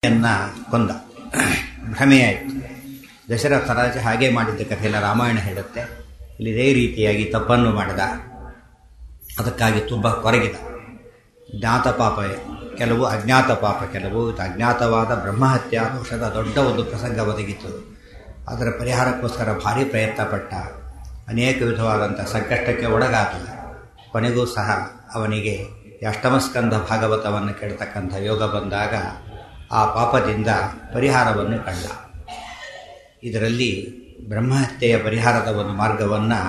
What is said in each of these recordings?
ಅನ್ನ ಕೊಂದ ಭ್ರಮೆಯಾಯಿತು ದಶರಥ ರಾಜ ಹಾಗೆ ಮಾಡಿದ್ದ ಕಥೆಯೆಲ್ಲ ರಾಮಾಯಣ ಹೇಳುತ್ತೆ ಇಲ್ಲಿ ಇದೇ ರೀತಿಯಾಗಿ ತಪ್ಪನ್ನು ಮಾಡಿದ ಅದಕ್ಕಾಗಿ ತುಂಬ ಕೊರಗಿದ ಜ್ಞಾತ ಪಾಪ ಕೆಲವು ಅಜ್ಞಾತ ಪಾಪ ಕೆಲವು ಇದು ಅಜ್ಞಾತವಾದ ಬ್ರಹ್ಮಹತ್ಯಾ ದೋಷದ ದೊಡ್ಡ ಒಂದು ಪ್ರಸಂಗ ಒದಗಿತು ಅದರ ಪರಿಹಾರಕ್ಕೋಸ್ಕರ ಭಾರಿ ಪ್ರಯತ್ನ ಪಟ್ಟ ಅನೇಕ ವಿಧವಾದಂಥ ಸಂಕಷ್ಟಕ್ಕೆ ಒಳಗಾದ ಕೊನೆಗೂ ಸಹ ಅವನಿಗೆ ಈ ಅಷ್ಟಮಸ್ಕಂದ ಭಾಗವತವನ್ನು ಕೇಳ್ತಕ್ಕಂಥ ಯೋಗ ಬಂದಾಗ ಆ ಪಾಪದಿಂದ ಪರಿಹಾರವನ್ನು ಕಂಡ ಇದರಲ್ಲಿ ಬ್ರಹ್ಮಹತ್ಯೆಯ ಪರಿಹಾರದ ಒಂದು ಮಾರ್ಗವನ್ನು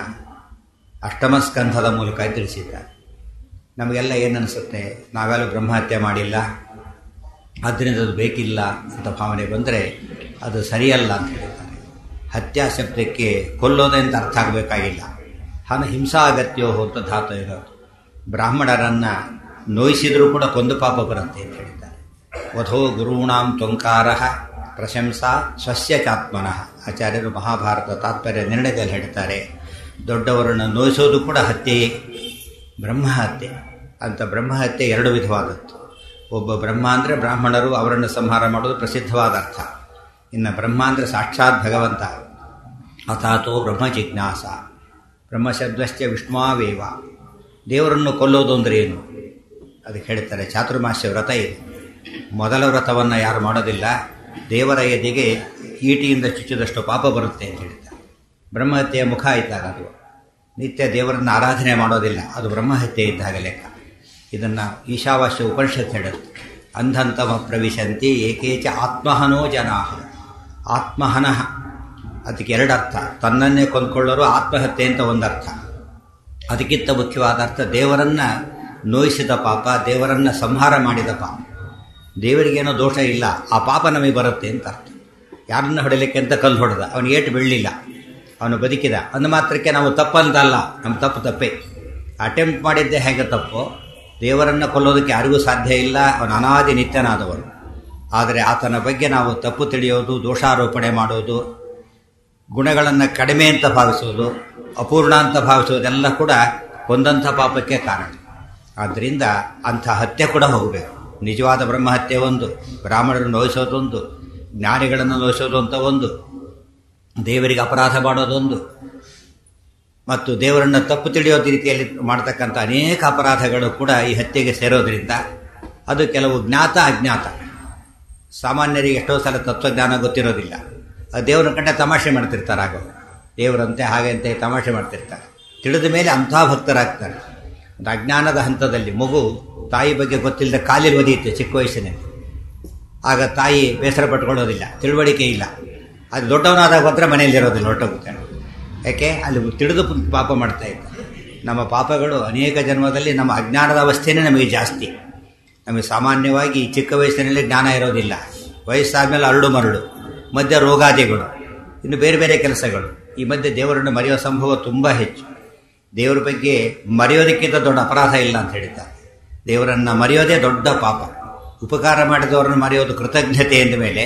ಅಷ್ಟಮಸ್ಕಂಧದ ಮೂಲಕ ತಿಳಿಸಿದ್ದಾರೆ ನಮಗೆಲ್ಲ ಏನನ್ನಿಸುತ್ತೆ ನಾವೆಲ್ಲ ಬ್ರಹ್ಮಹತ್ಯೆ ಮಾಡಿಲ್ಲ ಆದ್ದರಿಂದ ಅದು ಬೇಕಿಲ್ಲ ಅಂತ ಭಾವನೆ ಬಂದರೆ ಅದು ಸರಿಯಲ್ಲ ಅಂತ ಹೇಳ್ತಾರೆ ಹತ್ಯಾ ಶಬ್ದಕ್ಕೆ ಕೊಲ್ಲೋದೆ ಅಂತ ಅರ್ಥ ಆಗಬೇಕಾಗಿಲ್ಲ ಹನ ಹಿಂಸಾ ಅಗತ್ಯೋ ಅಂತ ಧಾತು ಇರೋದು ಬ್ರಾಹ್ಮಣರನ್ನು ನೋಯಿಸಿದರೂ ಕೂಡ ಕೊಂದು ಪಾಪ ಬರುತ್ತೆ ಅಂತ ಹೇಳಿದ್ದಾರೆ ವಧೋ ಗುರುಣಾಂ ತೊಂಕಾರ ಪ್ರಶಂಸಾ ಸ್ವಸ್ಯ ಚಾತ್ಮನಃ ಆಚಾರ್ಯರು ಮಹಾಭಾರತ ತಾತ್ಪರ್ಯ ನಿರ್ಣಯದಲ್ಲಿ ಹೇಳ್ತಾರೆ ದೊಡ್ಡವರನ್ನು ನೋಯಿಸೋದು ಕೂಡ ಹತ್ಯೆಯೇ ಬ್ರಹ್ಮಹತ್ಯೆ ಅಂತ ಬ್ರಹ್ಮಹತ್ಯೆ ಎರಡು ವಿಧವಾದದ್ದು ಒಬ್ಬ ಬ್ರಹ್ಮ ಅಂದರೆ ಬ್ರಾಹ್ಮಣರು ಅವರನ್ನು ಸಂಹಾರ ಮಾಡೋದು ಪ್ರಸಿದ್ಧವಾದ ಅರ್ಥ ಇನ್ನು ಬ್ರಹ್ಮ ಅಂದರೆ ಸಾಕ್ಷಾತ್ ಭಗವಂತ ಅಥಾತೋ ಬ್ರಹ್ಮ ಜಿಜ್ಞಾಸ ಬ್ರಹ್ಮಶಬ್ದಶ್ಚ ವಿಷ್ಣುವೇವ ದೇವರನ್ನು ಕೊಲ್ಲೋದು ಅಂದರೆ ಏನು ಅದಕ್ಕೆ ಹೇಳ್ತಾರೆ ಚಾತುರ್ಮಾಸ್ಯ ವ್ರತ ಇದೆ ಮೊದಲ ವ್ರತವನ್ನು ಯಾರು ಮಾಡೋದಿಲ್ಲ ದೇವರ ಎದೆಗೆ ಈಟಿಯಿಂದ ಚುಚ್ಚಿದಷ್ಟು ಪಾಪ ಬರುತ್ತೆ ಅಂತ ಹೇಳ್ತಾರೆ ಬ್ರಹ್ಮಹತ್ಯೆಯ ಮುಖ ಇದ್ದಾಗ ಅದು ನಿತ್ಯ ದೇವರನ್ನು ಆರಾಧನೆ ಮಾಡೋದಿಲ್ಲ ಅದು ಬ್ರಹ್ಮಹತ್ಯೆ ಇದ್ದಾಗ ಲೆಕ್ಕ ಇದನ್ನು ಈಶಾವಾಸ್ಯ ಉಪನಿಷತ್ ಹೇಳುತ್ತೆ ಅಂಧಂತಮ ಪ್ರವಿಶಂತಿ ಏಕೇಚ ಆತ್ಮಹನೋ ಜನಾ ಆತ್ಮಹನಃ ಅದಕ್ಕೆ ಎರಡು ಅರ್ಥ ತನ್ನನ್ನೇ ಕೊಂದ್ಕೊಳ್ಳೋರು ಆತ್ಮಹತ್ಯೆ ಅಂತ ಒಂದು ಅರ್ಥ ಅದಕ್ಕಿಂತ ಮುಖ್ಯವಾದ ಅರ್ಥ ದೇವರನ್ನು ನೋಯಿಸಿದ ಪಾಪ ದೇವರನ್ನು ಸಂಹಾರ ಮಾಡಿದ ಪಾಪ ದೇವರಿಗೇನೋ ದೋಷ ಇಲ್ಲ ಆ ಪಾಪ ನಮಗೆ ಬರುತ್ತೆ ಅಂತ ಅರ್ಥ ಯಾರನ್ನ ಹೊಡಿಲಿಕ್ಕೆ ಅಂತ ಕಲ್ಲು ಹೊಡೆದ ಅವನು ಏಟು ಬೀಳಲಿಲ್ಲ ಅವನು ಬದುಕಿದ ಅಂದ ಮಾತ್ರಕ್ಕೆ ನಾವು ತಪ್ಪಂತಲ್ಲ ನಮ್ಮ ತಪ್ಪು ತಪ್ಪೇ ಅಟೆಂಪ್ಟ್ ಮಾಡಿದ್ದೇ ಹೇಗೆ ತಪ್ಪು ದೇವರನ್ನು ಕೊಲ್ಲೋದಕ್ಕೆ ಯಾರಿಗೂ ಸಾಧ್ಯ ಇಲ್ಲ ಅವನು ಅನಾದಿ ನಿತ್ಯನಾದವನು ಆದರೆ ಆತನ ಬಗ್ಗೆ ನಾವು ತಪ್ಪು ತಿಳಿಯೋದು ದೋಷಾರೋಪಣೆ ಮಾಡೋದು ಗುಣಗಳನ್ನು ಕಡಿಮೆ ಅಂತ ಭಾವಿಸೋದು ಅಪೂರ್ಣ ಅಂತ ಭಾವಿಸೋದೆಲ್ಲ ಕೂಡ ಒಂದಂಥ ಪಾಪಕ್ಕೆ ಕಾರಣ ಆದ್ದರಿಂದ ಅಂಥ ಹತ್ಯೆ ಕೂಡ ಹೋಗಬೇಕು ನಿಜವಾದ ಬ್ರಹ್ಮಹತ್ಯೆ ಒಂದು ಬ್ರಾಹ್ಮಣರನ್ನು ನೋಯಿಸೋದೊಂದು ಜ್ಞಾನಿಗಳನ್ನು ನೋಯಿಸೋದು ಅಂತ ಒಂದು ದೇವರಿಗೆ ಅಪರಾಧ ಮಾಡೋದೊಂದು ಮತ್ತು ದೇವರನ್ನು ತಪ್ಪು ತಿಳಿಯೋದ ರೀತಿಯಲ್ಲಿ ಮಾಡ್ತಕ್ಕಂಥ ಅನೇಕ ಅಪರಾಧಗಳು ಕೂಡ ಈ ಹತ್ಯೆಗೆ ಸೇರೋದ್ರಿಂದ ಅದು ಕೆಲವು ಜ್ಞಾತ ಅಜ್ಞಾತ ಸಾಮಾನ್ಯರಿಗೆ ಎಷ್ಟೋ ಸಲ ತತ್ವಜ್ಞಾನ ಗೊತ್ತಿರೋದಿಲ್ಲ ಆ ದೇವರ ಕಂಡ ತಮಾಷೆ ಮಾಡ್ತಿರ್ತಾರೆ ಆಗ ದೇವರಂತೆ ಹಾಗೆ ಅಂತೆ ತಮಾಷೆ ಮಾಡ್ತಿರ್ತಾರೆ ತಿಳಿದ ಮೇಲೆ ಅಂಥ ಭಕ್ತರಾಗ್ತಾರೆ ಒಂದು ಅಜ್ಞಾನದ ಹಂತದಲ್ಲಿ ಮಗು ತಾಯಿ ಬಗ್ಗೆ ಗೊತ್ತಿಲ್ಲದೆ ಕಾಲಿൽ ಒದಿಯುತ್ತೆ ಚಿಕ್ಕ ವಯಸ್ಸಿನಲ್ಲಿ ಆಗ ತಾಯಿ ಬೇಸರ ಪಟ್ಕೊಳ್ಳೋದಿಲ್ಲ ತಿಳುವಳಿಕೆ ಇಲ್ಲ ಅದು ದೊಡ್ಡವನಾದಾಗ ಮಾತ್ರ ಮನೆಯಲ್ಲಿರೋದಿಲ್ಲ ಹೊರಟೋಗುತ್ತೆ ಯಾಕೆ ಅಲ್ಲಿ ತಿಳಿದು ಪಾಪ ಮಾಡ್ತಾ ಇದ್ದ ನಮ್ಮ ಪಾಪಗಳು ಅನೇಕ ಜನ್ಮದಲ್ಲಿ ನಮ್ಮ ಅಜ್ಞಾನದ ಅವಸ್ಥೆನೇ ನಮಗೆ ಜಾಸ್ತಿ ನಮಗೆ ಸಾಮಾನ್ಯವಾಗಿ ಚಿಕ್ಕ ವಯಸ್ಸಿನಲ್ಲಿ ಜ್ಞಾನ ಇರೋದಿಲ್ಲ ವಯಸ್ಸಾದ್ಮೇಲೆ ಅರಳು ಮರಳು ಮಧ್ಯ ರೋಗಾದಿಗಳು ಇನ್ನು ಬೇರೆ ಬೇರೆ ಕೆಲಸಗಳು ಈ ಮಧ್ಯೆ ದೇವರನ್ನು ಮರೆಯೋ ಸಂಭವ ತುಂಬ ಹೆಚ್ಚು ದೇವರ ಬಗ್ಗೆ ಮರೆಯೋದಕ್ಕಿಂತ ದೊಡ್ಡ ಅಪರಾಧ ಇಲ್ಲ ಅಂತ ಹೇಳಿದ್ದಾರೆ ದೇವರನ್ನು ಮರೆಯೋದೇ ದೊಡ್ಡ ಪಾಪ ಉಪಕಾರ ಮಾಡಿದವರನ್ನು ಮರೆಯೋದು ಕೃತಜ್ಞತೆ ಎಂದ ಮೇಲೆ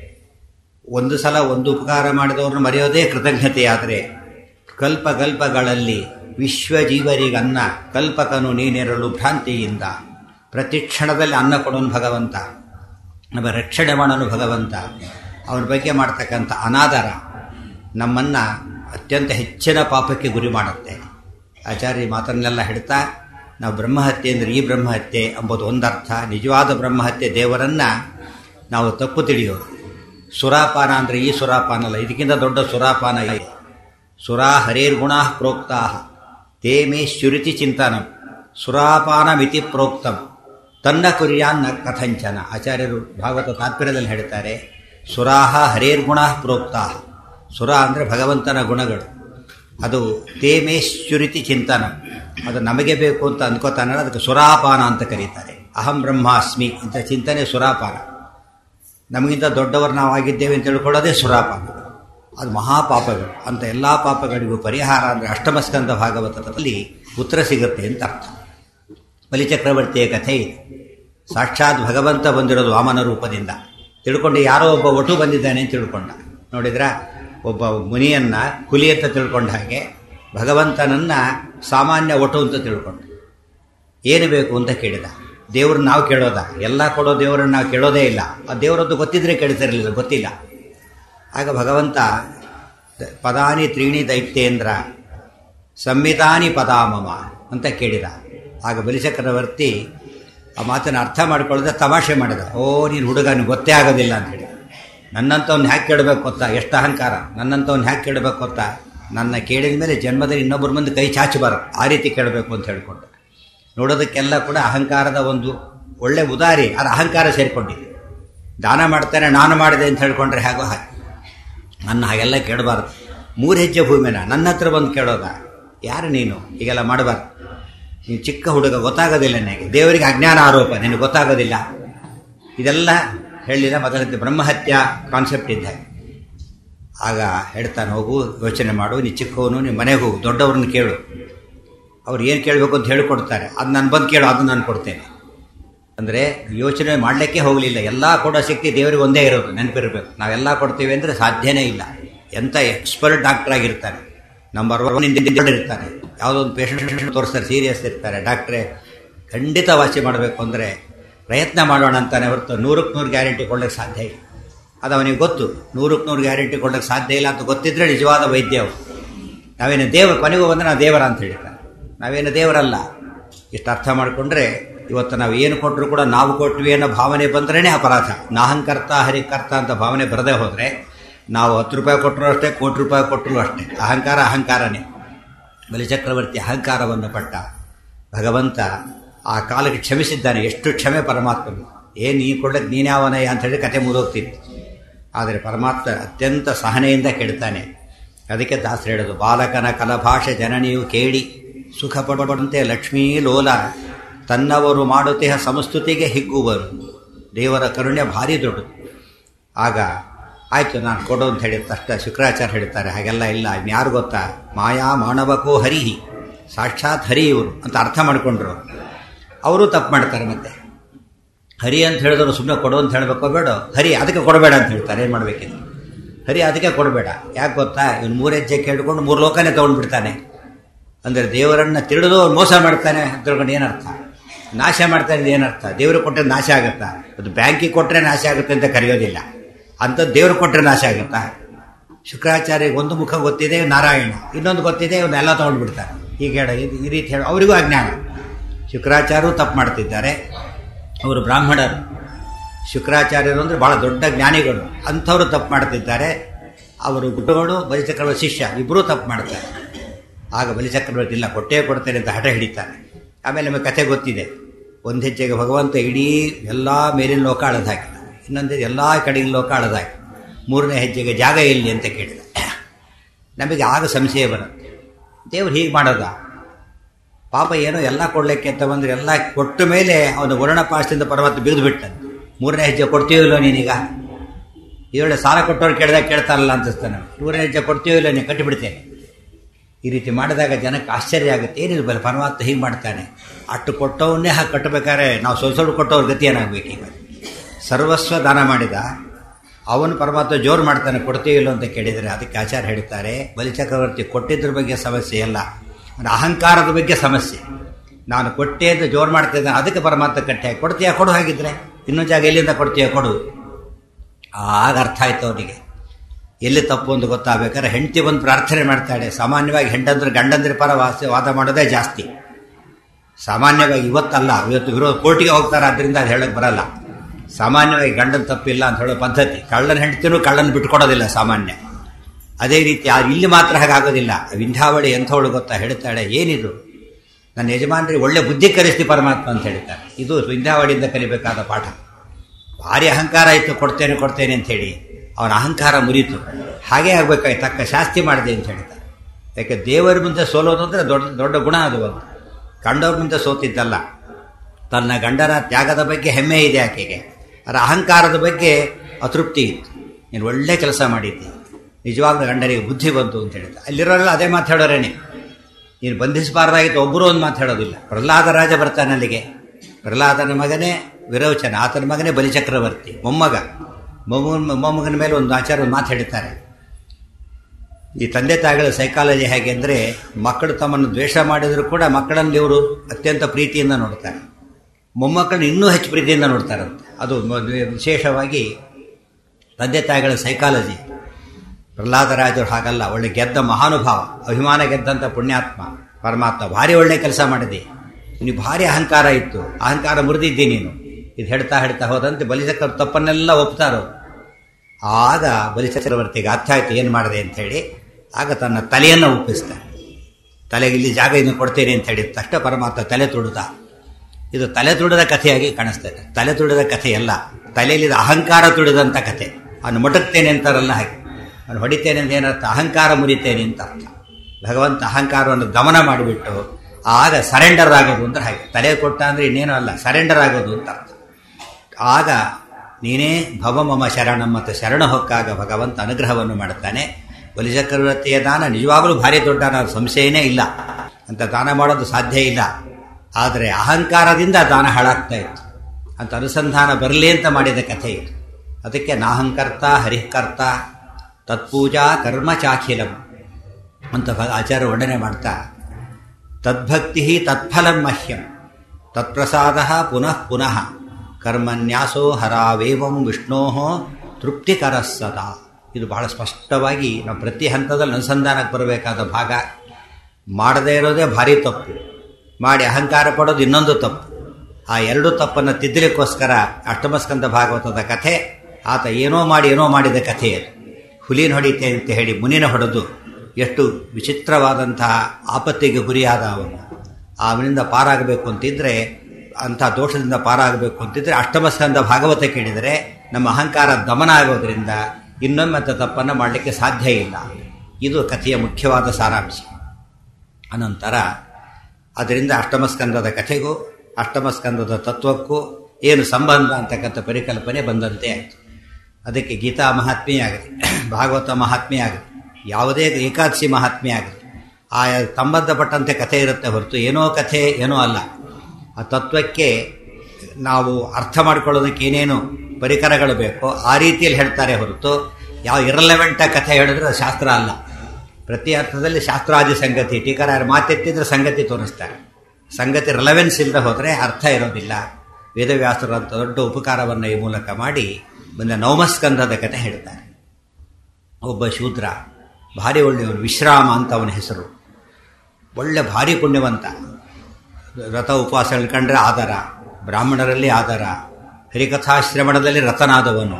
ಒಂದು ಸಲ ಒಂದು ಉಪಕಾರ ಮಾಡಿದವ್ರನ್ನ ಮರೆಯೋದೇ ಕೃತಜ್ಞತೆಯಾದರೆ ಕಲ್ಪ ಕಲ್ಪಗಳಲ್ಲಿ ವಿಶ್ವಜೀವರಿಗೆ ಅನ್ನ ಕಲ್ಪಕನು ನೀನಿರಲು ಭ್ರಾಂತಿಯಿಂದ ಪ್ರತಿ ಕ್ಷಣದಲ್ಲಿ ಅನ್ನ ಕೊಡೋನು ಭಗವಂತ ನಮ್ಮ ರಕ್ಷಣೆ ಮಾಡೋನು ಭಗವಂತ ಅವನ ಬಗ್ಗೆ ಮಾಡ್ತಕ್ಕಂಥ ಅನಾದರ ನಮ್ಮನ್ನು ಅತ್ಯಂತ ಹೆಚ್ಚಿನ ಪಾಪಕ್ಕೆ ಗುರಿ ಮಾಡುತ್ತೆ ಆಚಾರ್ಯ ಮಾತನ್ನೆಲ್ಲ ಹೇಳ್ತಾ ನಾವು ಬ್ರಹ್ಮಹತ್ಯೆ ಅಂದರೆ ಈ ಬ್ರಹ್ಮಹತ್ಯೆ ಎಂಬುದು ಒಂದರ್ಥ ನಿಜವಾದ ಬ್ರಹ್ಮಹತ್ಯೆ ದೇವರನ್ನು ನಾವು ತಪ್ಪು ತಿಳಿಯೋದು ಸುರಾಪಾನ ಅಂದರೆ ಈ ಸುರಾಪಾನ ಅಲ್ಲ ಇದಕ್ಕಿಂತ ದೊಡ್ಡ ಸುರಾಪಾನ ಇದೆ ಸುರಾ ಹರೇರ್ಗುಣಾ ಪ್ರೋಕ್ತಾ ತೇ ಮೇ ಶುರುಚಿ ಚಿಂತನ ಸುರಾಪಾನ ಮಿತಿ ಪ್ರೋಕ್ತಂ ತನ್ನ ಕುರ್ಯಾನ್ನ ಕಥಂಚನ ಆಚಾರ್ಯರು ಭಾಗವತ ತಾತ್ಪರ್ಯದಲ್ಲಿ ಹೇಳ್ತಾರೆ ಸುರಾಹ ಹರೇರ್ಗುಣ ಪ್ರೋಕ್ತಾ ಸುರ ಅಂದರೆ ಭಗವಂತನ ಗುಣಗಳು ಅದು ತೇಮೇ ಶುರಿತಿ ಚಿಂತನ ಅದು ನಮಗೆ ಬೇಕು ಅಂತ ಅನ್ಕೋತಾನಲ್ಲ ಅದಕ್ಕೆ ಸುರಾಪಾನ ಅಂತ ಕರೀತಾರೆ ಅಹಂ ಬ್ರಹ್ಮಾಸ್ಮಿ ಅಂತ ಚಿಂತನೆ ಸುರಾಪಾನ ನಮಗಿಂತ ದೊಡ್ಡವರು ನಾವು ಆಗಿದ್ದೇವೆ ಅಂತ ತಿಳ್ಕೊಳ್ಳೋದೇ ಸುರಾಪಾನ ಅದು ಮಹಾಪಾಪಗಳು ಅಂತ ಎಲ್ಲ ಪಾಪಗಳಿಗೂ ಪರಿಹಾರ ಅಂದರೆ ಅಷ್ಟಮಸ್ಕಂದ ಭಾಗವತದಲ್ಲಿ ಉತ್ತರ ಸಿಗುತ್ತೆ ಅಂತ ಅರ್ಥ ಬಲಿಚಕ್ರವರ್ತಿಯ ಕಥೆ ಇದೆ ಸಾಕ್ಷಾತ್ ಭಗವಂತ ಬಂದಿರೋದು ವಾಮನ ರೂಪದಿಂದ ತಿಳ್ಕೊಂಡು ಯಾರೋ ಒಬ್ಬ ಒಟು ಬಂದಿದ್ದಾನೆ ಅಂತ ತಿಳ್ಕೊಂಡ ನೋಡಿದ್ರ ಒಬ್ಬ ಮುನಿಯನ್ನ ಹುಲಿ ಅಂತ ತಿಳ್ಕೊಂಡ ಹಾಗೆ ಭಗವಂತನನ್ನ ಸಾಮಾನ್ಯ ಒಟು ಅಂತ ತಿಳ್ಕೊಂಡ ಏನು ಬೇಕು ಅಂತ ಕೇಳಿದ ದೇವ್ರನ್ನ ನಾವು ಕೇಳೋದ ಎಲ್ಲ ಕೊಡೋ ದೇವರನ್ನ ನಾವು ಕೇಳೋದೇ ಇಲ್ಲ ಆ ದೇವರದ್ದು ಗೊತ್ತಿದ್ರೆ ಕೇಳ್ತಿರಲಿಲ್ಲ ಗೊತ್ತಿಲ್ಲ ಆಗ ಭಗವಂತ ಪದಾನಿ ತ್ರೀಣಿ ದೈತ್ಯೇಂದ್ರ ಸಂವಿಧಾನಿ ಪದಾಮಮ ಅಂತ ಕೇಳಿದ ಆಗ ಬಲಿಚಕ್ರವರ್ತಿ ಆ ಮಾತನ್ನು ಅರ್ಥ ಮಾಡ್ಕೊಳ್ಳದೆ ತಮಾಷೆ ಮಾಡಿದ ಓ ನೀನು ಹುಡುಗನಿಗೆ ಗೊತ್ತೇ ಆಗೋದಿಲ್ಲ ಅಂತ ಹೇಳಿ ನನ್ನಂಥವ್ನು ಹ್ಯಾಕೆ ಕೇಳಬೇಕು ಗೊತ್ತಾ ಎಷ್ಟು ಅಹಂಕಾರ ನನ್ನಂಥವ್ನು ಹ್ಯಾಕೆ ಕೇಳಬೇಕು ಗೊತ್ತಾ ನನ್ನ ಕೇಳಿದ ಮೇಲೆ ಜನ್ಮದಲ್ಲಿ ಇನ್ನೊಬ್ಬರ ಮುಂದೆ ಕೈ ಚಾಚಬಾರದು ಆ ರೀತಿ ಕೇಳಬೇಕು ಅಂತ ಹೇಳ್ಕೊಂಡು ನೋಡೋದಕ್ಕೆಲ್ಲ ಕೂಡ ಅಹಂಕಾರದ ಒಂದು ಒಳ್ಳೆ ಉದಾರಿ ಅದು ಅಹಂಕಾರ ಸೇರಿಕೊಂಡಿದೆ ದಾನ ಮಾಡ್ತಾನೆ ನಾನು ಮಾಡಿದೆ ಅಂತ ಹೇಳ್ಕೊಂಡ್ರೆ ಹೇಗೋ ಹಾಗೆ ನನ್ನ ಹಾಗೆಲ್ಲ ಕೇಳಬಾರ್ದು ಮೂರು ಹೆಜ್ಜೆ ಭೂಮಿನ ನನ್ನ ಹತ್ರ ಬಂದು ಕೇಳೋದ ಯಾರು ನೀನು ಹೀಗೆಲ್ಲ ಮಾಡಬಾರ್ದು ನೀನು ಚಿಕ್ಕ ಹುಡುಗ ಗೊತ್ತಾಗೋದಿಲ್ಲ ನನಗೆ ದೇವರಿಗೆ ಅಜ್ಞಾನ ಆರೋಪ ನಿನಗೆ ಗೊತ್ತಾಗೋದಿಲ್ಲ ಇದೆಲ್ಲ ಹೇಳಿದ ಮೊದಲಂತೆ ಬ್ರಹ್ಮಹತ್ಯ ಕಾನ್ಸೆಪ್ಟ್ ಇದ್ದ ಆಗ ಹೇಳ್ತಾನೆ ಹೋಗು ಯೋಚನೆ ಮಾಡು ನೀ ಚಿಕ್ಕವನು ನೀನು ಮನೆಗೆ ಹೋಗು ದೊಡ್ಡವ್ರನ್ನ ಕೇಳು ಅವ್ರು ಏನು ಕೇಳಬೇಕು ಅಂತ ಹೇಳಿಕೊಡ್ತಾರೆ ಅದು ನಾನು ಬಂದು ಕೇಳು ಅದು ನಾನು ಕೊಡ್ತೇನೆ ಅಂದರೆ ಯೋಚನೆ ಮಾಡಲಿಕ್ಕೆ ಹೋಗಲಿಲ್ಲ ಎಲ್ಲ ಕೊಡೋ ಶಕ್ತಿ ದೇವರಿಗೆ ಒಂದೇ ಇರೋದು ನೆನಪಿರಬೇಕು ನಾವೆಲ್ಲ ಕೊಡ್ತೀವಿ ಅಂದರೆ ಸಾಧ್ಯನೇ ಇಲ್ಲ ಎಂಥ ಎಕ್ಸ್ಪರ್ಟ್ ಡಾಕ್ಟರ್ ಆಗಿರ್ತಾರೆ ನಂಬರ್ ಒನ್ ಇಂದ ಇರ್ತಾರೆ ಯಾವುದೋ ಒಂದು ಪೇಷಂಟ್ ತೋರಿಸ್ತಾರೆ ಸೀರಿಯಸ್ ಇರ್ತಾರೆ ಡಾಕ್ಟ್ರೇ ಖಂಡಿತ ವಾಸಿ ಮಾಡಬೇಕು ಅಂದರೆ ಪ್ರಯತ್ನ ಮಾಡೋಣ ಅಂತಾನೆ ಹೊರತು ನೂರಕ್ಕೆ ನೂರು ಗ್ಯಾರಂಟಿ ಕೊಡಲಿಕ್ಕೆ ಸಾಧ್ಯ ಇಲ್ಲ ಅದು ಅವನಿಗೆ ಗೊತ್ತು ನೂರಕ್ಕೆ ನೂರು ಗ್ಯಾರಂಟಿ ಕೊಡಲಿಕ್ಕೆ ಸಾಧ್ಯ ಇಲ್ಲ ಅಂತ ಗೊತ್ತಿದ್ರೆ ನಿಜವಾದ ವೈದ್ಯ ಅವರು ನಾವೇನು ದೇವ ಕೊನೆಗೂ ಬಂದರೆ ನಾವು ದೇವರ ಅಂತ ಹೇಳ್ತಾರೆ ನಾವೇನು ದೇವರಲ್ಲ ಇಷ್ಟು ಅರ್ಥ ಮಾಡಿಕೊಂಡ್ರೆ ಇವತ್ತು ನಾವು ಏನು ಕೊಟ್ಟರು ಕೂಡ ನಾವು ಕೊಟ್ವಿ ಅನ್ನೋ ಭಾವನೆ ಬಂದ್ರೇ ಅಪರಾಧ ನಾಹಂಕರ್ತ ಹರಿಕರ್ತ ಅಂತ ಭಾವನೆ ಬರದೇ ಹೋದರೆ ನಾವು ಹತ್ತು ರೂಪಾಯಿ ಕೊಟ್ಟರು ಅಷ್ಟೇ ಕೋಟಿ ರೂಪಾಯಿ ಕೊಟ್ಟರು ಅಷ್ಟೇ ಅಹಂಕಾರ ಅಹಂಕಾರನೇ ಬಲಿಚಕ್ರವರ್ತಿ ಅಹಂಕಾರವನ್ನು ಪಟ್ಟ ಭಗವಂತ ಆ ಕಾಲಕ್ಕೆ ಕ್ಷಮಿಸಿದ್ದಾನೆ ಎಷ್ಟು ಕ್ಷಮೆ ಪರಮಾತ್ಮನು ಏನು ನೀನು ಕೊಡ್ಲಿಕ್ಕೆ ನೀನ್ಯಾವನಯ್ಯ ಅಂತ ಹೇಳಿ ಕತೆ ಮುಗಿದೋಗ್ತಿತ್ತು ಆದರೆ ಪರಮಾತ್ಮ ಅತ್ಯಂತ ಸಹನೆಯಿಂದ ಕೆಡ್ತಾನೆ ಅದಕ್ಕೆ ದಾಸರು ಹೇಳೋದು ಬಾಲಕನ ಕಲಭಾಷೆ ಜನನಿಯು ಕೇಳಿ ಸುಖ ಪಡುವಂತೆ ಲಕ್ಷ್ಮೀ ಲೋಲ ತನ್ನವರು ಮಾಡುತ್ತೆಹ ಸಂಸ್ತುತಿಗೆ ಹಿಗ್ಗುವರು ದೇವರ ಕರುಣೆ ಭಾರಿ ದೊಡ್ಡದು ಆಗ ಆಯಿತು ನಾನು ಕೊಡು ಅಂತ ಹೇಳಿದ ತಕ್ಷಣ ಶುಕ್ರಾಚಾರ್ಯ ಹೇಳ್ತಾರೆ ಹಾಗೆಲ್ಲ ಇಲ್ಲ ಯಾರು ಗೊತ್ತಾ ಮಾಯಾ ಮಾನವಕೋ ಹರಿಹಿ ಸಾಕ್ಷಾತ್ ಹರಿ ಇವರು ಅಂತ ಅರ್ಥ ಮಾಡಿಕೊಂಡ್ರು ಅವರು ತಪ್ಪು ಮಾಡ್ತಾರೆ ಮತ್ತೆ ಹರಿ ಅಂತ ಹೇಳಿದ್ರು ಸುಮ್ಮನೆ ಕೊಡು ಅಂತ ಹೇಳಬೇಕೋ ಬೇಡ ಹರಿ ಅದಕ್ಕೆ ಕೊಡಬೇಡ ಅಂತ ಹೇಳ್ತಾರೆ ಏನು ಮಾಡಬೇಕಿಲ್ಲ ಹರಿ ಅದಕ್ಕೆ ಕೊಡಬೇಡ ಯಾಕೆ ಗೊತ್ತಾ ಇವನು ಮೂರು ಹೆಜ್ಜೆ ಕೇಳಿಕೊಂಡು ಮೂರು ಲೋಕನೇ ತೊಗೊಂಡ್ಬಿಡ್ತಾನೆ ಅಂದರೆ ದೇವರನ್ನು ತಿಳಿದು ಅವ್ನು ಮೋಸ ಮಾಡ್ತಾನೆ ತಿಳ್ಕೊಂಡು ಏನರ್ಥ ನಾಶ ಮಾಡ್ತಾನೆ ಏನರ್ಥ ದೇವರು ಕೊಟ್ಟರೆ ನಾಶ ಆಗುತ್ತಾ ಅದು ಬ್ಯಾಂಕಿಗೆ ಕೊಟ್ಟರೆ ನಾಶ ಆಗುತ್ತೆ ಅಂತ ಕರೆಯೋದಿಲ್ಲ ಅಂಥದ್ದು ದೇವರು ಕೊಟ್ಟರೆ ನಾಶ ಆಗುತ್ತಾ ಶುಕ್ರಾಚಾರ್ಯಗೆ ಒಂದು ಮುಖ ಗೊತ್ತಿದೆ ನಾರಾಯಣ ಇನ್ನೊಂದು ಗೊತ್ತಿದೆ ಇವನ್ನೆಲ್ಲ ತೊಗೊಂಡ್ಬಿಡ್ತಾರೆ ಹೀಗೆ ಹೇಳ ಈ ರೀತಿ ಹೇಳಿ ಅವರಿಗೂ ಅಜ್ಞಾನ ಶುಕ್ರಾಚಾರ್ಯರು ತಪ್ಪು ಮಾಡ್ತಿದ್ದಾರೆ ಅವರು ಬ್ರಾಹ್ಮಣರು ಶುಕ್ರಾಚಾರ್ಯರು ಅಂದರೆ ಭಾಳ ದೊಡ್ಡ ಜ್ಞಾನಿಗಳು ಅಂಥವರು ತಪ್ಪು ಮಾಡ್ತಿದ್ದಾರೆ ಅವರು ಗುರುಗಳು ಬಲಿಚಕ್ರವರ್ತಿ ಶಿಷ್ಯ ಇಬ್ಬರೂ ತಪ್ಪು ಮಾಡ್ತಾರೆ ಆಗ ಬಲಿಚಕ್ರವರ್ತಿ ಇಲ್ಲ ಕೊಟ್ಟೇ ಕೊಡ್ತೇನೆ ಅಂತ ಹಠ ಹಿಡಿತಾರೆ ಆಮೇಲೆ ನಮಗೆ ಕಥೆ ಗೊತ್ತಿದೆ ಒಂದು ಹೆಜ್ಜೆಗೆ ಭಗವಂತ ಇಡೀ ಎಲ್ಲ ಮೇಲಿನ ಲೋಕ ಅಳದು ಹಾಕಿದ ಇನ್ನೊಂದು ಎಲ್ಲ ಕಡೆಗಿನ ಲೋಕ ಅಳದು ಹಾಕಿ ಮೂರನೇ ಹೆಜ್ಜೆಗೆ ಜಾಗ ಎಲ್ಲಿ ಅಂತ ಕೇಳಿದ ನಮಗೆ ಆಗ ಸಂಶಯ ಬರುತ್ತೆ ದೇವ್ರು ಹೀಗೆ ಮಾಡೋದ ಪಾಪ ಏನೋ ಎಲ್ಲ ಕೊಡ್ಲಿಕ್ಕೆ ಅಂತ ಬಂದರೆ ಎಲ್ಲ ಕೊಟ್ಟ ಮೇಲೆ ಅವನು ವರ್ಣಪಾಶದಿಂದ ಪರಮಾತ್ಮ ಬಿಗಿದು ಬಿಟ್ಟನು ಮೂರನೇ ಹೆಜ್ಜೆ ಕೊಡ್ತೀವಿಲ್ಲೋ ನೀನೀಗ ಏಳು ಸಾಲ ಕೊಟ್ಟವ್ರು ಕೇಳಿದಾಗ ಕೇಳ್ತಾರಲ್ಲ ಅಂತಿಸ್ತಾನೆ ಮೂರನೇ ಹೆಜ್ಜೆ ಕೊಡ್ತೀವಿಲ್ಲ ನೀನು ಕಟ್ಟಿಬಿಡ್ತೇನೆ ಈ ರೀತಿ ಮಾಡಿದಾಗ ಜನಕ್ಕೆ ಆಶ್ಚರ್ಯ ಆಗುತ್ತೆ ಏನಿಲ್ಲ ಬಲ್ಲ ಪರಮಾತ್ಮ ಹೀಗೆ ಮಾಡ್ತಾನೆ ಅಷ್ಟು ಕೊಟ್ಟವನ್ನೇ ಹಾಗೆ ಕಟ್ಟಬೇಕಾದ್ರೆ ನಾವು ಸ್ವಲ್ಪ ಸ್ವಲ್ಪ ಕೊಟ್ಟವ್ರ ಗತಿ ಏನಾಗಬೇಕು ಈಗ ಸರ್ವಸ್ವ ದಾನ ಮಾಡಿದ ಅವನು ಪರಮಾತ್ಮ ಜೋರು ಮಾಡ್ತಾನೆ ಕೊಡ್ತೀವಿಲ್ಲ ಅಂತ ಕೇಳಿದರೆ ಅದಕ್ಕೆ ಆಚಾರ್ಯ ಹೇಳ್ತಾರೆ ಬಲಿಚಕ್ರವರ್ತಿ ಕೊಟ್ಟಿದ್ರ ಬಗ್ಗೆ ಸಮಸ್ಯೆ ಅಲ್ಲ ಅಹಂಕಾರದ ಬಗ್ಗೆ ಸಮಸ್ಯೆ ನಾನು ಕೊಟ್ಟೆ ಅಂತ ಜೋರು ಮಾಡ್ತಾ ಇದ್ದಾನೆ ಅದಕ್ಕೆ ಪರಮಾತ್ಮ ಕಟ್ಟೆ ಕೊಡ್ತೀಯ ಕೊಡು ಹಾಗಿದ್ರೆ ಇನ್ನೊಂದು ಜಾಗ ಎಲ್ಲಿಂದ ಕೊಡ್ತೀಯ ಕೊಡು ಆಗ ಅರ್ಥ ಆಯ್ತು ಅವನಿಗೆ ಎಲ್ಲಿ ತಪ್ಪು ಅಂತ ಗೊತ್ತಾಗಬೇಕಾದ್ರೆ ಹೆಂಡತಿ ಬಂದು ಪ್ರಾರ್ಥನೆ ಮಾಡ್ತಾಳೆ ಸಾಮಾನ್ಯವಾಗಿ ಹೆಂಡಂದ್ರೆ ಗಂಡಂದ್ರ ಪರ ವಾಸ ವಾದ ಮಾಡೋದೇ ಜಾಸ್ತಿ ಸಾಮಾನ್ಯವಾಗಿ ಇವತ್ತಲ್ಲ ಇವತ್ತು ವಿರೋಧ ಕೋರ್ಟಿಗೆ ಹೋಗ್ತಾರೆ ಅದರಿಂದ ಅದು ಹೇಳಕ್ಕೆ ಬರಲ್ಲ ಸಾಮಾನ್ಯವಾಗಿ ಗಂಡನ ತಪ್ಪಿಲ್ಲ ಅಂತ ಹೇಳೋ ಪದ್ಧತಿ ಕಳ್ಳನ ಹೆಂಡತಿನೂ ಕಳ್ಳನ ಬಿಟ್ಕೊಡೋದಿಲ್ಲ ಸಾಮಾನ್ಯ ಅದೇ ರೀತಿ ಆ ಇಲ್ಲಿ ಮಾತ್ರ ಹಾಗಾಗೋದಿಲ್ಲ ವಿಂಧ್ಯಾವಳಿ ಎಂಥವಳು ಗೊತ್ತಾ ಹೇಳ್ತಾಳೆ ಏನಿದು ನನ್ನ ಯಜಮಾನ್ರಿಗೆ ಒಳ್ಳೆ ಬುದ್ಧಿ ಕಲಿಸ್ತಿ ಪರಮಾತ್ಮ ಅಂತ ಹೇಳ್ತಾರೆ ಇದು ವಿಂಧ್ಯಾವಳಿಯಿಂದ ಕಲಿಬೇಕಾದ ಪಾಠ ಭಾರಿ ಅಹಂಕಾರ ಇತ್ತು ಕೊಡ್ತೇನೆ ಕೊಡ್ತೇನೆ ಅಂತ ಹೇಳಿ ಅವನ ಅಹಂಕಾರ ಮುರಿತು ಹಾಗೇ ಆಗ್ಬೇಕಾಗಿ ತಕ್ಕ ಶಾಸ್ತಿ ಮಾಡಿದೆ ಅಂತ ಹೇಳ್ತಾರೆ ಯಾಕೆ ದೇವರ ಮುಂದೆ ಸೋಲೋದು ಅಂದರೆ ದೊಡ್ಡ ದೊಡ್ಡ ಗುಣ ಅದು ಒಂದು ಕಂಡವ್ರ ಮುಂದೆ ಸೋತಿದ್ದಲ್ಲ ತನ್ನ ಗಂಡನ ತ್ಯಾಗದ ಬಗ್ಗೆ ಹೆಮ್ಮೆ ಇದೆ ಆಕೆಗೆ ಅದರ ಅಹಂಕಾರದ ಬಗ್ಗೆ ಅತೃಪ್ತಿ ಇತ್ತು ನೀನು ಒಳ್ಳೆ ಕೆಲಸ ಮಾಡಿದ್ದೆ ನಿಜವಾಗ್ಲೂ ಗಂಡನಿಗೆ ಬುದ್ಧಿ ಬಂತು ಅಂತ ಹೇಳಿದ ಅಲ್ಲಿರೋರೆಲ್ಲ ಅದೇ ಮಾತಾಡೋರೇನೆ ನೀನು ಬಂಧಿಸಬಾರ್ದಾಗಿತ್ತು ಒಬ್ಬರು ಒಂದು ಮಾತಾಡೋದಿಲ್ಲ ಪ್ರಹ್ಲಾದ ರಾಜ ಬರ್ತಾನೆ ಅಲ್ಲಿಗೆ ಪ್ರಹ್ಲಾದನ ಮಗನೇ ವಿರೋಚನ ಆತನ ಮಗನೇ ಬಲಿಚಕ್ರವರ್ತಿ ಮೊಮ್ಮಗ ಮೊಮ್ಮನ ಮೊಮ್ಮಗನ ಮೇಲೆ ಒಂದು ಆಚಾರ ಒಂದು ಮಾತು ಹೇಳ್ತಾರೆ ಈ ತಂದೆ ತಾಯಿಗಳ ಸೈಕಾಲಜಿ ಹೇಗೆ ಅಂದರೆ ಮಕ್ಕಳು ತಮ್ಮನ್ನು ದ್ವೇಷ ಮಾಡಿದರೂ ಕೂಡ ಮಕ್ಕಳಲ್ಲಿ ಇವರು ಅತ್ಯಂತ ಪ್ರೀತಿಯಿಂದ ನೋಡ್ತಾರೆ ಮೊಮ್ಮಕ್ಕಳನ್ನ ಇನ್ನೂ ಹೆಚ್ಚು ಪ್ರೀತಿಯಿಂದ ನೋಡ್ತಾರಂತೆ ಅದು ವಿಶೇಷವಾಗಿ ತಂದೆ ತಾಯಿಗಳ ಸೈಕಾಲಜಿ ಪ್ರಹ್ಲಾದರಾಜರು ಹಾಗಲ್ಲ ಒಳ್ಳೆ ಗೆದ್ದ ಮಹಾನುಭಾವ ಅಭಿಮಾನ ಗೆದ್ದಂಥ ಪುಣ್ಯಾತ್ಮ ಪರಮಾತ್ಮ ಭಾರಿ ಒಳ್ಳೆ ಕೆಲಸ ಮಾಡಿದೆ ನೀವು ಭಾರಿ ಅಹಂಕಾರ ಇತ್ತು ಅಹಂಕಾರ ಮುರಿದಿದ್ದಿ ನೀನು ಇದು ಹೇಳ್ತಾ ಹೇಳ್ತಾ ಹೋದಂತೆ ಬಲಿಚಕ್ರ ತಪ್ಪನ್ನೆಲ್ಲ ಒಪ್ತಾರೋ ಆಗ ಬಲಿಚಕ್ರವರ್ತಿಗೆ ಅರ್ಥ ಆಯ್ತು ಏನು ಮಾಡಿದೆ ಅಂಥೇಳಿ ಆಗ ತನ್ನ ತಲೆಯನ್ನು ಒಪ್ಪಿಸ್ತಾನೆ ತಲೆಗೆ ಇಲ್ಲಿ ಜಾಗ ಇನ್ನು ಕೊಡ್ತೇನೆ ಅಂತ ಹೇಳಿ ತಕ್ಷಣ ಪರಮಾತ್ಮ ತಲೆ ತುಳಿದ ಇದು ತಲೆ ತುಳಿದ ಕಥೆಯಾಗಿ ಕಾಣಿಸ್ತದೆ ತಲೆ ತುಳಿದ ಕಥೆ ಅಲ್ಲ ತಲೆಯಲ್ಲಿ ಅಹಂಕಾರ ತುಳಿದಂಥ ಕಥೆ ಅವನು ಮೊಟಕ್ತೇನೆ ಅಂತಾರಲ್ಲ ಹಾಗೆ ಅವನು ಹೊಡಿತೇನೆ ಅಂತ ಏನರ್ಥ ಅಹಂಕಾರ ಮುರಿತೇನೆ ಅಂತ ಅರ್ಥ ಭಗವಂತ ಅಹಂಕಾರವನ್ನು ದಮನ ಮಾಡಿಬಿಟ್ಟು ಆಗ ಸರೆಂಡರ್ ಆಗೋದು ಅಂದ್ರೆ ಹಾಗೆ ತಲೆ ಕೊಟ್ಟ ಅಂದರೆ ಇನ್ನೇನೂ ಅಲ್ಲ ಸರೆಂಡರ್ ಆಗೋದು ಅಂತ ಅರ್ಥ ಆಗ ನೀನೇ ಭವ ಮಮ ಶರಣಂ ಮತ್ತು ಶರಣ ಹೊಕ್ಕಾಗ ಭಗವಂತ ಅನುಗ್ರಹವನ್ನು ಮಾಡುತ್ತಾನೆ ಬಲಿಚಕ್ರವರ್ತಿಯ ದಾನ ನಿಜವಾಗಲೂ ಭಾರಿ ದೊಡ್ಡ ಅನ್ನೋ ಸಂಶಯನೇ ಇಲ್ಲ ಅಂತ ದಾನ ಮಾಡೋದು ಸಾಧ್ಯ ಇಲ್ಲ ಆದರೆ ಅಹಂಕಾರದಿಂದ ದಾನ ಹಾಳಾಗ್ತಾ ಇತ್ತು ಅಂತ ಅನುಸಂಧಾನ ಬರಲಿ ಅಂತ ಮಾಡಿದ ಕಥೆ ಇದು ಅದಕ್ಕೆ ನಾಹಂಕರ್ತ ಹರಿಕರ್ತ ತತ್ಪೂಜಾ ಕರ್ಮ ಚಾಖಿಲಂ ಅಂತ ಭಗ ಆಚಾರ್ಯ ವರ್ಣನೆ ಮಾಡ್ತಾ ತದ್ಭಕ್ತಿ ತತ್ಫಲಂ ಮಹ್ಯಂ ತತ್ಪ್ರಸಾದ ಪುನಃ ಪುನಃ ಕರ್ಮನ್ಯಾಸೋ ಹರಾವೇವಂ ವಿಷ್ಣೋ ತೃಪ್ತಿಕರ ಸದಾ ಇದು ಬಹಳ ಸ್ಪಷ್ಟವಾಗಿ ನಾವು ಪ್ರತಿ ಹಂತದಲ್ಲಿ ಅನುಸಂಧಾನಕ್ಕೆ ಬರಬೇಕಾದ ಭಾಗ ಮಾಡದೇ ಇರೋದೇ ಭಾರಿ ತಪ್ಪು ಮಾಡಿ ಅಹಂಕಾರ ಪಡೋದು ಇನ್ನೊಂದು ತಪ್ಪು ಆ ಎರಡು ತಪ್ಪನ್ನು ತಿದ್ದಲಿಕ್ಕೋಸ್ಕರ ಅಷ್ಟಮಸ್ಕಂದ ಭಾಗವತದ ಕಥೆ ಆತ ಏನೋ ಮಾಡಿ ಏನೋ ಮಾಡಿದ ಕಥೆ ಅದು ಹುಲಿನ ಹೊಡಿತೆ ಅಂತ ಹೇಳಿ ಮುನಿನ ಹೊಡೆದು ಎಷ್ಟು ವಿಚಿತ್ರವಾದಂತಹ ಆಪತ್ತಿಗೆ ಗುರಿಯಾದ ಅವನು ಅವನಿಂದ ಪಾರಾಗಬೇಕು ಅಂತಿದ್ರೆ ಅಂಥ ದೋಷದಿಂದ ಪಾರಾಗಬೇಕು ಅಂತಿದ್ರೆ ಅಷ್ಟಮಸ್ಕಂದ ಭಾಗವತ ಕೇಳಿದರೆ ನಮ್ಮ ಅಹಂಕಾರ ದಮನ ಆಗೋದ್ರಿಂದ ಇನ್ನೊಮ್ಮೆ ಅಂತ ತಪ್ಪನ್ನು ಮಾಡಲಿಕ್ಕೆ ಸಾಧ್ಯ ಇಲ್ಲ ಇದು ಕಥೆಯ ಮುಖ್ಯವಾದ ಸಾರಾಂಶ ಅನಂತರ ಅದರಿಂದ ಅಷ್ಟಮಸ್ಕಂದದ ಕಥೆಗೂ ಅಷ್ಟಮಸ್ಕಂದದ ತತ್ವಕ್ಕೂ ಏನು ಸಂಬಂಧ ಅಂತಕ್ಕಂಥ ಪರಿಕಲ್ಪನೆ ಬಂದಂತೆ ಆಯಿತು ಅದಕ್ಕೆ ಗೀತಾ ಮಹಾತ್ಮೆ ಆಗುತ್ತೆ ಭಾಗವತ ಮಹಾತ್ಮೆ ಆಗುತ್ತೆ ಯಾವುದೇ ಏಕಾದಶಿ ಮಹಾತ್ಮೆ ಆಗುತ್ತೆ ಆ ಸಂಬಂಧಪಟ್ಟಂತೆ ಕಥೆ ಇರುತ್ತೆ ಹೊರತು ಏನೋ ಕಥೆ ಏನೋ ಅಲ್ಲ ಆ ತತ್ವಕ್ಕೆ ನಾವು ಅರ್ಥ ಮಾಡ್ಕೊಳ್ಳೋದಕ್ಕೆ ಏನೇನು ಪರಿಕರಗಳು ಬೇಕೋ ಆ ರೀತಿಯಲ್ಲಿ ಹೇಳ್ತಾರೆ ಹೊರತು ಯಾವ ಇರಲೆವೆಂಟ ಕಥೆ ಹೇಳಿದ್ರೆ ಅದು ಶಾಸ್ತ್ರ ಅಲ್ಲ ಪ್ರತಿ ಅರ್ಥದಲ್ಲಿ ಶಾಸ್ತ್ರಾದಿ ಸಂಗತಿ ಟೀಕರಾಯರು ಮಾತೆತ್ತಿದ್ರೆ ಸಂಗತಿ ತೋರಿಸ್ತಾರೆ ಸಂಗತಿ ರಿಲೆವೆನ್ಸ್ ಇಲ್ಲದೆ ಹೋದರೆ ಅರ್ಥ ಇರೋದಿಲ್ಲ ವೇದವ್ಯಾಸರು ಅಂತ ದೊಡ್ಡ ಉಪಕಾರವನ್ನು ಈ ಮೂಲಕ ಮಾಡಿ ಮುಂದೆ ನವಮಸ್ಕಂದದ ಕಥೆ ಹೇಳ್ತಾರೆ ಒಬ್ಬ ಶೂದ್ರ ಭಾರಿ ಒಳ್ಳೆಯವನು ವಿಶ್ರಾಮ ಅಂತ ಅವನ ಹೆಸರು ಒಳ್ಳೆ ಭಾರಿ ಪುಣ್ಯವಂತ ರಥ ಉಪವಾಸಗಳು ಕಂಡ್ರೆ ಆಧಾರ ಬ್ರಾಹ್ಮಣರಲ್ಲಿ ಆಧಾರ ಹರಿಕಥಾಶ್ರಮಣದಲ್ಲಿ ರಥನಾದವನು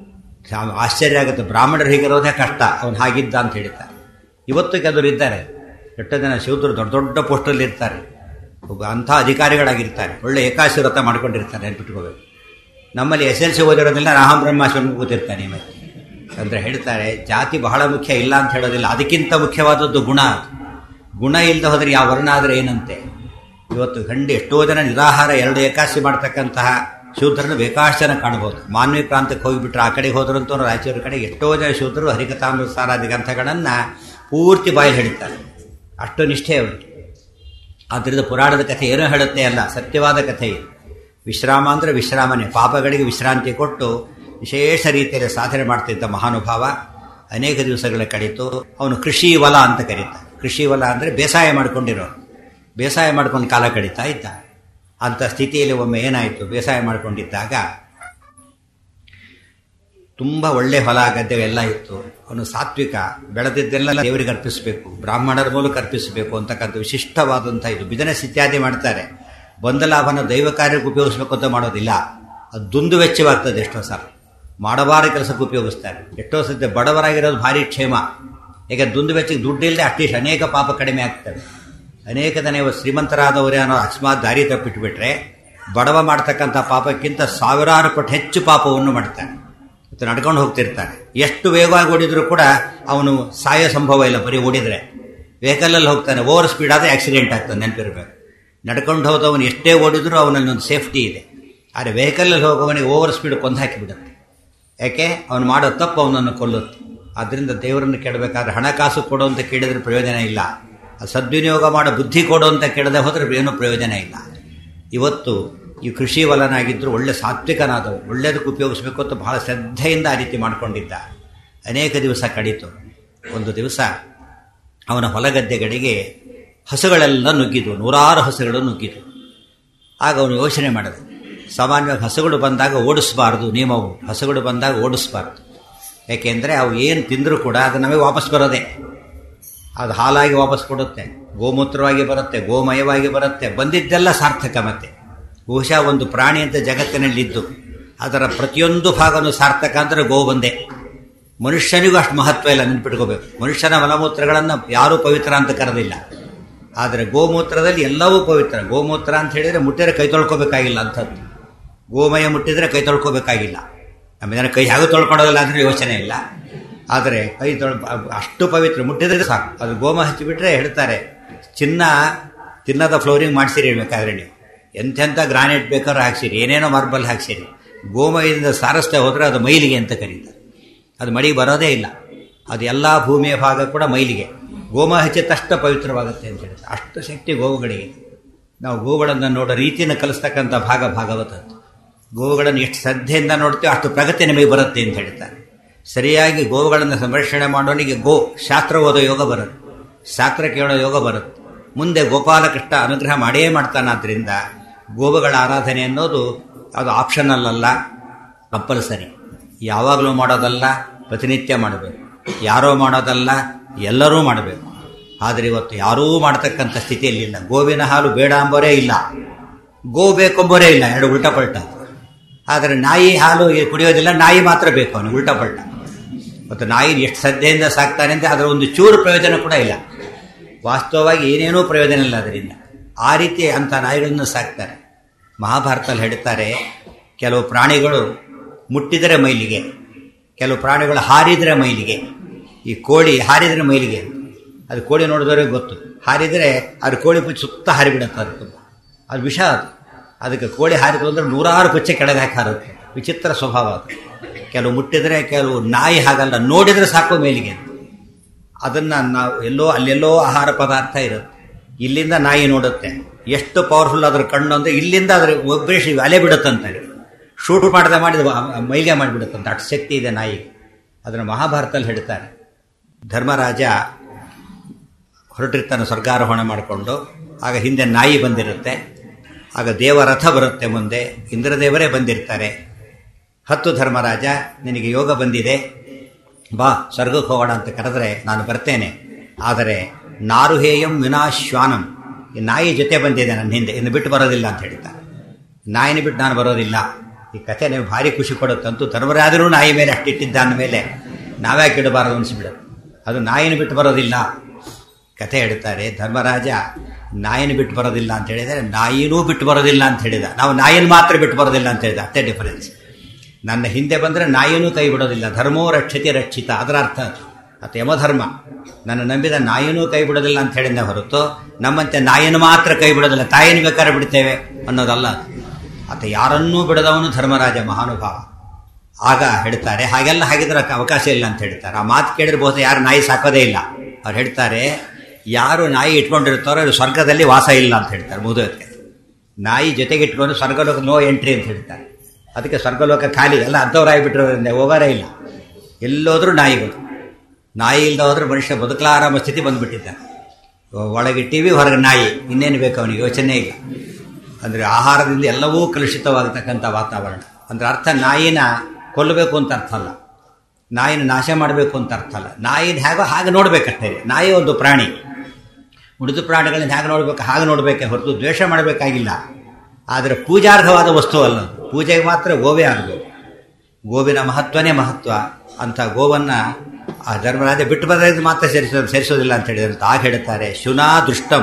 ಆಶ್ಚರ್ಯ ಆಗುತ್ತೆ ಬ್ರಾಹ್ಮಣರು ಹೀಗಿರೋದೇ ಕಷ್ಟ ಅವನು ಹಾಗಿದ್ದ ಅಂತ ಹೇಳ್ತಾರೆ ಇವತ್ತು ಕೆಲವರು ಇದ್ದಾರೆ ಎಷ್ಟೋ ಜನ ಶಿವದರು ದೊಡ್ಡ ದೊಡ್ಡ ಪೋಸ್ಟಲ್ಲಿ ಇರ್ತಾರೆ ಒಬ್ಬ ಅಂಥ ಅಧಿಕಾರಿಗಳಾಗಿರ್ತಾರೆ ಒಳ್ಳೆ ಏಕಾಶಿ ವ್ರತ ಮಾಡ್ಕೊಂಡಿರ್ತಾರೆ ನೆನ್ಪಿಟ್ಕೋಬೇಕು ನಮ್ಮಲ್ಲಿ ಎಸ್ ಎಲ್ ಸಿ ಓದಿರೋದಿಲ್ಲ ರಾಮ ಬ್ರಹ್ಮಾಶ್ರಮ ಕೂತಿರ್ತಾನೆ ಮತ್ತೆ ಅಂದರೆ ಹೇಳ್ತಾರೆ ಜಾತಿ ಬಹಳ ಮುಖ್ಯ ಇಲ್ಲ ಅಂತ ಹೇಳೋದಿಲ್ಲ ಅದಕ್ಕಿಂತ ಮುಖ್ಯವಾದದ್ದು ಗುಣ ಗುಣ ಇಲ್ಲದೆ ಹೋದರೆ ಯಾವ ವರ್ಣ ಆದರೆ ಏನಂತೆ ಇವತ್ತು ಗಂಡು ಎಷ್ಟೋ ಜನ ನಿರಾಹಾರ ಎರಡು ಏಕಾಶಿ ಮಾಡ್ತಕ್ಕಂತಹ ಶೂದ್ರನ್ನು ಬೇಕಾಷ್ಟು ಜನ ಕಾಣ್ಬೋದು ಮಾನ್ವಿ ಪ್ರಾಂತಕ್ಕೆ ಹೋಗಿಬಿಟ್ರೆ ಆ ಕಡೆಗೆ ಹೋದ್ರಂತೂ ರಾಯಚೂರು ಕಡೆ ಎಷ್ಟೋ ಜನ ಶೂದ್ರರು ಹರಿಕಥಾನುಸಾರಾದಿ ಗ್ರಂಥಗಳನ್ನು ಪೂರ್ತಿ ಬಾಯಿ ಹೇಳ್ತಾರೆ ಅಷ್ಟು ನಿಷ್ಠೆ ಅವರಿಗೆ ಆದ್ದರಿಂದ ಪುರಾಣದ ಕಥೆ ಏನೂ ಹೇಳುತ್ತೆ ಅಲ್ಲ ಸತ್ಯವಾದ ಕಥೆ ಇದು ವಿಶ್ರಾಮ ಅಂದರೆ ವಿಶ್ರಾಮನೆ ಪಾಪಗಳಿಗೆ ವಿಶ್ರಾಂತಿ ಕೊಟ್ಟು ವಿಶೇಷ ರೀತಿಯಲ್ಲಿ ಸಾಧನೆ ಮಾಡ್ತಿದ್ದ ಮಹಾನುಭಾವ ಅನೇಕ ದಿವಸಗಳ ಕಳೀತು ಅವನು ಕೃಷಿ ವಲ ಅಂತ ಕರೀತಾರೆ ಕೃಷಿ ವಲ ಅಂದರೆ ಬೇಸಾಯ ಮಾಡ್ಕೊಂಡಿರೋರು ಬೇಸಾಯ ಮಾಡ್ಕೊಂಡು ಕಾಲ ಕಳೀತಾ ಇದ್ದ ಅಂಥ ಸ್ಥಿತಿಯಲ್ಲಿ ಒಮ್ಮೆ ಏನಾಯಿತು ಬೇಸಾಯ ಮಾಡ್ಕೊಂಡಿದ್ದಾಗ ತುಂಬ ಒಳ್ಳೆ ಹೊಲ ಗದ್ದೆ ಎಲ್ಲ ಇತ್ತು ಅವನು ಸಾತ್ವಿಕ ಬೆಳೆದಿದ್ದೆಲ್ಲ ದೇವರಿಗೆ ಅರ್ಪಿಸಬೇಕು ಬ್ರಾಹ್ಮಣರ ಮೂಲಕ ಅರ್ಪಿಸಬೇಕು ಅಂತಕ್ಕಂಥ ವಿಶಿಷ್ಟವಾದಂಥ ಇದು ಬಿಸಿನೆಸ್ ಇತ್ಯಾದಿ ಮಾಡ್ತಾರೆ ಬಂದ ಲಾಭನ ದೈವ ಕಾರ್ಯಕ್ಕೆ ಉಪಯೋಗಿಸ್ಬೇಕು ಅಂತ ಮಾಡೋದಿಲ್ಲ ಅದು ದುಂದು ವೆಚ್ಚವಾಗ್ತದೆ ಎಷ್ಟೋ ಸಲ ಮಾಡಬಾರ ಕೆಲಸಕ್ಕೆ ಉಪಯೋಗಿಸ್ತಾರೆ ಎಷ್ಟೋ ಸದ್ಯ ಬಡವರಾಗಿರೋದು ಭಾರಿ ಕ್ಷೇಮ ಈಗ ದುಂದು ವೆಚ್ಚಕ್ಕೆ ದುಡ್ಡು ಇಲ್ಲದೆ ಅಟ್ಲೀಸ್ಟ್ ಅನೇಕ ಪಾಪ ಕಡಿಮೆ ಆಗ್ತವೆ ಅನೇಕ ಜನ ಶ್ರೀಮಂತರಾದವರೇ ಅನ್ನೋ ಅಕಸ್ಮಾತ್ ದಾರಿ ತಪ್ಪಿಟ್ಬಿಟ್ರೆ ಬಡವ ಮಾಡ್ತಕ್ಕಂಥ ಪಾಪಕ್ಕಿಂತ ಸಾವಿರಾರು ಪಟ್ಟು ಹೆಚ್ಚು ಪಾಪವನ್ನು ಮಾಡ್ತಾನೆ ಮತ್ತು ನಡ್ಕೊಂಡು ಹೋಗ್ತಿರ್ತಾನೆ ಎಷ್ಟು ವೇಗವಾಗಿ ಓಡಿದ್ರು ಕೂಡ ಅವನು ಸಾಯೋ ಸಂಭವ ಇಲ್ಲ ಬರೀ ಓಡಿದರೆ ವೆಹಿಕಲಲ್ಲಿ ಹೋಗ್ತಾನೆ ಓವರ್ ಸ್ಪೀಡ್ ಆದರೆ ಆಕ್ಸಿಡೆಂಟ್ ಆಗ್ತದೆ ನೆನಪಿರ್ಬೇಕು ನಡ್ಕೊಂಡು ಹೋದವನು ಎಷ್ಟೇ ಓಡಿದ್ರು ಅವನಲ್ಲಿ ಒಂದು ಸೇಫ್ಟಿ ಇದೆ ಆದರೆ ವೆಹಿಕಲಲ್ಲಿ ಹೋಗೋವನಿಗೆ ಓವರ್ ಸ್ಪೀಡ್ ಕೊಂದು ಹಾಕಿಬಿಡುತ್ತೆ ಯಾಕೆ ಅವನು ಮಾಡೋ ತಪ್ಪು ಅವನನ್ನು ಕೊಲ್ಲುತ್ತೆ ಆದ್ದರಿಂದ ದೇವರನ್ನು ಕೇಳಬೇಕಾದ್ರೆ ಹಣಕಾಸು ಕೊಡು ಅಂತ ಕೇಳಿದ್ರೆ ಪ್ರಯೋಜನ ಇಲ್ಲ ಸದ್ವಿನಿಯೋಗ ಮಾಡೋ ಬುದ್ಧಿ ಕೊಡು ಅಂತ ಕೇಳದೆ ಹೋದರೆ ಏನೂ ಪ್ರಯೋಜನ ಇಲ್ಲ ಇವತ್ತು ಈ ಕೃಷಿ ವಲನಾಗಿದ್ದರೂ ಒಳ್ಳೆ ಸಾತ್ವಿಕನಾದವು ಒಳ್ಳೆಯದಕ್ಕೆ ಉಪಯೋಗಿಸ್ಬೇಕು ಅಂತ ಬಹಳ ಶ್ರದ್ಧೆಯಿಂದ ಆ ರೀತಿ ಮಾಡಿಕೊಂಡಿದ್ದ ಅನೇಕ ದಿವಸ ಕಳೀತು ಒಂದು ದಿವಸ ಅವನ ಹೊಲಗದ್ದೆಗಳಿಗೆ ಹಸುಗಳೆಲ್ಲ ನುಗ್ಗಿದ್ವು ನೂರಾರು ಹಸುಗಳು ನುಗ್ಗಿದ್ವು ಆಗ ಅವನು ಯೋಚನೆ ಮಾಡಿದ ಸಾಮಾನ್ಯವಾಗಿ ಹಸುಗಳು ಬಂದಾಗ ಓಡಿಸಬಾರ್ದು ನಿಯಮವು ಹಸುಗಳು ಬಂದಾಗ ಓಡಿಸಬಾರ್ದು ಯಾಕೆಂದರೆ ಅವು ಏನು ತಿಂದರೂ ಕೂಡ ಅದು ನಮಗೆ ವಾಪಸ್ ಬರೋದೆ ಅದು ಹಾಲಾಗಿ ವಾಪಸ್ ಕೊಡುತ್ತೆ ಗೋಮೂತ್ರವಾಗಿ ಬರುತ್ತೆ ಗೋಮಯವಾಗಿ ಬರುತ್ತೆ ಬಂದಿದ್ದೆಲ್ಲ ಸಾರ್ಥಕ ಮತ್ತೆ ಬಹುಶಃ ಒಂದು ಪ್ರಾಣಿ ಅಂತ ಜಗತ್ತಿನಲ್ಲಿದ್ದು ಅದರ ಪ್ರತಿಯೊಂದು ಭಾಗನೂ ಸಾರ್ಥಕ ಅಂದರೆ ಗೋ ಬಂದೆ ಮನುಷ್ಯನಿಗೂ ಅಷ್ಟು ಮಹತ್ವ ಇಲ್ಲ ನೆನ್ಪಿಟ್ಕೋಬೇಕು ಮನುಷ್ಯನ ಮಲಮೂತ್ರಗಳನ್ನು ಯಾರೂ ಪವಿತ್ರ ಅಂತ ಕರೆದಿಲ್ಲ ಆದರೆ ಗೋಮೂತ್ರದಲ್ಲಿ ಎಲ್ಲವೂ ಪವಿತ್ರ ಗೋಮೂತ್ರ ಅಂತ ಹೇಳಿದರೆ ಮುಟ್ಟಿದರೆ ಕೈ ತೊಳ್ಕೊಬೇಕಾಗಿಲ್ಲ ಅಂಥದ್ದು ಗೋಮಯ ಮುಟ್ಟಿದರೆ ಕೈ ತೊಳ್ಕೊಬೇಕಾಗಿಲ್ಲ ನಮ್ಮೇನ ಕೈ ಹೇಗೂ ತೊಳ್ಕೊಳೋದಿಲ್ಲ ಅಂದರೆ ಯೋಚನೆ ಇಲ್ಲ ಆದರೆ ಕೈ ತೊಳ್ ಅಷ್ಟು ಪವಿತ್ರ ಮುಟ್ಟಿದ್ರೆ ಸಾಕು ಅದು ಗೋಮ ಹಚ್ಚಿಬಿಟ್ರೆ ಹೇಳ್ತಾರೆ ಚಿನ್ನ ಚಿನ್ನದ ಫ್ಲೋರಿಂಗ್ ಮಾಡಿಸಿರಿ ಬೇಕಾದ್ರೆ ನೀವು ಎಂತೆಂಥ ಗ್ರಾನೈಟ್ ಬೇಕಾದ್ರೂ ಹಾಕ್ಸಿರಿ ಏನೇನೋ ಮಾರ್ಬಲ್ ಹಾಕ್ಸಿರಿ ಗೋಮಯದಿಂದ ಸಾರಿಸ್ತಾ ಹೋದರೆ ಅದು ಮೈಲಿಗೆ ಅಂತ ಕರೀತಾರೆ ಅದು ಮಡಿ ಬರೋದೇ ಇಲ್ಲ ಅದು ಎಲ್ಲ ಭೂಮಿಯ ಭಾಗ ಕೂಡ ಮೈಲಿಗೆ ಗೋಮ ಹಚ್ಚಿದ ತಷ್ಟ ಪವಿತ್ರವಾಗುತ್ತೆ ಅಂತ ಹೇಳ್ತಾರೆ ಅಷ್ಟು ಶಕ್ತಿ ಗೋವುಗಳಿಗೆ ನಾವು ಗೋವುಗಳನ್ನು ನೋಡೋ ರೀತಿಯನ್ನು ಕಲಿಸ್ತಕ್ಕಂಥ ಭಾಗ ಭಾಗವತದ್ದು ಗೋವುಗಳನ್ನು ಎಷ್ಟು ಶ್ರದ್ಧೆಯಿಂದ ನೋಡ್ತೀವೋ ಅಷ್ಟು ಪ್ರಗತಿ ನಮಗೆ ಬರುತ್ತೆ ಅಂತ ಹೇಳ್ತಾರೆ ಸರಿಯಾಗಿ ಗೋವುಗಳನ್ನು ಸಂರಕ್ಷಣೆ ಮಾಡೋನಿಗೆ ಗೋ ಶಾಸ್ತ್ರ ಓದೋ ಯೋಗ ಬರುತ್ತೆ ಶಾಸ್ತ್ರ ಕೇಳೋ ಯೋಗ ಬರುತ್ತೆ ಮುಂದೆ ಗೋಪಾಲಕೃಷ್ಣ ಅನುಗ್ರಹ ಮಾಡೇ ಮಾಡ್ತಾನಾದ್ರಿಂದ ಗೋವುಗಳ ಆರಾಧನೆ ಅನ್ನೋದು ಅದು ಆಪ್ಷನಲ್ ಅಲ್ಲ ಕಂಪಲ್ಸರಿ ಯಾವಾಗಲೂ ಮಾಡೋದಲ್ಲ ಪ್ರತಿನಿತ್ಯ ಮಾಡಬೇಕು ಯಾರೋ ಮಾಡೋದಲ್ಲ ಎಲ್ಲರೂ ಮಾಡಬೇಕು ಆದರೆ ಇವತ್ತು ಯಾರೂ ಮಾಡ್ತಕ್ಕಂಥ ಸ್ಥಿತಿಯಲ್ಲಿಲ್ಲ ಗೋವಿನ ಹಾಲು ಬೇಡ ಅಂಬೋರೇ ಇಲ್ಲ ಗೋ ಬೇಕೆಂಬೋರೇ ಇಲ್ಲ ಎರಡು ಉಲ್ಟಾ ಪಲ್ಟ ಆದರೆ ನಾಯಿ ಹಾಲು ಕುಡಿಯೋದಿಲ್ಲ ನಾಯಿ ಮಾತ್ರ ಬೇಕು ಅವನು ಉಲ್ಟಾ ಪಲ್ಟ ಮತ್ತು ನಾಯಿ ಎಷ್ಟು ಶ್ರದ್ಧೆಯಿಂದ ಸಾಕ್ತಾನೆ ಅಂತ ಅದರ ಒಂದು ಚೂರು ಪ್ರಯೋಜನ ಕೂಡ ಇಲ್ಲ ವಾಸ್ತವವಾಗಿ ಏನೇನೂ ಪ್ರಯೋಜನ ಇಲ್ಲ ಅದರಿಂದ ಆ ರೀತಿ ಅಂಥ ನಾಯಿಗಳನ್ನು ಸಾಕ್ತಾರೆ ಮಹಾಭಾರತದಲ್ಲಿ ಹೇಳ್ತಾರೆ ಕೆಲವು ಪ್ರಾಣಿಗಳು ಮುಟ್ಟಿದರೆ ಮೈಲಿಗೆ ಕೆಲವು ಪ್ರಾಣಿಗಳು ಹಾರಿದರೆ ಮೈಲಿಗೆ ಈ ಕೋಳಿ ಹಾರಿದರೆ ಮೈಲಿಗೆ ಅದು ಕೋಳಿ ನೋಡಿದವ್ರಿಗೆ ಗೊತ್ತು ಹಾರಿದರೆ ಅದು ಕೋಳಿ ಪುಚ್ಚ ಸುತ್ತ ಹಾರಿಬಿಡುತ್ತೆ ಅದು ತುಂಬ ಅದು ವಿಷ ಅದು ಅದಕ್ಕೆ ಕೋಳಿ ಹಾರಿತು ಅಂದರೆ ನೂರಾರು ಪುಚ್ಚೆ ಕೆಳಗೆ ಹಾಕಿ ಹಾರುತ್ತೆ ವಿಚಿತ್ರ ಸ್ವಭಾವ ಅದು ಕೆಲವು ಮುಟ್ಟಿದರೆ ಕೆಲವು ನಾಯಿ ಹಾಗಲ್ಲ ನೋಡಿದರೆ ಸಾಕು ಮೇಲಿಗೆ ಅದನ್ನು ನಾವು ಎಲ್ಲೋ ಅಲ್ಲೆಲ್ಲೋ ಆಹಾರ ಪದಾರ್ಥ ಇರುತ್ತೆ ಇಲ್ಲಿಂದ ನಾಯಿ ನೋಡುತ್ತೆ ಎಷ್ಟು ಪವರ್ಫುಲ್ ಅದ್ರ ಕಣ್ಣು ಅಂದರೆ ಇಲ್ಲಿಂದ ಅದ್ರ ಒಬ್ಬರೇ ಅಲೆ ಬಿಡುತ್ತಂತಾರೆ ಶೂಟ್ ಮಾಡದೆ ಮಾಡಿದ ಮೈಲಿಗೆ ಮಾಡಿಬಿಡುತ್ತಂತ ಅಷ್ಟು ಶಕ್ತಿ ಇದೆ ನಾಯಿಗೆ ಅದನ್ನು ಮಹಾಭಾರತದಲ್ಲಿ ಹೇಳ್ತಾರೆ ಧರ್ಮರಾಜ ಹೊರಟಿರ್ತಾನೆ ಸ್ವರ್ಗಾರೋಹಣ ಮಾಡಿಕೊಂಡು ಆಗ ಹಿಂದೆ ನಾಯಿ ಬಂದಿರುತ್ತೆ ಆಗ ದೇವರಥ ಬರುತ್ತೆ ಮುಂದೆ ಇಂದ್ರದೇವರೇ ಬಂದಿರ್ತಾರೆ ಹತ್ತು ಧರ್ಮರಾಜ ನಿನಗೆ ಯೋಗ ಬಂದಿದೆ ಬಾ ಸ್ವರ್ಗಕ್ಕೆ ಹೋಗೋಣ ಅಂತ ಕರೆದ್ರೆ ನಾನು ಬರ್ತೇನೆ ಆದರೆ ನಾರುಹೇಯಂ ವಿನಾಶ್ವಾನಂ ಈ ನಾಯಿ ಜೊತೆ ಬಂದಿದೆ ನನ್ನ ಹಿಂದೆ ಇನ್ನು ಬಿಟ್ಟು ಬರೋದಿಲ್ಲ ಅಂತ ಹೇಳ್ತಾರೆ ನಾಯಿನ ಬಿಟ್ಟು ನಾನು ಬರೋದಿಲ್ಲ ಈ ಕಥೆ ನೀವು ಭಾರಿ ಖುಷಿ ಕೊಡುತ್ತಂತೂ ಧರ್ಮರಾದರೂ ನಾಯಿ ಮೇಲೆ ಅಷ್ಟಿಟ್ಟಿದ್ದ ಮೇಲೆ ನಾವ್ಯಾಕೆ ಇಡಬಾರದು ಅನಿಸ್ಬಿಡೋದು ಅದು ನಾಯಿನ ಬಿಟ್ಟು ಬರೋದಿಲ್ಲ ಕಥೆ ಹೇಳ್ತಾರೆ ಧರ್ಮರಾಜ ನಾಯಿನ ಬಿಟ್ಟು ಬರೋದಿಲ್ಲ ಅಂತ ಹೇಳಿದರೆ ನಾಯಿನೂ ಬಿಟ್ಟು ಬರೋದಿಲ್ಲ ಅಂತ ಹೇಳಿದ ನಾವು ನಾಯಿನ ಮಾತ್ರ ಬಿಟ್ಟು ಬರೋದಿಲ್ಲ ಅಂತ ಹೇಳಿದ ಅಷ್ಟೇ ಡಿಫರೆನ್ಸ್ ನನ್ನ ಹಿಂದೆ ಬಂದರೆ ನಾಯಿನೂ ಕೈ ಬಿಡೋದಿಲ್ಲ ಧರ್ಮೋ ರಕ್ಷತೆ ರಕ್ಷಿತ ಅದರ ಅರ್ಥ ಅದು ಯಮಧರ್ಮ ನನ್ನ ನಂಬಿದ ನಾಯಿನೂ ಕೈ ಬಿಡೋದಿಲ್ಲ ಅಂತ ಹೇಳಿದ ಹೊರತು ನಮ್ಮಂತೆ ನಾಯಿನ ಮಾತ್ರ ಕೈ ಬಿಡೋದಿಲ್ಲ ತಾಯಿನ ಬೇಕಾದ್ರೆ ಬಿಡ್ತೇವೆ ಅನ್ನೋದಲ್ಲ ಆತ ಯಾರನ್ನೂ ಬಿಡದವನು ಧರ್ಮರಾಜ ಮಹಾನುಭಾವ ಆಗ ಹೇಳ್ತಾರೆ ಹಾಗೆಲ್ಲ ಹಾಗಿದ್ರೆ ಅವಕಾಶ ಇಲ್ಲ ಅಂತ ಹೇಳ್ತಾರೆ ಆ ಮಾತು ಕೇಳಿರ್ಬೋದು ಯಾರು ನಾಯಿ ಸಾಕೋದೇ ಇಲ್ಲ ಅವ್ರು ಹೇಳ್ತಾರೆ ಯಾರು ನಾಯಿ ಇಟ್ಕೊಂಡಿರ್ತಾರೋ ಅದು ಸ್ವರ್ಗದಲ್ಲಿ ವಾಸ ಇಲ್ಲ ಅಂತ ಹೇಳ್ತಾರೆ ಮುದುವಕ್ಕೆ ನಾಯಿ ಜೊತೆಗೆ ಇಟ್ಕೊಂಡು ಸ್ವರ್ಗಲೋಕ ನೋ ಎಂಟ್ರಿ ಅಂತ ಹೇಳ್ತಾರೆ ಅದಕ್ಕೆ ಸ್ವರ್ಗಲೋಕ ಖಾಲಿ ಎಲ್ಲ ಅಂಥವ್ರಾಗಿಬಿಟ್ಟಿರೋದ್ರಿಂದ ಹೋಗಾರೇ ಇಲ್ಲ ಎಲ್ಲೋದ್ರೂ ನಾಯಿಗಳು ನಾಯಿ ಇಲ್ಲದ ಹೋದ್ರೆ ಮನುಷ್ಯ ಬದುಕಲಾರಾಮ ಸ್ಥಿತಿ ಬಂದುಬಿಟ್ಟಿದ್ದಾನೆ ಒಳಗೆ ಟಿವಿ ಹೊರಗೆ ನಾಯಿ ಇನ್ನೇನು ಬೇಕು ಅವನಿಗೆ ಯೋಚನೆ ಇಲ್ಲ ಅಂದರೆ ಆಹಾರದಿಂದ ಎಲ್ಲವೂ ಕಲುಷಿತವಾಗತಕ್ಕಂಥ ವಾತಾವರಣ ಅಂದರೆ ಅರ್ಥ ನಾಯಿನ ಕೊಲ್ಲಬೇಕು ಅಂತ ಅರ್ಥ ಅಲ್ಲ ನಾಯಿನ ನಾಶ ಮಾಡಬೇಕು ಅಂತ ಅರ್ಥ ಅಲ್ಲ ನಾಯಿನ ಹೇಗೋ ಹಾಗೆ ನೋಡಬೇಕಷ್ಟೇ ನಾಯಿ ಒಂದು ಪ್ರಾಣಿ ಉಳಿದ ಪ್ರಾಣಿಗಳನ್ನ ಹೇಗೆ ನೋಡ್ಬೇಕು ಹಾಗೆ ನೋಡಬೇಕೆ ಹೊರತು ದ್ವೇಷ ಮಾಡಬೇಕಾಗಿಲ್ಲ ಆದರೆ ಪೂಜಾರ್ಹವಾದ ವಸ್ತು ಅಲ್ಲ ಪೂಜೆಗೆ ಮಾತ್ರ ಗೋವೇ ಆಗಬೇಕು ಗೋವಿನ ಮಹತ್ವನೇ ಮಹತ್ವ ಅಂತ ಗೋವನ್ನು ಆ ಧರ್ಮರಾಜ ಬಿಟ್ಟು ಬರೋದು ಮಾತ್ರ ಸೇರಿಸೋ ಸೇರಿಸೋದಿಲ್ಲ ಅಂತ ಹೇಳಿದ್ರೆ ಅಂತ ಆಗ ಹೇಳ್ತಾರೆ ಶುನಾ ದೃಷ್ಟಂ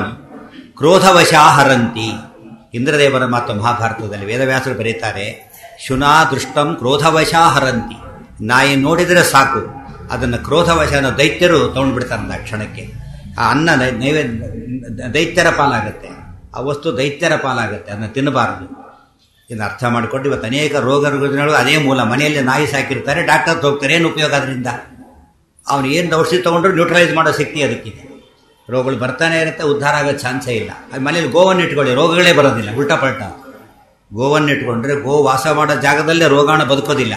ಕ್ರೋಧವಶಾಹರಂತಿ ಇಂದ್ರದೇವರ ಮಾತು ಮಹಾಭಾರತದಲ್ಲಿ ವೇದವ್ಯಾಸರು ಬರೀತಾರೆ ಶುನಾ ದೃಷ್ಟಂ ಕ್ರೋಧವಶಾಹರಂತಿ ನಾಯಿ ನೋಡಿದರೆ ಸಾಕು ಅದನ್ನು ಕ್ರೋಧವಶನ ದೈತ್ಯರು ತಗೊಂಡ್ಬಿಡ್ತಾರೆ ಆ ಕ್ಷಣಕ್ಕೆ ಆ ಅನ್ನ ನೈವೇದ್ಯ ದೈತ್ಯರ ಪಾಲಾಗುತ್ತೆ ಆ ವಸ್ತು ದೈತ್ಯರ ಪಾಲಾಗುತ್ತೆ ಅದನ್ನು ತಿನ್ನಬಾರದು ಇದನ್ನು ಅರ್ಥ ಮಾಡಿಕೊಂಡು ಇವತ್ತು ಅನೇಕ ರೋಗ ರುಜಿನಗಳು ಅದೇ ಮೂಲ ಮನೆಯಲ್ಲಿ ನಾಯಿ ಸಾಕಿರ್ತಾರೆ ಡಾಕ್ಟರ್ ಹೋಗ್ತಾರೆ ಏನು ಉಪಯೋಗ ಅದರಿಂದ ಅವನು ಏನು ಔಷಧಿ ತೊಗೊಂಡ್ರು ನ್ಯೂಟ್ರಲೈಸ್ ಮಾಡೋ ಶಕ್ತಿ ಅದಕ್ಕಿದೆ ರೋಗಗಳು ಬರ್ತಾನೆ ಇರುತ್ತೆ ಉದ್ಧಾರ ಆಗೋ ಚಾನ್ಸೇ ಇಲ್ಲ ಅದು ಮನೇಲಿ ಗೋವನ್ನು ಇಟ್ಕೊಳ್ಳಿ ರೋಗಗಳೇ ಬರೋದಿಲ್ಲ ಉಲ್ಟಾ ಪಲ್ಟ ಗೋವನ್ನು ಇಟ್ಕೊಂಡ್ರೆ ಗೋ ವಾಸ ಮಾಡೋ ಜಾಗದಲ್ಲೇ ರೋಗಾಣು ಬದುಕೋದಿಲ್ಲ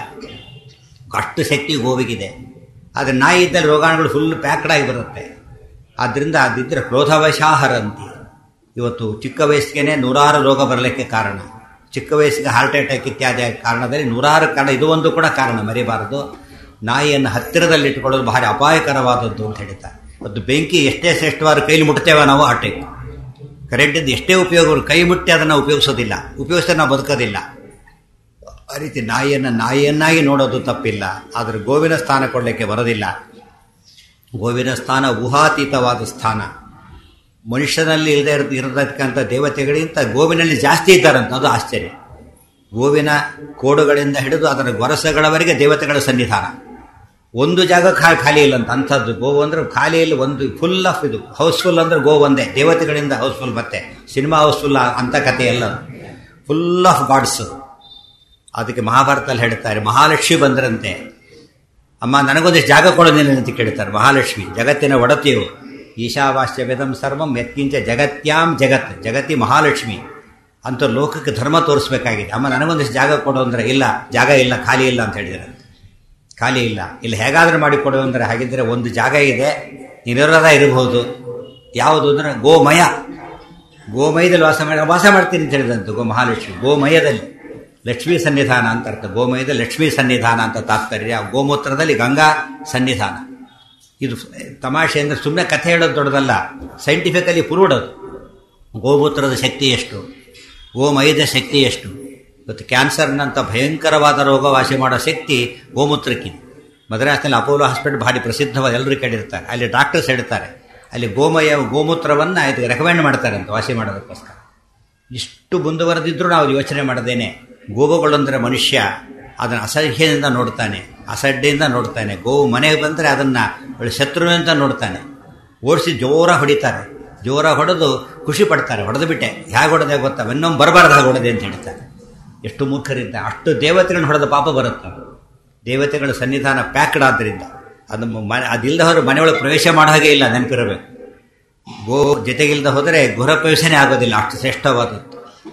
ಅಷ್ಟು ಶಕ್ತಿ ಗೋವಿಗಿದೆ ಆದರೆ ನಾಯಿ ಇದ್ದಲ್ಲಿ ರೋಗಾಣುಗಳು ಫುಲ್ ಪ್ಯಾಕ್ಡ್ ಆಗಿ ಬರುತ್ತೆ ಆದ್ದರಿಂದ ಅದಿದ್ದರೆ ಕ್ರೋಧವಶಾಹರಂತಿ ಇವತ್ತು ಚಿಕ್ಕ ವಯಸ್ಸಿಗೆ ನೂರಾರು ರೋಗ ಬರಲಿಕ್ಕೆ ಕಾರಣ ಚಿಕ್ಕ ವಯಸ್ಸಿಗೆ ಹಾರ್ಟ್ ಅಟ್ಯಾಕ್ ಇತ್ಯಾದಿ ಕಾರಣದಲ್ಲಿ ನೂರಾರು ಕಾರಣ ಇದು ಒಂದು ಕೂಡ ಕಾರಣ ಮರಿಬಾರದು ನಾಯಿಯನ್ನು ಹತ್ತಿರದಲ್ಲಿ ಇಟ್ಟುಕೊಳ್ಳೋದು ಭಾರಿ ಅಪಾಯಕರವಾದದ್ದು ಅಂತ ಹೇಳ್ತಾರೆ ಮತ್ತು ಬೆಂಕಿ ಎಷ್ಟೇ ಶ್ರೇಷ್ಠವಾದ ಕೈಲಿ ಮುಟ್ತೇವೆ ನಾವು ಆ ಟೈಪ್ ಕರೆಂಟಿಂದ ಎಷ್ಟೇ ಉಪಯೋಗ ಕೈ ಮುಟ್ಟಿ ಅದನ್ನು ಉಪಯೋಗಿಸೋದಿಲ್ಲ ಉಪಯೋಗಿಸಿದ್ರೆ ನಾವು ಬದುಕೋದಿಲ್ಲ ಆ ರೀತಿ ನಾಯಿಯನ್ನು ನಾಯಿಯನ್ನಾಗಿ ನೋಡೋದು ತಪ್ಪಿಲ್ಲ ಆದರೆ ಗೋವಿನ ಸ್ಥಾನ ಕೊಡಲಿಕ್ಕೆ ಬರೋದಿಲ್ಲ ಗೋವಿನ ಸ್ಥಾನ ಊಹಾತೀತವಾದ ಸ್ಥಾನ ಮನುಷ್ಯನಲ್ಲಿ ಇಲ್ಲದೆ ಇರ ಇರತಕ್ಕಂಥ ದೇವತೆಗಳಿಗಿಂತ ಗೋವಿನಲ್ಲಿ ಜಾಸ್ತಿ ಇದ್ದಾರಂತ ಅದು ಆಶ್ಚರ್ಯ ಗೋವಿನ ಕೋಡುಗಳಿಂದ ಹಿಡಿದು ಅದರ ಗೊರಸಗಳವರೆಗೆ ದೇವತೆಗಳ ಸನ್ನಿಧಾನ ಒಂದು ಜಾಗ ಖಾ ಖಾಲಿ ಇಲ್ಲ ಅಂತ ಅಂಥದ್ದು ಗೋವು ಅಂದ್ರೆ ಖಾಲಿ ಇಲ್ಲ ಒಂದು ಫುಲ್ ಆಫ್ ಇದು ಹೌಸ್ಫುಲ್ ಅಂದ್ರೆ ಗೋ ಒಂದೇ ದೇವತೆಗಳಿಂದ ಹೌಸ್ಫುಲ್ ಮತ್ತೆ ಸಿನಿಮಾ ಹೌಸ್ಫುಲ್ ಅಂತ ಕಥೆ ಎಲ್ಲ ಫುಲ್ ಆಫ್ ಗಾಡ್ಸ್ ಅದಕ್ಕೆ ಮಹಾಭಾರತದಲ್ಲಿ ಹೇಳ್ತಾರೆ ಮಹಾಲಕ್ಷ್ಮಿ ಬಂದ್ರಂತೆ ಅಮ್ಮ ನನಗೊಂದಿಷ್ಟು ಜಾಗ ಕೊಡೋದಿಲ್ಲ ಅಂತ ಕೇಳ್ತಾರೆ ಮಹಾಲಕ್ಷ್ಮಿ ಜಗತ್ತಿನ ಒಡತಿಯು ಈಶಾವಾಸ್ಯ ವೇದಂ ಸರ್ವಂ ಯತ್ಕಿಂಚ ಜಗತ್ಯಾಂ ಜಗತ್ ಜಗತಿ ಮಹಾಲಕ್ಷ್ಮಿ ಅಂತ ಲೋಕಕ್ಕೆ ಧರ್ಮ ತೋರಿಸ್ಬೇಕಾಗಿದೆ ಅಮ್ಮ ನನಗೊಂದಿಷ್ಟು ಜಾಗ ಕೊಡು ಅಂದ್ರೆ ಇಲ್ಲ ಜಾಗ ಇಲ್ಲ ಖಾಲಿ ಇಲ್ಲ ಅಂತ ಹೇಳಿದ್ದಾರೆ ಖಾಲಿ ಇಲ್ಲ ಇಲ್ಲಿ ಹೇಗಾದರೂ ಮಾಡಿ ಕೊಡು ಅಂದರೆ ಹಾಗಿದ್ದರೆ ಒಂದು ಜಾಗ ಇದೆ ನಿರರದ ಇರಬಹುದು ಯಾವುದು ಅಂದರೆ ಗೋಮಯ ಗೋಮಯದಲ್ಲಿ ವಾಸ ಮಾಡಿ ವಾಸ ಮಾಡ್ತೀನಿ ಅಂತ ಹೇಳಿದಂತೆ ಗೋ ಮಹಾಲಕ್ಷ್ಮಿ ಗೋಮಯದಲ್ಲಿ ಲಕ್ಷ್ಮೀ ಸನ್ನಿಧಾನ ಅಂತ ಅರ್ಥ ಗೋಮಯದ ಲಕ್ಷ್ಮೀ ಸನ್ನಿಧಾನ ಅಂತ ತಾತ್ಪರ್ಯ ಗೋಮೂತ್ರದಲ್ಲಿ ಗಂಗಾ ಸನ್ನಿಧಾನ ಇದು ತಮಾಷೆ ಅಂದರೆ ಸುಮ್ಮನೆ ಕಥೆ ಹೇಳೋದು ದೊಡ್ಡದಲ್ಲ ಸೈಂಟಿಫಿಕಲಿ ಪ್ರೂವ್ಡ್ ಅದು ಗೋಮೂತ್ರದ ಶಕ್ತಿ ಎಷ್ಟು ಗೋಮಯದ ಶಕ್ತಿ ಎಷ್ಟು ಇವತ್ತು ಕ್ಯಾನ್ಸರ್ನಂಥ ಭಯಂಕರವಾದ ರೋಗ ವಾಸಿ ಮಾಡೋ ಶಕ್ತಿ ಗೋಮೂತ್ರಕ್ಕಿದೆ ಮದ್ರಾಸ್ನಲ್ಲಿ ಅಪೋಲೋ ಹಾಸ್ಪಿಟಲ್ ಭಾರಿ ಪ್ರಸಿದ್ಧವಾದ ಎಲ್ಲರೂ ಕೇಳಿರ್ತಾರೆ ಅಲ್ಲಿ ಡಾಕ್ಟರ್ಸ್ ಹೇಳ್ತಾರೆ ಅಲ್ಲಿ ಗೋಮಯ ಗೋಮೂತ್ರವನ್ನು ಇದು ರೆಕಮೆಂಡ್ ಮಾಡ್ತಾರೆ ಅಂತ ವಾಸಿ ಮಾಡೋದಕ್ಕೋಸ್ಕರ ಇಷ್ಟು ಮುಂದುವರೆದಿದ್ರೂ ನಾವು ಯೋಚನೆ ಮಾಡದೇನೆ ಗೋವುಗಳಂದರೆ ಮನುಷ್ಯ ಅದನ್ನು ಅಸಹ್ಯದಿಂದ ನೋಡ್ತಾನೆ ಅಸಡ್ಡೆಯಿಂದ ನೋಡ್ತಾನೆ ಗೋವು ಮನೆಗೆ ಬಂದರೆ ಅದನ್ನು ಒಳ್ಳೆ ಶತ್ರುವಿನಿಂದ ನೋಡ್ತಾನೆ ಓಡಿಸಿ ಜೋರ ಹೊಡಿತಾರೆ ಜೋರ ಹೊಡೆದು ಖುಷಿ ಪಡ್ತಾರೆ ಹೊಡೆದು ಬಿಟ್ಟೆ ಹೇಗೆ ಹೊಡೆದೆ ಗೊತ್ತಾ ಇನ್ನೊಮ್ಮೆ ಬರಬಾರ್ದು ಹಾಗೆ ಹೊಡೆದೆ ಅಂತ ಹೇಳ್ತಾರೆ ಎಷ್ಟು ಮೂರ್ಖರಿದ್ದ ಅಷ್ಟು ದೇವತೆಗಳನ್ನ ಹೊಡೆದ ಪಾಪ ಬರುತ್ತೆ ದೇವತೆಗಳ ಸನ್ನಿಧಾನ ಪ್ಯಾಕ್ಡ್ ಆದ್ದರಿಂದ ಅದು ಮನೆ ಅದಿಲ್ಲದ ಹೋದ್ರೆ ಮನೆಯೊಳಗೆ ಪ್ರವೇಶ ಮಾಡೋ ಹಾಗೆ ಇಲ್ಲ ನೆನಪಿರಬೇಕು ಗೋ ಜೊತೆಗಿಲ್ಲದೆ ಹೋದರೆ ಗೃಹ ಪ್ರವೇಶನೇ ಆಗೋದಿಲ್ಲ ಅಷ್ಟು ಶ್ರೇಷ್ಠವಾದದ್ದು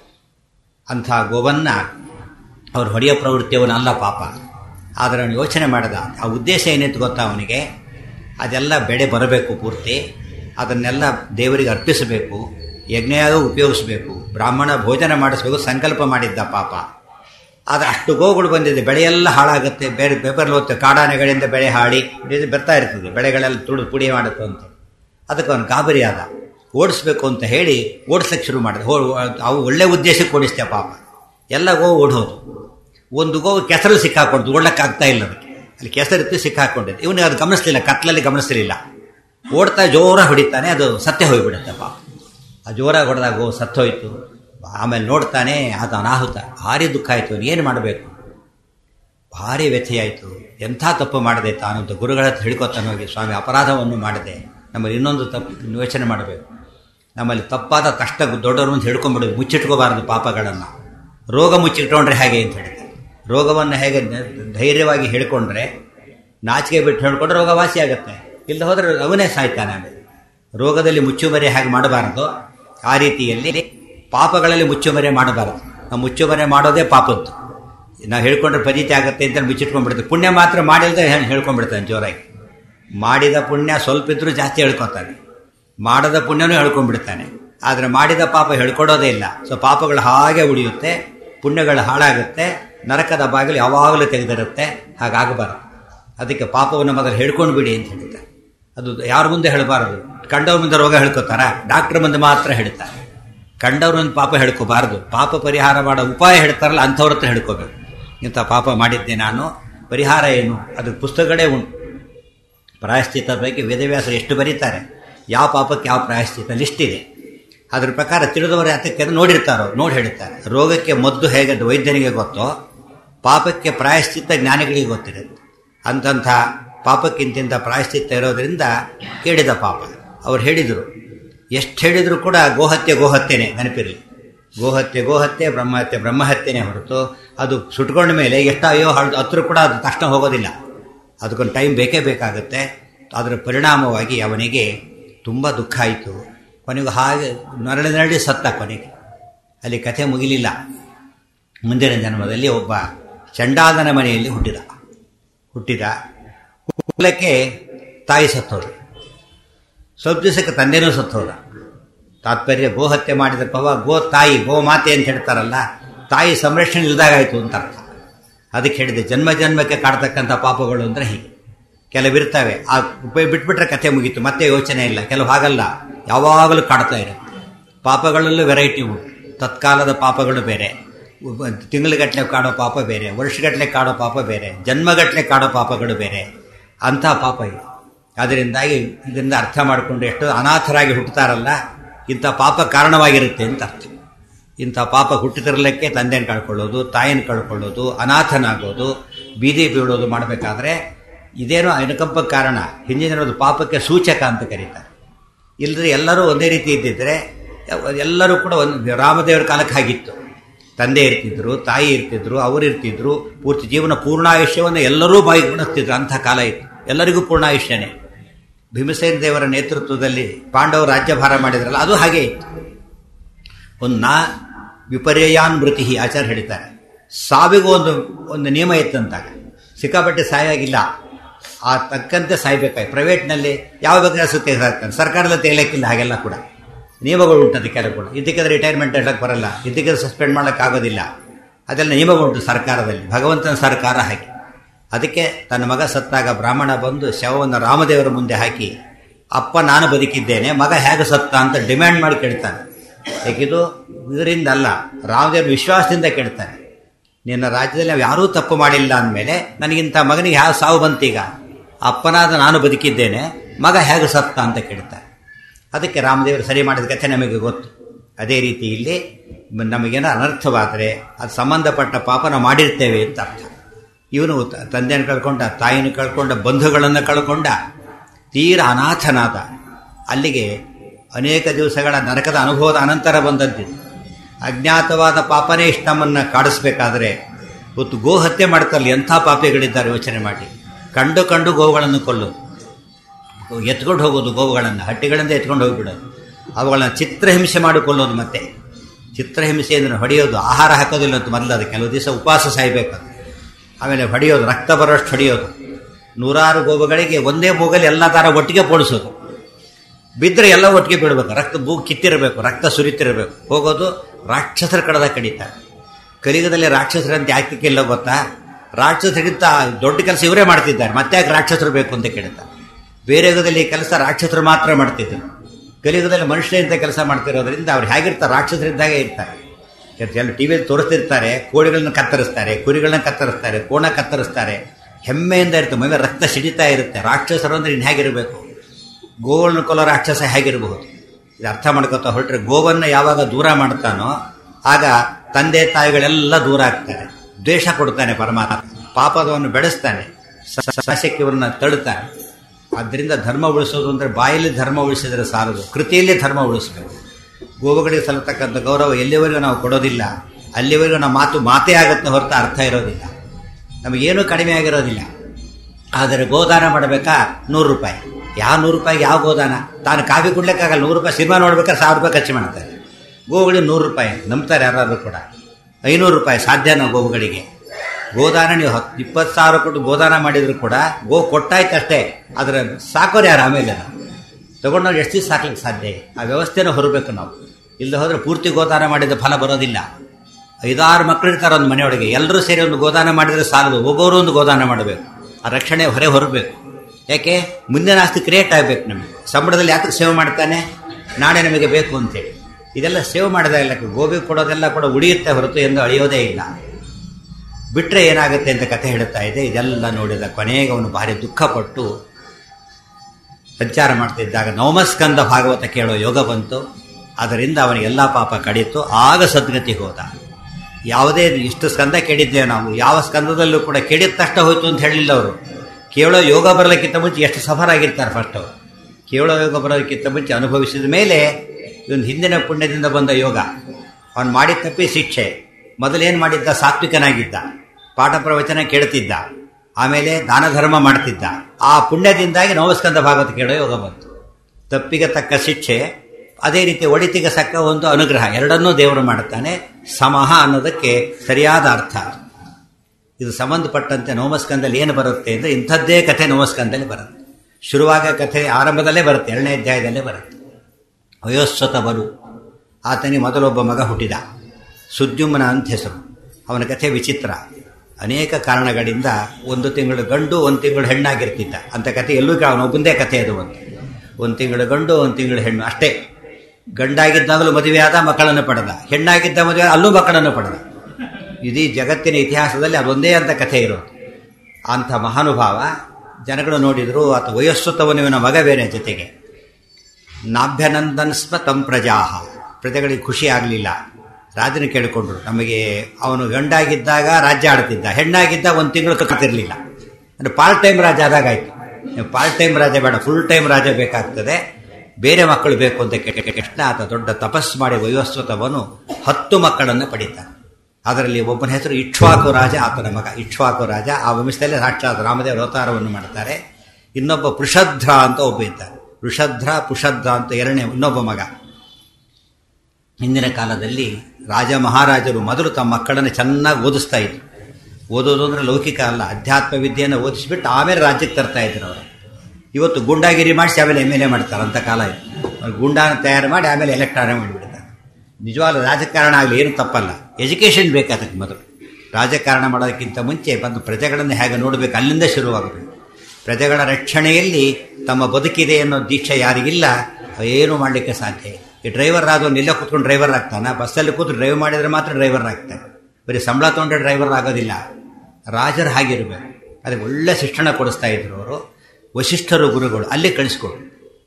ಅಂಥ ಗೋವನ್ನು ಅವ್ರು ಹೊಡೆಯೋ ಪ್ರವೃತ್ತಿಯವನು ಅಲ್ಲ ಪಾಪ ಆದರೆ ಅವನು ಯೋಚನೆ ಮಾಡಿದ ಆ ಉದ್ದೇಶ ಏನಿತ್ತು ಗೊತ್ತಾ ಅವನಿಗೆ ಅದೆಲ್ಲ ಬೆಳೆ ಬರಬೇಕು ಪೂರ್ತಿ ಅದನ್ನೆಲ್ಲ ದೇವರಿಗೆ ಅರ್ಪಿಸಬೇಕು ಯಜ್ಞಯಾಗ ಉಪಯೋಗಿಸಬೇಕು ಬ್ರಾಹ್ಮಣ ಭೋಜನ ಮಾಡಿಸ್ಬೇಕು ಸಂಕಲ್ಪ ಮಾಡಿದ್ದ ಪಾಪ ಆದರೆ ಅಷ್ಟು ಗೋಗಳು ಬಂದಿದೆ ಬೆಳೆಯೆಲ್ಲ ಹಾಳಾಗುತ್ತೆ ಬೇರೆ ಪೇಪರ್ಲಿ ಹೋಗುತ್ತೆ ಕಾಡಾನೆಗಳಿಂದ ಬೆಳೆ ಹಾಳಿ ಇದು ಬರ್ತಾ ಇರ್ತದೆ ಬೆಳೆಗಳೆಲ್ಲ ತುಳು ಪುಡಿ ಮಾಡುತ್ತೆ ಅಂತ ಅದಕ್ಕೆ ಅವನು ಗಾಬರಿ ಆದ ಓಡಿಸ್ಬೇಕು ಅಂತ ಹೇಳಿ ಓಡಿಸ್ಲಿಕ್ಕೆ ಶುರು ಮಾಡಿದೆ ಹೋ ಅವು ಒಳ್ಳೆ ಉದ್ದೇಶಕ್ಕೆ ಓಡಿಸ್ತೆ ಪಾಪ ಎಲ್ಲ ಗೋವು ಓಡೋದು ಒಂದು ಗೋವು ಕೆಸರು ಸಿಕ್ಕಾಕೊಂಡು ಓಡ್ಲಕ್ಕಾಗ್ತಾ ಇಲ್ಲ ಅದಕ್ಕೆ ಅಲ್ಲಿ ಕೆಸರಿತ್ತು ಸಿಕ್ಕಾಕೊಂಡಿದೆ ಇವನಿಗೆ ಅದು ಗಮನಿಸಲಿಲ್ಲ ಕತ್ಲಲ್ಲಿ ಗಮನಿಸಲಿಲ್ಲ ಓಡ್ತಾ ಜೋರ ಹೊಡಿತಾನೆ ಅದು ಸತ್ಯ ಹೋಗಿಬಿಡುತ್ತೆ ಪಾಪ ಆ ಜೋರಾಗಿ ಹೊಡೆದಾಗ ಗೋ ಸತ್ತೋಯ್ತು ಆಮೇಲೆ ನೋಡ್ತಾನೆ ಅದು ಅನಾಹುತ ಭಾರಿ ದುಃಖ ಆಯಿತು ಏನು ಮಾಡಬೇಕು ಭಾರಿ ವ್ಯಥೆಯಾಯಿತು ಎಂಥ ತಪ್ಪು ಮಾಡಿದೆ ತಾನಂತ ಗುರುಗಳ ಹತ್ರ ಹಿಡ್ಕೊತಾನೆ ಹೋಗಿ ಸ್ವಾಮಿ ಅಪರಾಧವನ್ನು ಮಾಡಿದೆ ನಮ್ಮಲ್ಲಿ ಇನ್ನೊಂದು ತಪ್ಪು ಯೋಚನೆ ಮಾಡಬೇಕು ನಮ್ಮಲ್ಲಿ ತಪ್ಪಾದ ಕಷ್ಟ ದೊಡ್ಡವರು ಅಂತ ಹಿಡ್ಕೊಂಡ್ಬಿಡೋದು ಮುಚ್ಚಿಟ್ಕೋಬಾರದು ಪಾಪಗಳನ್ನು ರೋಗ ಮುಚ್ಚಿಟ್ಕೊಂಡ್ರೆ ಹೇಗೆ ಅಂತ ಹೇಳ್ತಾರೆ ರೋಗವನ್ನು ಹೇಗೆ ಧೈರ್ಯವಾಗಿ ಹೇಳ್ಕೊಂಡ್ರೆ ನಾಚಿಕೆ ಬಿಟ್ಟು ಹೇಳ್ಕೊಂಡ್ರೆ ರೋಗ ವಾಸಿ ಆಗುತ್ತೆ ಇಲ್ಲದೆ ಹೋದರೆ ಅವನೇ ಸಾಯ್ತಾನೆ ಆಮೇಲೆ ರೋಗದಲ್ಲಿ ಮುಚ್ಚುಮರೆ ಹಾಗೆ ಮಾಡಬಾರದು ಆ ರೀತಿಯಲ್ಲಿ ಪಾಪಗಳಲ್ಲಿ ಮುಚ್ಚುಮರೆ ಮಾಡಬಾರದು ನಾವು ಮುಚ್ಚುಮರೆ ಮಾಡೋದೇ ಪಾಪದ್ದು ನಾವು ಹೇಳ್ಕೊಂಡ್ರೆ ಫಲಿತ ಆಗುತ್ತೆ ಅಂತ ಮುಚ್ಚಿಟ್ಕೊಂಡ್ಬಿಡ್ತೀವಿ ಪುಣ್ಯ ಮಾತ್ರ ಮಾಡಿಲ್ಲದೆ ಹೇಳ್ಕೊಂಡ್ಬಿಡ್ತಾನೆ ಜೋರಾಗಿ ಮಾಡಿದ ಪುಣ್ಯ ಸ್ವಲ್ಪ ಇದ್ರೂ ಜಾಸ್ತಿ ಹೇಳ್ಕೊತಾನೆ ಮಾಡದ ಪುಣ್ಯನೂ ಹೇಳ್ಕೊಂಡ್ಬಿಡ್ತಾನೆ ಆದರೆ ಮಾಡಿದ ಪಾಪ ಹೇಳ್ಕೊಡೋದೇ ಇಲ್ಲ ಸೊ ಪಾಪಗಳು ಹಾಗೆ ಉಳಿಯುತ್ತೆ ಪುಣ್ಯಗಳು ಹಾಳಾಗುತ್ತೆ ನರಕದ ಬಾಗಿಲು ಯಾವಾಗಲೂ ತೆಗೆದಿರುತ್ತೆ ಹಾಗಾಗಬಾರದು ಅದಕ್ಕೆ ಪಾಪವನ್ನು ಮೊದಲು ಹೇಳ್ಕೊಂಡು ಬಿಡಿ ಅಂತ ಹೇಳ್ತಾರೆ ಅದು ಯಾರ ಮುಂದೆ ಹೇಳಬಾರದು ಕಂಡವ್ರ ಮುಂದೆ ರೋಗ ಹೇಳ್ಕೊತಾರ ಡಾಕ್ಟರ್ ಮುಂದೆ ಮಾತ್ರ ಹೇಳ್ತಾರೆ ಕಂಡವ್ರ ಮುಂದೆ ಪಾಪ ಹೇಳ್ಕೋಬಾರ್ದು ಪಾಪ ಪರಿಹಾರ ಮಾಡೋ ಉಪಾಯ ಹೇಳ್ತಾರಲ್ಲ ಅಂಥವ್ರ ಹತ್ರ ಹೇಳ್ಕೋಬೇಕು ಇಂಥ ಪಾಪ ಮಾಡಿದ್ದೆ ನಾನು ಪರಿಹಾರ ಏನು ಅದ್ರ ಪುಸ್ತಕಗಳೇ ಉಂಟು ಪ್ರಾಯಶ್ಚಿತ್ತ ಬಗ್ಗೆ ವೇದವ್ಯಾಸರು ಎಷ್ಟು ಬರೀತಾರೆ ಯಾವ ಪಾಪಕ್ಕೆ ಯಾವ ಪ್ರಾಯಶ್ಚಿತ್ತ ಲಿಸ್ಟ್ ಇದೆ ಅದ್ರ ಪ್ರಕಾರ ತಿಳಿದವರು ಯಾತಕ್ಕೆ ನೋಡಿರ್ತಾರೋ ನೋಡಿ ಹೇಳ್ತಾರೆ ರೋಗಕ್ಕೆ ಮದ್ದು ಹೇಗೆ ವೈದ್ಯನಿಗೆ ಗೊತ್ತೋ ಪಾಪಕ್ಕೆ ಪ್ರಾಯಶ್ಚಿತ್ತ ಜ್ಞಾನಿಗಳಿಗೆ ಗೊತ್ತಿರುತ್ತೆ ಅಂತಂಥ ಪಾಪಕ್ಕಿಂತಿಂತ ಪ್ರಾಯಶ್ಚಿತ್ತ ಇರೋದರಿಂದ ಕೇಳಿದ ಪಾಪ ಅವ್ರು ಹೇಳಿದರು ಎಷ್ಟು ಹೇಳಿದರೂ ಕೂಡ ಗೋಹತ್ಯೆ ಗೋಹತ್ಯೆನೇ ನೆನಪಿರಲಿ ಗೋಹತ್ಯೆ ಗೋಹತ್ಯೆ ಬ್ರಹ್ಮಹತ್ಯೆ ಬ್ರಹ್ಮಹತ್ಯೆನೇ ಹೊರತು ಅದು ಸುಟ್ಕೊಂಡ ಮೇಲೆ ಎಷ್ಟು ಅಯ್ಯೋ ಹಳ್ದು ಹತ್ರ ಕೂಡ ಅದು ತಕ್ಷಣ ಹೋಗೋದಿಲ್ಲ ಅದಕ್ಕೊಂದು ಟೈಮ್ ಬೇಕೇ ಬೇಕಾಗುತ್ತೆ ಅದರ ಪರಿಣಾಮವಾಗಿ ಅವನಿಗೆ ತುಂಬ ದುಃಖ ಆಯಿತು ಕೊನೆಗೂ ಹಾಗೆ ನರಳಿ ನರಳಿ ಸತ್ತ ಕೊನೆಗೆ ಅಲ್ಲಿ ಕಥೆ ಮುಗಿಲಿಲ್ಲ ಮುಂದಿನ ಜನ್ಮದಲ್ಲಿ ಒಬ್ಬ ಚಂಡಾದನ ಮನೆಯಲ್ಲಿ ಹುಟ್ಟಿದ ಹುಟ್ಟಿದ ಹುಟ್ಟಲಕ್ಕೆ ತಾಯಿ ಸತ್ತೋದು ಸ್ವಲ್ಪ ದಿವಸಕ್ಕೆ ತಂದೆನೂ ಸತ್ತೋದ ತಾತ್ಪರ್ಯ ಗೋಹತ್ಯೆ ಮಾಡಿದ ಪವ ಗೋ ತಾಯಿ ಗೋ ಮಾತೆ ಅಂತ ಹೇಳ್ತಾರಲ್ಲ ತಾಯಿ ಸಂರಕ್ಷಣೆ ಇಲ್ದಾಗಾಯ್ತು ಅಂತ ಅರ್ಥ ಅದಕ್ಕೆ ಹೇಳಿದೆ ಜನ್ಮ ಜನ್ಮಕ್ಕೆ ಕಾಡ್ತಕ್ಕಂಥ ಪಾಪಗಳು ಅಂದರೆ ಹೀಗೆ ಕೆಲವಿರ್ತವೆ ಆ ಉಪಯೋಗ ಬಿಟ್ಬಿಟ್ರೆ ಕಥೆ ಮುಗೀತು ಮತ್ತೆ ಯೋಚನೆ ಇಲ್ಲ ಕೆಲವು ಹಾಗಲ್ಲ ಯಾವಾಗಲೂ ಕಾಡ್ತಾ ಇರುತ್ತೆ ಪಾಪಗಳಲ್ಲೂ ವೆರೈಟಿ ಉಂಟು ತತ್ಕಾಲದ ಪಾಪಗಳು ಬೇರೆ ತಿಂಗಳುಗಟ್ಟಲೆ ಕಾಡೋ ಪಾಪ ಬೇರೆ ವರ್ಷಗಟ್ಟಲೆ ಕಾಡೋ ಪಾಪ ಬೇರೆ ಜನ್ಮಗಟ್ಟಲೆ ಕಾಡೋ ಪಾಪಗಳು ಬೇರೆ ಅಂಥ ಪಾಪ ಇದೆ ಅದರಿಂದಾಗಿ ಇದರಿಂದ ಅರ್ಥ ಮಾಡಿಕೊಂಡು ಎಷ್ಟು ಅನಾಥರಾಗಿ ಹುಟ್ಟುತ್ತಾರಲ್ಲ ಇಂಥ ಪಾಪ ಕಾರಣವಾಗಿರುತ್ತೆ ಅಂತ ಅರ್ಥ ಇಂಥ ಪಾಪ ಹುಟ್ಟಿತಿರಲಿಕ್ಕೆ ತಂದೆಯನ್ನು ಕಳ್ಕೊಳ್ಳೋದು ತಾಯಿನ ಕಳ್ಕೊಳ್ಳೋದು ಅನಾಥನಾಗೋದು ಬೀದಿ ಬೀಳೋದು ಮಾಡಬೇಕಾದ್ರೆ ಇದೇನೋ ಅನುಕಂಪಕ್ಕೆ ಕಾರಣ ಹಿಂದಿನದು ಪಾಪಕ್ಕೆ ಸೂಚಕ ಅಂತ ಕರೀತಾರೆ ಇಲ್ಲದ್ರೆ ಎಲ್ಲರೂ ಒಂದೇ ರೀತಿ ಇದ್ದಿದ್ರೆ ಎಲ್ಲರೂ ಕೂಡ ಒಂದು ರಾಮದೇವರ ಕಾಲಕ್ಕೆ ಆಗಿತ್ತು ತಂದೆ ಇರ್ತಿದ್ರು ತಾಯಿ ಇರ್ತಿದ್ರು ಅವರು ಇರ್ತಿದ್ರು ಪೂರ್ತಿ ಜೀವನ ಪೂರ್ಣಾಯುಷ್ಯವನ್ನು ಎಲ್ಲರೂ ಬಾಯಿ ಗುಣಿಸ್ತಿದ್ರು ಅಂಥ ಕಾಲ ಇತ್ತು ಎಲ್ಲರಿಗೂ ಪೂರ್ಣಾಯುಷ್ಯನೇ ಭೀಮಸೇನ ದೇವರ ನೇತೃತ್ವದಲ್ಲಿ ಪಾಂಡವರು ರಾಜ್ಯಭಾರ ಮಾಡಿದ್ರಲ್ಲ ಅದು ಹಾಗೆ ಇತ್ತು ಒಂದು ನಾ ವಿಪರ್ಯಾನ್ ಮೃತಿ ಆಚಾರ್ಯ ಹೇಳ್ತಾರೆ ಸಾವಿಗೂ ಒಂದು ಒಂದು ನಿಯಮ ಇತ್ತಂತಾಗ ಸಿಕ್ಕಾಪಟ್ಟೆ ಸಾಯಾಗಿಲ್ಲ ಆ ತಕ್ಕಂತೆ ಸಾಯ್ಬೇಕಾಗಿ ಪ್ರೈವೇಟ್ನಲ್ಲಿ ಯಾವ ಬೇಕಾದ್ರೆ ಸುತ್ತೆ ಸಾಕ್ತಾನೆ ಸರ್ಕಾರದಲ್ಲಿ ತೆಗಲಿಕ್ಕಿಲ್ಲ ಹಾಗೆಲ್ಲ ಕೂಡ ನಿಯಮಗಳು ಉಂಟು ಅದಕ್ಕೆಲ್ಲ ಕೂಡ ಇದಕ್ಕಾದ್ರೆ ರಿಟೈರ್ಮೆಂಟ್ ಹೇಳಕ್ಕೆ ಬರಲ್ಲ ಇದಕ್ಕೆ ಸಸ್ಪೆಂಡ್ ಮಾಡೋಕ್ಕಾಗೋದಿಲ್ಲ ಅದೆಲ್ಲ ನಿಯಮಗಳುಂಟು ಸರ್ಕಾರದಲ್ಲಿ ಭಗವಂತನ ಸರ್ಕಾರ ಹಾಕಿ ಅದಕ್ಕೆ ತನ್ನ ಮಗ ಸತ್ತಾಗ ಬ್ರಾಹ್ಮಣ ಬಂದು ಶವವನ್ನು ರಾಮದೇವರ ಮುಂದೆ ಹಾಕಿ ಅಪ್ಪ ನಾನು ಬದುಕಿದ್ದೇನೆ ಮಗ ಹೇಗೆ ಸತ್ತ ಅಂತ ಡಿಮ್ಯಾಂಡ್ ಮಾಡಿ ಕೇಳ್ತಾನೆ ಯಾಕಿದು ಇದರಿಂದ ಅಲ್ಲ ರಾಮದೇವ್ರ ವಿಶ್ವಾಸದಿಂದ ಕೇಳ್ತಾನೆ ನಿನ್ನ ರಾಜ್ಯದಲ್ಲಿ ನಾವು ಯಾರೂ ತಪ್ಪು ಮಾಡಿಲ್ಲ ಅಂದಮೇಲೆ ನನಗಿಂತ ಮಗನಿಗೆ ಯಾವ ಸಾವು ಬಂತೀಗ ಅಪ್ಪನಾದ ನಾನು ಬದುಕಿದ್ದೇನೆ ಮಗ ಹೇಗೆ ಸತ್ತ ಅಂತ ಕೇಳ್ತಾನೆ ಅದಕ್ಕೆ ರಾಮದೇವರು ಸರಿ ಮಾಡಿದ ಕಥೆ ನಮಗೆ ಗೊತ್ತು ಅದೇ ರೀತಿ ಇಲ್ಲಿ ನಮಗೇನೋ ಅನರ್ಥವಾದರೆ ಅದು ಸಂಬಂಧಪಟ್ಟ ಪಾಪ ನಾವು ಮಾಡಿರ್ತೇವೆ ಅಂತ ಅರ್ಥ ಇವನು ತಂದೆಯನ್ನು ಕಳ್ಕೊಂಡ ತಾಯಿನ ಕಳ್ಕೊಂಡ ಬಂಧುಗಳನ್ನು ಕಳ್ಕೊಂಡ ತೀರ ಅನಾಥನಾದ ಅಲ್ಲಿಗೆ ಅನೇಕ ದಿವಸಗಳ ನರಕದ ಅನುಭವದ ಅನಂತರ ಬಂದದ್ದಿದ್ದು ಅಜ್ಞಾತವಾದ ಪಾಪನೇ ಇಷ್ಟು ನಮ್ಮನ್ನು ಕಾಡಿಸ್ಬೇಕಾದ್ರೆ ಇವತ್ತು ಗೋ ಹತ್ಯೆ ಮಾಡ್ತಾರಲ್ಲ ಎಂಥ ಪಾಪಿಗಳಿದ್ದಾರೆ ಯೋಚನೆ ಮಾಡಿ ಕಂಡು ಕಂಡು ಗೋವುಗಳನ್ನು ಕೊಲ್ಲೋದು ಎತ್ಕೊಂಡು ಹೋಗೋದು ಗೋವುಗಳನ್ನು ಹಟ್ಟಿಗಳಿಂದ ಎತ್ಕೊಂಡು ಹೋಗಿಬಿಡೋದು ಅವುಗಳನ್ನ ಚಿತ್ರಹಿಂಸೆ ಮಾಡಿ ಕೊಲ್ಲೋದು ಮತ್ತೆ ಚಿತ್ರಹಿಂಸೆ ಅಂದರೆ ಹೊಡೆಯೋದು ಆಹಾರ ಹಾಕೋದಿಲ್ಲ ಅಂತ ಮೊದಲು ಅದು ಕೆಲವು ದಿವಸ ಉಪವಾಸ ಸಾಯ್ಬೇಕು ಆಮೇಲೆ ಹೊಡೆಯೋದು ರಕ್ತ ಬರೋಷ್ಟು ಹೊಡೆಯೋದು ನೂರಾರು ಗೋವುಗಳಿಗೆ ಒಂದೇ ಮೂಗಲ್ಲಿ ಎಲ್ಲ ಥರ ಒಟ್ಟಿಗೆ ಪೋಡಿಸೋದು ಬಿದ್ದರೆ ಎಲ್ಲ ಒಟ್ಟಿಗೆ ಬೀಳಬೇಕು ರಕ್ತ ಬೂ ಕಿತ್ತಿರಬೇಕು ರಕ್ತ ಸುರಿತಿರಬೇಕು ಹೋಗೋದು ರಾಕ್ಷಸರ ಕಡದ ಕಡಿತಾರೆ ಕಲಿಯುಗದಲ್ಲಿ ರಾಕ್ಷಸರಂತೆ ಯಾಕಿಲ್ಲ ಗೊತ್ತಾ ರಾಕ್ಷಸರಿಗಿಂತ ದೊಡ್ಡ ಕೆಲಸ ಇವರೇ ಮಾಡ್ತಿದ್ದಾರೆ ಮತ್ತೆ ಯಾಕೆ ರಾಕ್ಷಸರು ಬೇಕು ಅಂತ ಕೇಳ್ತಾರೆ ಬೇರೆ ಯುಗದಲ್ಲಿ ಈ ಕೆಲಸ ರಾಕ್ಷಸರು ಮಾತ್ರ ಮಾಡ್ತಿದ್ರು ಕಲಿಯುಗದಲ್ಲಿ ಮನುಷ್ಯರಿಂದ ಕೆಲಸ ಮಾಡ್ತಿರೋದ್ರಿಂದ ಅವ್ರು ಹೇಗಿರ್ತಾರೆ ರಾಕ್ಷಸರಿದ್ದಾಗೆ ಇರ್ತಾರೆ ಎಲ್ಲ ಟಿ ವಿಯಲ್ಲಿ ತೋರಿಸ್ತಿರ್ತಾರೆ ಕೋಳಿಗಳನ್ನ ಕತ್ತರಿಸ್ತಾರೆ ಕುರಿಗಳನ್ನ ಕತ್ತರಿಸ್ತಾರೆ ಕೋಣ ಕತ್ತರಿಸ್ತಾರೆ ಹೆಮ್ಮೆಯಿಂದ ಇರುತ್ತೆ ಮೈ ರಕ್ತ ಸಿಡಿತಾ ಇರುತ್ತೆ ರಾಕ್ಷಸರು ಅಂದ್ರೆ ಇನ್ನು ಹೇಗಿರಬೇಕು ಗೋವನ್ನು ಕೊಲ್ಲೋ ರಾಕ್ಷಸ ಹೇಗಿರಬಹುದು ಇದು ಅರ್ಥ ಮಾಡ್ಕೊತಾ ಹೊರಟ್ರೆ ಗೋವನ್ನು ಯಾವಾಗ ದೂರ ಮಾಡ್ತಾನೋ ಆಗ ತಂದೆ ತಾಯಿಗಳೆಲ್ಲ ದೂರ ಆಗ್ತಾರೆ ದ್ವೇಷ ಕೊಡ್ತಾನೆ ಪರಮಾತ್ಮ ಪಾಪದವನ್ನು ಬೆಳೆಸ್ತಾನೆ ಸಸ್ಯಕ್ಕೆ ಇವರನ್ನ ತಳ್ತಾನೆ ಆದ್ದರಿಂದ ಧರ್ಮ ಉಳಿಸೋದು ಅಂದರೆ ಬಾಯಲ್ಲಿ ಧರ್ಮ ಉಳಿಸಿದರೆ ಸಾಲದು ಕೃತಿಯಲ್ಲಿ ಧರ್ಮ ಉಳಿಸಬೇಕು ಗೋವುಗಳಿಗೆ ಸಲ್ಲತಕ್ಕಂಥ ಗೌರವ ಎಲ್ಲಿವರೆಗೂ ನಾವು ಕೊಡೋದಿಲ್ಲ ಅಲ್ಲಿವರೆಗೂ ನಮ್ಮ ಮಾತು ಮಾತೇ ಆಗುತ್ತೆ ಹೊರತು ಅರ್ಥ ಇರೋದಿಲ್ಲ ನಮಗೇನೂ ಕಡಿಮೆ ಆಗಿರೋದಿಲ್ಲ ಆದರೆ ಗೋದಾನ ಮಾಡಬೇಕಾ ನೂರು ರೂಪಾಯಿ ಯಾವ ನೂರು ರೂಪಾಯಿಗೆ ಯಾವ ಗೋದಾನ ತಾನು ಕಾಫಿ ಕೊಡ್ಲಿಕ್ಕಾಗಲ್ಲ ನೂರು ರೂಪಾಯಿ ಸಿನಿಮಾ ನೋಡ್ಬೇಕಾದ್ರೆ ಸಾವಿರ ರೂಪಾಯಿ ಖರ್ಚು ಮಾಡ್ತಾರೆ ಗೋವುಗಳಿಗೆ ನೂರು ರೂಪಾಯಿ ನಂಬ್ತಾರೆ ಯಾರಾದರೂ ಕೂಡ ಐನೂರು ರೂಪಾಯಿ ಸಾಧ್ಯನೋ ಗೋವುಗಳಿಗೆ ಗೋದಾನ ನೀವು ಹತ್ತು ಇಪ್ಪತ್ತು ಸಾವಿರ ಕೊಟ್ಟು ಗೋದಾನ ಮಾಡಿದ್ರು ಕೂಡ ಗೋ ಕೊಟ್ಟಾಯ್ತು ಅಷ್ಟೇ ಆದರೆ ಸಾಕೋರು ಯಾರು ಆಮೇಲೆ ತಗೊಂಡು ನಾವು ಎಷ್ಟು ದಿವಸ ಸಾಕ್ಲಿಕ್ಕೆ ಸಾಧ್ಯ ಆ ವ್ಯವಸ್ಥೆನೂ ಹೊರಬೇಕು ನಾವು ಇಲ್ಲದೆ ಹೋದರೆ ಪೂರ್ತಿ ಗೋದಾನ ಮಾಡಿದ ಫಲ ಬರೋದಿಲ್ಲ ಐದಾರು ಮಕ್ಕಳು ಇರ್ತಾರೆ ಒಂದು ಮನೆಯೊಳಗೆ ಎಲ್ಲರೂ ಸೇರಿ ಒಂದು ಗೋದಾನ ಮಾಡಿದರೆ ಸಾಲದು ಒಬ್ಬರು ಒಂದು ಗೋದಾನ ಮಾಡಬೇಕು ಆ ರಕ್ಷಣೆ ಹೊರೆ ಹೊರಬೇಕು ಯಾಕೆ ಮುಂದಿನ ಆಸ್ತಿ ಕ್ರಿಯೇಟ್ ಆಗಬೇಕು ನಮಗೆ ಸಂಬಳದಲ್ಲಿ ಯಾತಕ್ಕೆ ಸೇವ್ ಮಾಡ್ತಾನೆ ನಾಳೆ ನಮಗೆ ಬೇಕು ಅಂತೇಳಿ ಇದೆಲ್ಲ ಸೇವ್ ಮಾಡಿದಾಗಲ್ಲ ಗೋಬಿ ಕೊಡೋದೆಲ್ಲ ಕೂಡ ಉಳಿಯುತ್ತೆ ಹೊರತು ಎಂದು ಅಳಿಯೋದೇ ಇಲ್ಲ ಬಿಟ್ಟರೆ ಏನಾಗುತ್ತೆ ಅಂತ ಕಥೆ ಹೇಳುತ್ತಾ ಇದೆ ಇದೆಲ್ಲ ನೋಡಿದ ಕೊನೆಗೆ ಅವನು ಭಾರಿ ದುಃಖಪಟ್ಟು ಸಂಚಾರ ಮಾಡ್ತಿದ್ದಾಗ ನವಮಸ್ಕಂದ ಭಾಗವತ ಕೇಳೋ ಯೋಗ ಬಂತು ಅದರಿಂದ ಅವನಿಗೆಲ್ಲ ಪಾಪ ಕಡಿತು ಆಗ ಸದ್ಗತಿ ಹೋದ ಯಾವುದೇ ಇಷ್ಟು ಸ್ಕಂದ ಕೇಳಿದ್ದೇವೆ ನಾವು ಯಾವ ಸ್ಕಂದದಲ್ಲೂ ಕೂಡ ಕೇಳಿದ ತಕ್ಷಣ ಹೋಯ್ತು ಅಂತ ಹೇಳಲಿಲ್ಲ ಅವರು ಕೇಳೋ ಯೋಗ ಬರಲಿಕ್ಕಿಂತ ಮುಂಚೆ ಎಷ್ಟು ಸಫರ್ ಆಗಿರ್ತಾರೆ ಫಸ್ಟ್ ಅವರು ಕೇಳೋ ಯೋಗ ಬರೋದಕ್ಕಿಂತ ಮುಂಚೆ ಅನುಭವಿಸಿದ ಮೇಲೆ ಇದೊಂದು ಹಿಂದಿನ ಪುಣ್ಯದಿಂದ ಬಂದ ಯೋಗ ಅವನು ಮಾಡಿದ ತಪ್ಪಿ ಶಿಕ್ಷೆ ಮೊದಲೇನು ಮಾಡಿದ್ದ ಸಾತ್ವಿಕನಾಗಿದ್ದ ಪಾಠ ಪ್ರವಚನ ಕೇಳ್ತಿದ್ದ ಆಮೇಲೆ ದಾನ ಧರ್ಮ ಮಾಡ್ತಿದ್ದ ಆ ಪುಣ್ಯದಿಂದಾಗಿ ನವಸ್ಕಂದ ಭಾಗವತ ಕೇಳೋ ಯೋಗ ಬಂತು ತಪ್ಪಿಗೆ ತಕ್ಕ ಶಿಕ್ಷೆ ಅದೇ ರೀತಿ ಒಡಿತಿಗೆ ಸಕ್ಕ ಒಂದು ಅನುಗ್ರಹ ಎರಡನ್ನೂ ದೇವರು ಮಾಡುತ್ತಾನೆ ಸಮಹ ಅನ್ನೋದಕ್ಕೆ ಸರಿಯಾದ ಅರ್ಥ ಇದು ಸಂಬಂಧಪಟ್ಟಂತೆ ನವಮಸ್ಕಂದಲ್ಲಿ ಏನು ಬರುತ್ತೆ ಅಂದರೆ ಇಂಥದ್ದೇ ಕಥೆ ನವಸ್ಕಂದಲ್ಲಿ ಬರುತ್ತೆ ಶುರುವಾಗ ಕಥೆ ಆರಂಭದಲ್ಲೇ ಬರುತ್ತೆ ಎರಡನೇ ಅಧ್ಯಾಯದಲ್ಲೇ ಬರುತ್ತೆ ವಯೋಸ್ವತ ಬಲು ಆತನಿಗೆ ಮೊದಲೊಬ್ಬ ಮಗ ಹುಟ್ಟಿದ ಸುದ್ಯುಮ್ನ ಅಂತ ಹೆಸರು ಅವನ ಕಥೆ ವಿಚಿತ್ರ ಅನೇಕ ಕಾರಣಗಳಿಂದ ಒಂದು ತಿಂಗಳು ಗಂಡು ಒಂದು ತಿಂಗಳು ಹೆಣ್ಣಾಗಿರ್ತಿದ್ದ ಅಂತ ಕಥೆ ಎಲ್ಲೂ ಅವನೊಬ್ಬಂದೇ ಕಥೆ ಅದು ಒಂದು ಒಂದು ತಿಂಗಳು ಗಂಡು ಒಂದು ತಿಂಗಳು ಹೆಣ್ಣು ಅಷ್ಟೇ ಗಂಡಾಗಿದ್ದಾಗಲೂ ಮದುವೆ ಆದ ಮಕ್ಕಳನ್ನು ಪಡೆದ ಹೆಣ್ಣಾಗಿದ್ದ ಮದುವೆ ಅಲ್ಲೂ ಮಕ್ಕಳನ್ನು ಪಡೆದ ಇಡೀ ಜಗತ್ತಿನ ಇತಿಹಾಸದಲ್ಲಿ ಅದೊಂದೇ ಅಂತ ಕಥೆ ಇರೋದು ಅಂಥ ಮಹಾನುಭಾವ ಜನಗಳು ನೋಡಿದರು ಆತ ವಯಸ್ಸುತವನಿವನ ಮಗ ಬೇರೆ ಜೊತೆಗೆ ನಾಭ್ಯನಂದನ್ ಸ್ಮ ತಂ ಪ್ರಜಾಹ ಪ್ರಜೆಗಳಿಗೆ ಖುಷಿ ಆಗಲಿಲ್ಲ ರಾಜನ ಕೇಳಿಕೊಂಡ್ರು ನಮಗೆ ಅವನು ಗಂಡಾಗಿದ್ದಾಗ ರಾಜ್ಯ ಆಡ್ತಿದ್ದ ಹೆಣ್ಣಾಗಿದ್ದ ಒಂದು ತಿಂಗಳು ಕತ್ತಿರಲಿಲ್ಲ ಅಂದರೆ ಪಾರ್ಟ್ ಟೈಮ್ ರಾಜ ಆದಾಗಾಯ್ತು ಪಾರ್ಟ್ ಟೈಮ್ ರಾಜ ಬೇಡ ಫುಲ್ ಟೈಮ್ ರಾಜ ಬೇಕಾಗ್ತದೆ ಬೇರೆ ಮಕ್ಕಳು ಬೇಕು ಅಂತ ಕೃಷ್ಣ ಆತ ದೊಡ್ಡ ತಪಸ್ಸು ಮಾಡಿ ವಯೋಸ್ವತವನು ಹತ್ತು ಮಕ್ಕಳನ್ನು ಪಡೀತಾನೆ ಅದರಲ್ಲಿ ಒಬ್ಬನ ಹೆಸರು ಇಕ್ಷ್ವಾಕು ರಾಜ ಆತನ ಮಗ ಇಕ್ಷ್ವಾಕು ರಾಜ ಆ ವಂಶದಲ್ಲಿ ಸಾಕ್ಷಾತ್ ರಾಮದೇವ ಅವತಾರವನ್ನು ಮಾಡ್ತಾರೆ ಇನ್ನೊಬ್ಬ ಪೃಷಧ್ರ ಅಂತ ಒಬ್ಬ ಇದ್ದಾರೆ ಋಷಧ್ರ ಪುಷಧ್ರ ಅಂತ ಎರಡನೇ ಇನ್ನೊಬ್ಬ ಮಗ ಹಿಂದಿನ ಕಾಲದಲ್ಲಿ ರಾಜ ಮಹಾರಾಜರು ಮೊದಲು ತಮ್ಮ ಮಕ್ಕಳನ್ನು ಚೆನ್ನಾಗಿ ಓದಿಸ್ತಾ ಇದ್ರು ಓದೋದು ಅಂದರೆ ಲೌಕಿಕ ಅಲ್ಲ ಅಧ್ಯಾತ್ಮ ವಿದ್ಯೆಯನ್ನು ಓದಿಸಿಬಿಟ್ಟು ಆಮೇಲೆ ರಾಜ್ಯಕ್ಕೆ ತರ್ತಾ ಇದ್ರು ಅವರು ಇವತ್ತು ಗುಂಡಾಗಿರಿ ಮಾಡಿಸಿ ಆಮೇಲೆ ಎಮ್ ಎಲ್ ಎ ಮಾಡ್ತಾರೆ ಅಂತ ಕಾಲ ಇತ್ತು ಗುಂಡಾನ ತಯಾರು ಮಾಡಿ ಆಮೇಲೆ ಎಲೆಕ್ಟಾನ ಮಾಡಿಬಿಡ್ತಾರೆ ನಿಜವಾದ ರಾಜಕಾರಣ ಆಗಲಿ ಏನು ತಪ್ಪಲ್ಲ ಎಜುಕೇಷನ್ ಬೇಕು ಅದಕ್ಕೆ ಮೊದಲು ರಾಜಕಾರಣ ಮಾಡೋದಕ್ಕಿಂತ ಮುಂಚೆ ಬಂದು ಪ್ರಜೆಗಳನ್ನು ಹೇಗೆ ನೋಡಬೇಕು ಅಲ್ಲಿಂದ ಶುರುವಾಗಬೇಕು ಪ್ರಜೆಗಳ ರಕ್ಷಣೆಯಲ್ಲಿ ತಮ್ಮ ಬದುಕಿದೆ ಅನ್ನೋ ದೀಕ್ಷೆ ಯಾರಿಗಿಲ್ಲ ಏನು ಮಾಡಲಿಕ್ಕೆ ಸಾಧ್ಯ ಈ ಡ್ರೈವರ್ ಆದವನು ಎಲ್ಲ ಕೂತ್ಕೊಂಡು ಡ್ರೈವರ್ ಆಗ್ತಾನೆ ಬಸ್ಸಲ್ಲಿ ಕೂತು ಡ್ರೈವ್ ಮಾಡಿದರೆ ಮಾತ್ರ ಡ್ರೈವರ್ ಆಗ್ತಾನೆ ಬರೀ ಸಂಬಳ ತೊಗೊಂಡ್ರೆ ಡ್ರೈವರ್ ಆಗೋದಿಲ್ಲ ರಾಜರು ಹಾಗಿರಬೇಕು ಅದಕ್ಕೆ ಒಳ್ಳೆ ಶಿಕ್ಷಣ ಕೊಡಿಸ್ತಾ ಇದ್ರು ಅವರು ವಶಿಷ್ಠರು ಗುರುಗಳು ಅಲ್ಲಿ ಕಳಿಸ್ಕೊಡು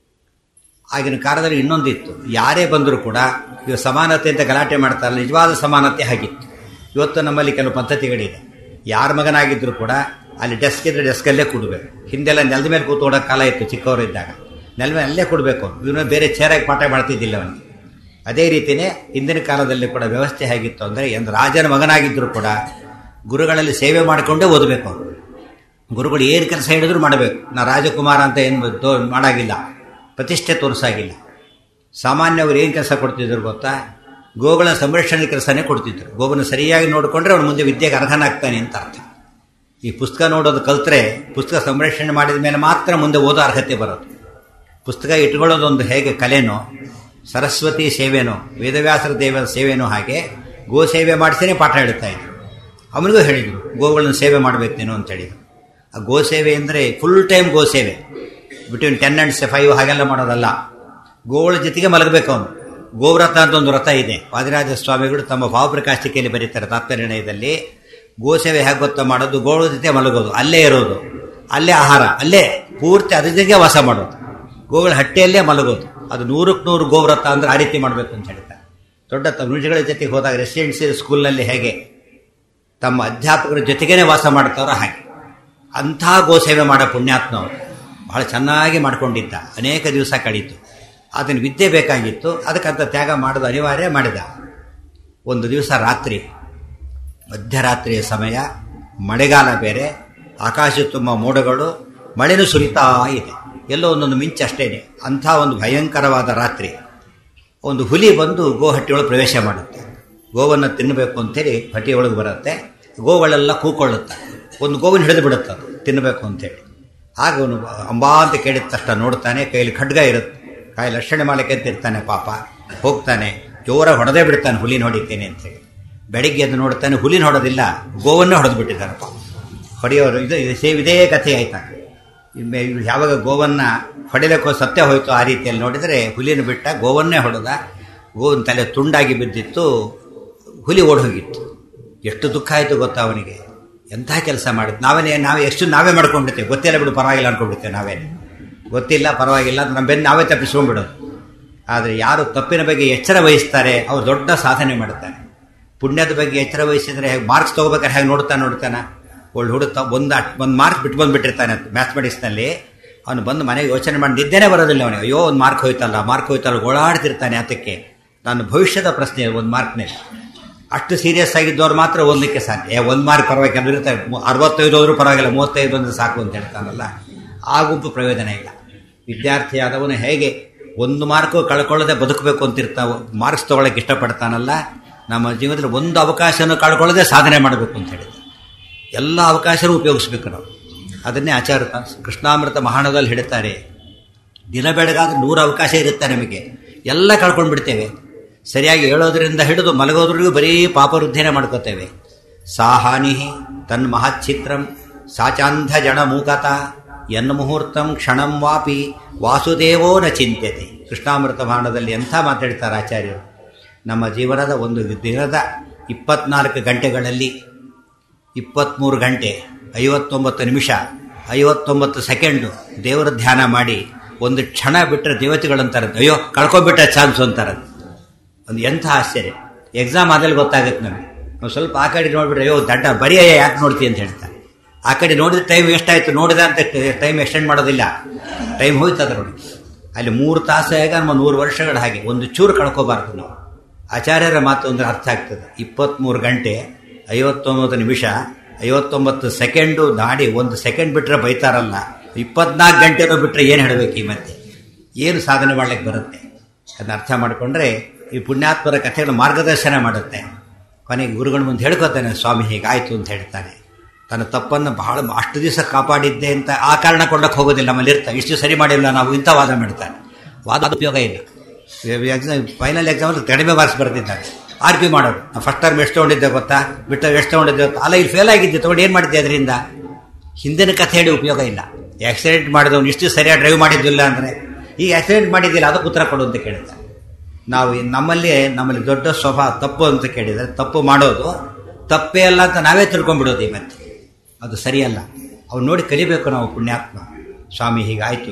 ಆಗಿನ ಕಾಲದಲ್ಲಿ ಇನ್ನೊಂದಿತ್ತು ಯಾರೇ ಬಂದರೂ ಕೂಡ ಇವಾಗ ಸಮಾನತೆ ಅಂತ ಗಲಾಟೆ ಮಾಡ್ತಾರಲ್ಲ ನಿಜವಾದ ಸಮಾನತೆ ಹಾಗಿತ್ತು ಇವತ್ತು ನಮ್ಮಲ್ಲಿ ಕೆಲವು ಪದ್ಧತಿಗಳಿದೆ ಯಾರ ಮಗನಾಗಿದ್ದರೂ ಕೂಡ ಅಲ್ಲಿ ಡೆಸ್ಕ್ ಇದ್ರೆ ಡೆಸ್ಕಲ್ಲೇ ಕೊಡಬೇಕು ಹಿಂದೆಲ್ಲ ನೆಲದ ಮೇಲೆ ಕೂತ್ಕೊಡೋ ಕಾಲ ಇತ್ತು ಚಿಕ್ಕವರಿದ್ದಾಗ ನೆಲ ಮೇಲೆ ಅಲ್ಲೇ ಕೊಡಬೇಕು ಇವನು ಬೇರೆ ಚೇರಾಗಿ ಪಾಠ ಮಾಡ್ತಿದ್ದಿಲ್ಲ ಅವನಿಗೆ ಅದೇ ರೀತಿಯೇ ಹಿಂದಿನ ಕಾಲದಲ್ಲಿ ಕೂಡ ವ್ಯವಸ್ಥೆ ಹೇಗಿತ್ತು ಅಂದರೆ ಒಂದು ರಾಜನ ಮಗನಾಗಿದ್ದರೂ ಕೂಡ ಗುರುಗಳಲ್ಲಿ ಸೇವೆ ಮಾಡಿಕೊಂಡೇ ಓದಬೇಕು ಅವರು ಗುರುಗಳು ಏನು ಕೆಲಸ ಹೇಳಿದ್ರು ಮಾಡಬೇಕು ನಾ ರಾಜಕುಮಾರ ಅಂತ ಏನು ತೋ ಮಾಡಾಗಿಲ್ಲ ಪ್ರತಿಷ್ಠೆ ತೋರಿಸಾಗಿಲ್ಲ ಸಾಮಾನ್ಯವರು ಏನು ಕೆಲಸ ಕೊಡ್ತಿದ್ರು ಗೊತ್ತಾ ಗೋಗಳ ಸಂರಕ್ಷಣೆ ಕೆಲಸನೇ ಕೊಡ್ತಿದ್ರು ಗೋವನ್ನು ಸರಿಯಾಗಿ ನೋಡಿಕೊಂಡ್ರೆ ಅವನು ಮುಂದೆ ವಿದ್ಯೆಗೆ ಅರ್ಹನಾಗ್ತಾನೆ ಅಂತ ಅರ್ಥ ಈ ಪುಸ್ತಕ ನೋಡೋದು ಕಲ್ತ್ರೆ ಪುಸ್ತಕ ಸಂರಕ್ಷಣೆ ಮಾಡಿದ ಮೇಲೆ ಮಾತ್ರ ಮುಂದೆ ಓದೋ ಅರ್ಹತೆ ಬರೋದು ಪುಸ್ತಕ ಇಟ್ಕೊಳ್ಳೋದೊಂದು ಹೇಗೆ ಕಲೆನೋ ಸರಸ್ವತಿ ಸೇವೆನೋ ವೇದವ್ಯಾಸರ ದೇವರ ಸೇವೆನೋ ಹಾಗೆ ಗೋ ಸೇವೆ ಮಾಡಿಸೇ ಪಾಠ ಹೇಳ್ತಾ ಇದ್ರು ಅವನಿಗೂ ಹೇಳಿದರು ಗೋಗಳನ್ನು ಸೇವೆ ಮಾಡಬೇಕು ನೀನು ಅಂತ ಹೇಳಿದ್ರು ಆ ಗೋ ಸೇವೆ ಅಂದರೆ ಫುಲ್ ಟೈಮ್ ಗೋ ಸೇವೆ ಬಿಟ್ವೀನ್ ಟೆನ್ ಆ್ಯಂಡ್ ಫೈವ್ ಹಾಗೆಲ್ಲ ಮಾಡೋದಲ್ಲ ಗೋಗಳ ಜೊತೆಗೆ ಮಲಗಬೇಕು ಅವನು ಗೋವ್ರತ ಅಂತ ಒಂದು ವ್ರತ ಇದೆ ವಾದಿರಾಜ ಸ್ವಾಮಿಗಳು ತಮ್ಮ ಭಾವಪ್ರಕಾಶಿಕೆಯಲ್ಲಿ ಬರೀತಾರೆ ತಾತ್ಪರ್ಯದಲ್ಲಿ ಗೋಸೇವೆ ಹೇಗೆ ಗೊತ್ತಾ ಮಾಡೋದು ಗೋಳ ಜೊತೆ ಮಲಗೋದು ಅಲ್ಲೇ ಇರೋದು ಅಲ್ಲೇ ಆಹಾರ ಅಲ್ಲೇ ಪೂರ್ತಿ ಅದ್ರ ಜೊತೆಗೆ ವಾಸ ಮಾಡೋದು ಗೋಗಳ ಹಟ್ಟೆಯಲ್ಲೇ ಮಲಗೋದು ಅದು ನೂರಕ್ಕೆ ನೂರು ಗೋವ್ರತ ಅಂದ್ರೆ ಆ ರೀತಿ ಮಾಡಬೇಕು ಅಂತ ಹೇಳ್ತಾರೆ ದೊಡ್ಡ ತಮಿಳುಗಳ ಜೊತೆಗೆ ಹೋದಾಗ ರೆಸಿಡೆನ್ಸಿ ಸ್ಕೂಲ್ನಲ್ಲಿ ಹೇಗೆ ತಮ್ಮ ಅಧ್ಯಾಪಕರ ಜೊತೆಗೇನೆ ವಾಸ ಮಾಡ್ತಾರೋ ಹಾಗೆ ಅಂಥ ಗೋಸೇವೆ ಮಾಡೋ ಪುಣ್ಯಾತ್ಮವರು ಬಹಳ ಚೆನ್ನಾಗಿ ಮಾಡ್ಕೊಂಡಿದ್ದ ಅನೇಕ ದಿವಸ ಕಳೀತು ಅದನ್ನು ವಿದ್ಯೆ ಬೇಕಾಗಿತ್ತು ಅದಕ್ಕಂತ ತ್ಯಾಗ ಮಾಡೋದು ಅನಿವಾರ್ಯ ಮಾಡಿದ ಒಂದು ದಿವಸ ರಾತ್ರಿ ಮಧ್ಯರಾತ್ರಿಯ ಸಮಯ ಮಳೆಗಾಲ ಬೇರೆ ಆಕಾಶ ತುಂಬ ಮೋಡಗಳು ಮಳೆನೂ ಸುರಿತಾ ಇದೆ ಎಲ್ಲೋ ಒಂದೊಂದು ಮಿಂಚು ಅಷ್ಟೇನೆ ಅಂಥ ಒಂದು ಭಯಂಕರವಾದ ರಾತ್ರಿ ಒಂದು ಹುಲಿ ಬಂದು ಗೋ ಹಟ್ಟಿಯೊಳಗೆ ಪ್ರವೇಶ ಮಾಡುತ್ತೆ ಗೋವನ್ನು ತಿನ್ನಬೇಕು ಅಂತೇಳಿ ಹಟ್ಟಿಯೊಳಗೆ ಬರುತ್ತೆ ಗೋಗಳೆಲ್ಲ ಕೂಕೊಳ್ಳುತ್ತೆ ಒಂದು ಗೋವನ್ನು ಹಿಡಿದು ಬಿಡುತ್ತೆ ಅದು ತಿನ್ನಬೇಕು ಅಂತೇಳಿ ಆಗ ಅವನು ಅಂಬಾ ಅಂತ ಕೇಳಿದ ತಕ್ಷಣ ನೋಡ್ತಾನೆ ಕೈಯಲ್ಲಿ ಖಡ್ಗ ಇರುತ್ತೆ ಕಾಯಿ ಲಕ್ಷಣೆ ಮಾಡಲಿಕ್ಕೆ ಅಂತ ಇರ್ತಾನೆ ಪಾಪ ಹೋಗ್ತಾನೆ ಜೋರಾಗಿ ಹೊಡೆದೇ ಬಿಡ್ತಾನೆ ಹುಲಿನ ಹೊಡಿತೇನೆ ಅಂತೇಳಿ ಬೆಳಿಗ್ಗೆ ಅದು ನೋಡ್ತಾನೆ ಹುಲಿನ ಹೊಡೋದಿಲ್ಲ ಗೋವನ್ನೇ ಹೊಡೆದು ಬಿಟ್ಟಿದ್ದಾನೆ ಪಾಪ ಹೊಡೆಯೋರು ಇದು ಇದು ಸೇಮ್ ಇದೇ ಕಥೆ ಆಯ್ತಾ ಇನ್ನು ಇವ್ರು ಯಾವಾಗ ಗೋವನ್ನು ಹೊಡೆಯಲಿಕ್ಕೋ ಸತ್ಯ ಹೋಯ್ತು ಆ ರೀತಿಯಲ್ಲಿ ನೋಡಿದರೆ ಹುಲಿನ ಬಿಟ್ಟ ಗೋವನ್ನೇ ಹೊಡೆದ ಗೋವಿನ ತಲೆ ತುಂಡಾಗಿ ಬಿದ್ದಿತ್ತು ಹುಲಿ ಓಡ್ ಹೋಗಿತ್ತು ಎಷ್ಟು ದುಃಖ ಆಯಿತು ಗೊತ್ತಾ ಅವನಿಗೆ ಎಂಥ ಕೆಲಸ ಮಾಡಿದ್ದು ನಾವೇ ನಾವೇ ಎಷ್ಟು ನಾವೇ ಮಾಡ್ಕೊಂಡ್ಬಿಡ್ತೇವೆ ಗೊತ್ತಿಲ್ಲ ಬಿಡು ಪರವಾಗಿಲ್ಲ ಅನ್ಕೊಂಡ್ಬಿಡ್ತೇವೆ ನಾವೇ ಗೊತ್ತಿಲ್ಲ ಪರವಾಗಿಲ್ಲ ನಮ್ಮ ಬೆನ್ನು ನಾವೇ ತಪ್ಪಿಸ್ಕೊಂಡ್ಬಿಡೋದು ಆದರೆ ಯಾರು ತಪ್ಪಿನ ಬಗ್ಗೆ ಎಚ್ಚರ ವಹಿಸ್ತಾರೆ ಅವ್ರು ದೊಡ್ಡ ಸಾಧನೆ ಮಾಡ್ತಾರೆ ಪುಣ್ಯದ ಬಗ್ಗೆ ಎಚ್ಚರ ವಹಿಸಿದರೆ ಹೇಗೆ ಮಾರ್ಕ್ಸ್ ತೊಗೋಬೇಕಾದ್ರೆ ಹೇಗೆ ನೋಡ್ತಾನೆ ನೋಡ್ತಾನೆ ಒಳ್ಳೆ ಹುಡುಗ ಒಂದು ಒಂದು ಮಾರ್ಕ್ ಬಿಟ್ಟು ಬಂದುಬಿಟ್ಟಿರ್ತಾನೆ ಮ್ಯಾಥಮೆಟಿಕ್ಸ್ನಲ್ಲಿ ಅವನು ಬಂದು ಮನೆಗೆ ಯೋಚನೆ ಮಾಡಿ ನಿದ್ದೆನೇ ಬರೋದಿಲ್ಲ ಅವನಿಗೆ ಅಯ್ಯೋ ಒಂದು ಮಾರ್ಕ್ ಹೋಯ್ತಲ್ಲ ಮಾರ್ಕ್ ಹೋಯ್ತಲ್ಲ ಓಡಾಡ್ತಿರ್ತಾನೆ ಅದಕ್ಕೆ ನಾನು ಭವಿಷ್ಯದ ಪ್ರಶ್ನೆ ಒಂದು ಮಾರ್ಕ್ನಲ್ಲಿ ಅಷ್ಟು ಸೀರಿಯಸ್ ಆಗಿದ್ದವ್ರು ಮಾತ್ರ ಓದಲಿಕ್ಕೆ ಸಾಧ್ಯ ಒಂದು ಮಾರ್ಕ್ ಪರವಾಗಿಲ್ಲ ಇರ್ತಾರೆ ಅರವತ್ತೈದು ಹೋದ್ರೂ ಪರವಾಗಿಲ್ಲ ಮೂವತ್ತೈದು ಅಂದರೆ ಸಾಕು ಅಂತ ಹೇಳ್ತಾನಲ್ಲ ಆ ಗುಂಪು ಪ್ರಯೋಜನ ಇಲ್ಲ ವಿದ್ಯಾರ್ಥಿಯಾದವನು ಹೇಗೆ ಒಂದು ಮಾರ್ಕು ಕಳ್ಕೊಳ್ಳದೆ ಬದುಕಬೇಕು ಅಂತಿರ್ತಾವ ಮಾರ್ಕ್ಸ್ ತೊಗೊಳಕ್ಕೆ ಇಷ್ಟಪಡ್ತಾನಲ್ಲ ನಮ್ಮ ಜೀವನದಲ್ಲಿ ಒಂದು ಅವಕಾಶನೂ ಕಳ್ಕೊಳ್ಳದೆ ಸಾಧನೆ ಮಾಡಬೇಕು ಅಂತ ಹೇಳಿದ ಎಲ್ಲ ಅವಕಾಶನೂ ಉಪಯೋಗಿಸ್ಬೇಕು ನಾವು ಅದನ್ನೇ ಆಚಾರ ಕೃಷ್ಣಾಮೃತ ಮಹಾಣದಲ್ಲಿ ಹೇಳ್ತಾರೆ ದಿನ ಬೆಳಗಾದ್ರೆ ನೂರು ಅವಕಾಶ ಇರುತ್ತೆ ನಮಗೆ ಎಲ್ಲ ಕಳ್ಕೊಂಡು ಬಿಡ್ತೇವೆ ಸರಿಯಾಗಿ ಹೇಳೋದ್ರಿಂದ ಹಿಡಿದು ಮಲಗೋದ್ರಿಗೂ ಬರೀ ಪಾಪವೃದ್ಧಿನೇ ಮಾಡ್ಕೋತೇವೆ ಸಾ ಹಾನಿ ತನ್ ಮಹಚ್ಚಿತ್ರಂ ಸಾಚಾಂಧ ಜನ ಮೂಕತ ಎನ್ನ ಮುಹೂರ್ತಂ ಕ್ಷಣಂ ವಾಪಿ ವಾಸುದೇವೋ ನ ಚಿಂತ್ಯತೆ ಕೃಷ್ಣಾಮೃತ ಭಾಣದಲ್ಲಿ ಎಂಥ ಮಾತಾಡ್ತಾರೆ ಆಚಾರ್ಯರು ನಮ್ಮ ಜೀವನದ ಒಂದು ದಿನದ ಇಪ್ಪತ್ನಾಲ್ಕು ಗಂಟೆಗಳಲ್ಲಿ ಇಪ್ಪತ್ತ್ಮೂರು ಗಂಟೆ ಐವತ್ತೊಂಬತ್ತು ನಿಮಿಷ ಐವತ್ತೊಂಬತ್ತು ಸೆಕೆಂಡು ದೇವರ ಧ್ಯಾನ ಮಾಡಿ ಒಂದು ಕ್ಷಣ ಬಿಟ್ಟರೆ ದೇವತೆಗಳಂತಾರೆ ಅಯ್ಯೋ ಕಳ್ಕೊಂಬಿಟ್ಟ ಚಾನ್ಸು ಅಂತಾರೆ ಒಂದು ಎಂಥ ಆಶ್ಚರ್ಯ ಎಕ್ಸಾಮ್ ಆದಲ್ಲಿ ಗೊತ್ತಾಗುತ್ತೆ ನಮಗೆ ನಾವು ಸ್ವಲ್ಪ ಆ ಕಡೆ ನೋಡ್ಬಿಟ್ರೆ ಅಯ್ಯೋ ದಡ್ಡ ಬರೀ ಯಾಕೆ ನೋಡ್ತೀವಿ ಅಂತ ಹೇಳ್ತಾರೆ ಆ ಕಡೆ ನೋಡಿದ ಟೈಮ್ ಎಷ್ಟಾಯಿತು ನೋಡಿದ ಅಂತ ಟೈಮ್ ಎಕ್ಸ್ಟೆಂಡ್ ಮಾಡೋದಿಲ್ಲ ಟೈಮ್ ಹೋಯ್ತು ಅದರೊಳಗೆ ಅಲ್ಲಿ ಮೂರು ತಾಸು ಹೇಗೆ ನಮ್ಮ ನೂರು ವರ್ಷಗಳ ಹಾಗೆ ಒಂದು ಚೂರು ಕಳ್ಕೋಬಾರ್ದು ನಾವು ಆಚಾರ್ಯರ ಮಾತು ಅಂದ್ರೆ ಅರ್ಥ ಆಗ್ತದೆ ಇಪ್ಪತ್ತ್ಮೂರು ಗಂಟೆ ಐವತ್ತೊಂಬತ್ತು ನಿಮಿಷ ಐವತ್ತೊಂಬತ್ತು ಸೆಕೆಂಡು ದಾಡಿ ಒಂದು ಸೆಕೆಂಡ್ ಬಿಟ್ಟರೆ ಬೈತಾರಲ್ಲ ಇಪ್ಪತ್ನಾಲ್ಕು ಗಂಟೆನೂ ಬಿಟ್ಟರೆ ಏನು ಹೇಳಬೇಕು ಈ ಮಧ್ಯೆ ಏನು ಸಾಧನೆ ಮಾಡ್ಲಿಕ್ಕೆ ಬರುತ್ತೆ ಅದನ್ನ ಅರ್ಥ ಮಾಡಿಕೊಂಡ್ರೆ ಈ ಪುಣ್ಯಾತ್ಮರ ಕಥೆಗಳು ಮಾರ್ಗದರ್ಶನ ಮಾಡುತ್ತೆ ಕೊನೆಗೆ ಗುರುಗಳ ಮುಂದೆ ಹೇಳ್ಕೊತಾನೆ ಸ್ವಾಮಿ ಹೀಗಾಯ್ತು ಅಂತ ಹೇಳ್ತಾನೆ ತನ್ನ ತಪ್ಪನ್ನು ಬಹಳ ಅಷ್ಟು ದಿವಸ ಕಾಪಾಡಿದ್ದೆ ಅಂತ ಆ ಕಾರಣ ಕೊಂಡಕ್ಕೆ ಹೋಗೋದಿಲ್ಲ ನಮ್ಮಲ್ಲಿ ಇರ್ತಾರೆ ಇಷ್ಟು ಸರಿ ಮಾಡಿಲ್ಲ ನಾವು ಇಂಥ ವಾದ ಮಾಡ್ತಾನೆ ವಾದ ಉಪಯೋಗ ಇಲ್ಲ ಎಕ್ಸಾಮ್ ಫೈನಲ್ ಎಕ್ಸಾಮಲ್ಲಿ ಕಡಿಮೆ ಮಾರ್ಕ್ಸ್ ಬರ್ತಿದ್ದಾರೆ ಆರ್ ಪಿ ಮಾಡೋದು ನಾವು ಫಸ್ಟ್ ಟರ್ಮ್ ಎಷ್ಟು ತೊಗೊಂಡಿದ್ದೆ ಗೊತ್ತಾ ಬಿಟ್ಟು ಎಷ್ಟು ತೊಗೊಂಡಿದ್ದೆ ಗೊತ್ತಾ ಅಲ್ಲ ಇಲ್ಲಿ ಫೇಲ್ ಆಗಿದ್ದೆ ತೊಗೊಂಡು ಏನು ಮಾಡಿದ್ದೆ ಅದರಿಂದ ಹಿಂದಿನ ಕಥೆ ಹೇಳಿ ಉಪಯೋಗ ಇಲ್ಲ ಆಕ್ಸಿಡೆಂಟ್ ಮಾಡಿದವನು ಇಷ್ಟು ಸರಿಯಾಗಿ ಡ್ರೈವ್ ಮಾಡಿದ್ದಿಲ್ಲ ಅಂದರೆ ಈಗ ಆಕ್ಸಿಡೆಂಟ್ ಮಾಡಿದ್ದಿಲ್ಲ ಅದಕ್ಕೆ ಉತ್ತರ ಕೊಡು ಅಂತ ಕೇಳ್ತಾರೆ ನಾವು ನಮ್ಮಲ್ಲಿ ನಮ್ಮಲ್ಲಿ ದೊಡ್ಡ ಸ್ವಭಾವ ತಪ್ಪು ಅಂತ ಕೇಳಿದರೆ ತಪ್ಪು ಮಾಡೋದು ತಪ್ಪೇ ಅಲ್ಲ ಅಂತ ನಾವೇ ತಿಳ್ಕೊಂಡ್ಬಿಡೋದು ಈ ಮತ್ತೆ ಅದು ಸರಿಯಲ್ಲ ಅವ್ನು ನೋಡಿ ಕಲಿಬೇಕು ನಾವು ಪುಣ್ಯಾತ್ಮ ಸ್ವಾಮಿ ಹೀಗಾಯಿತು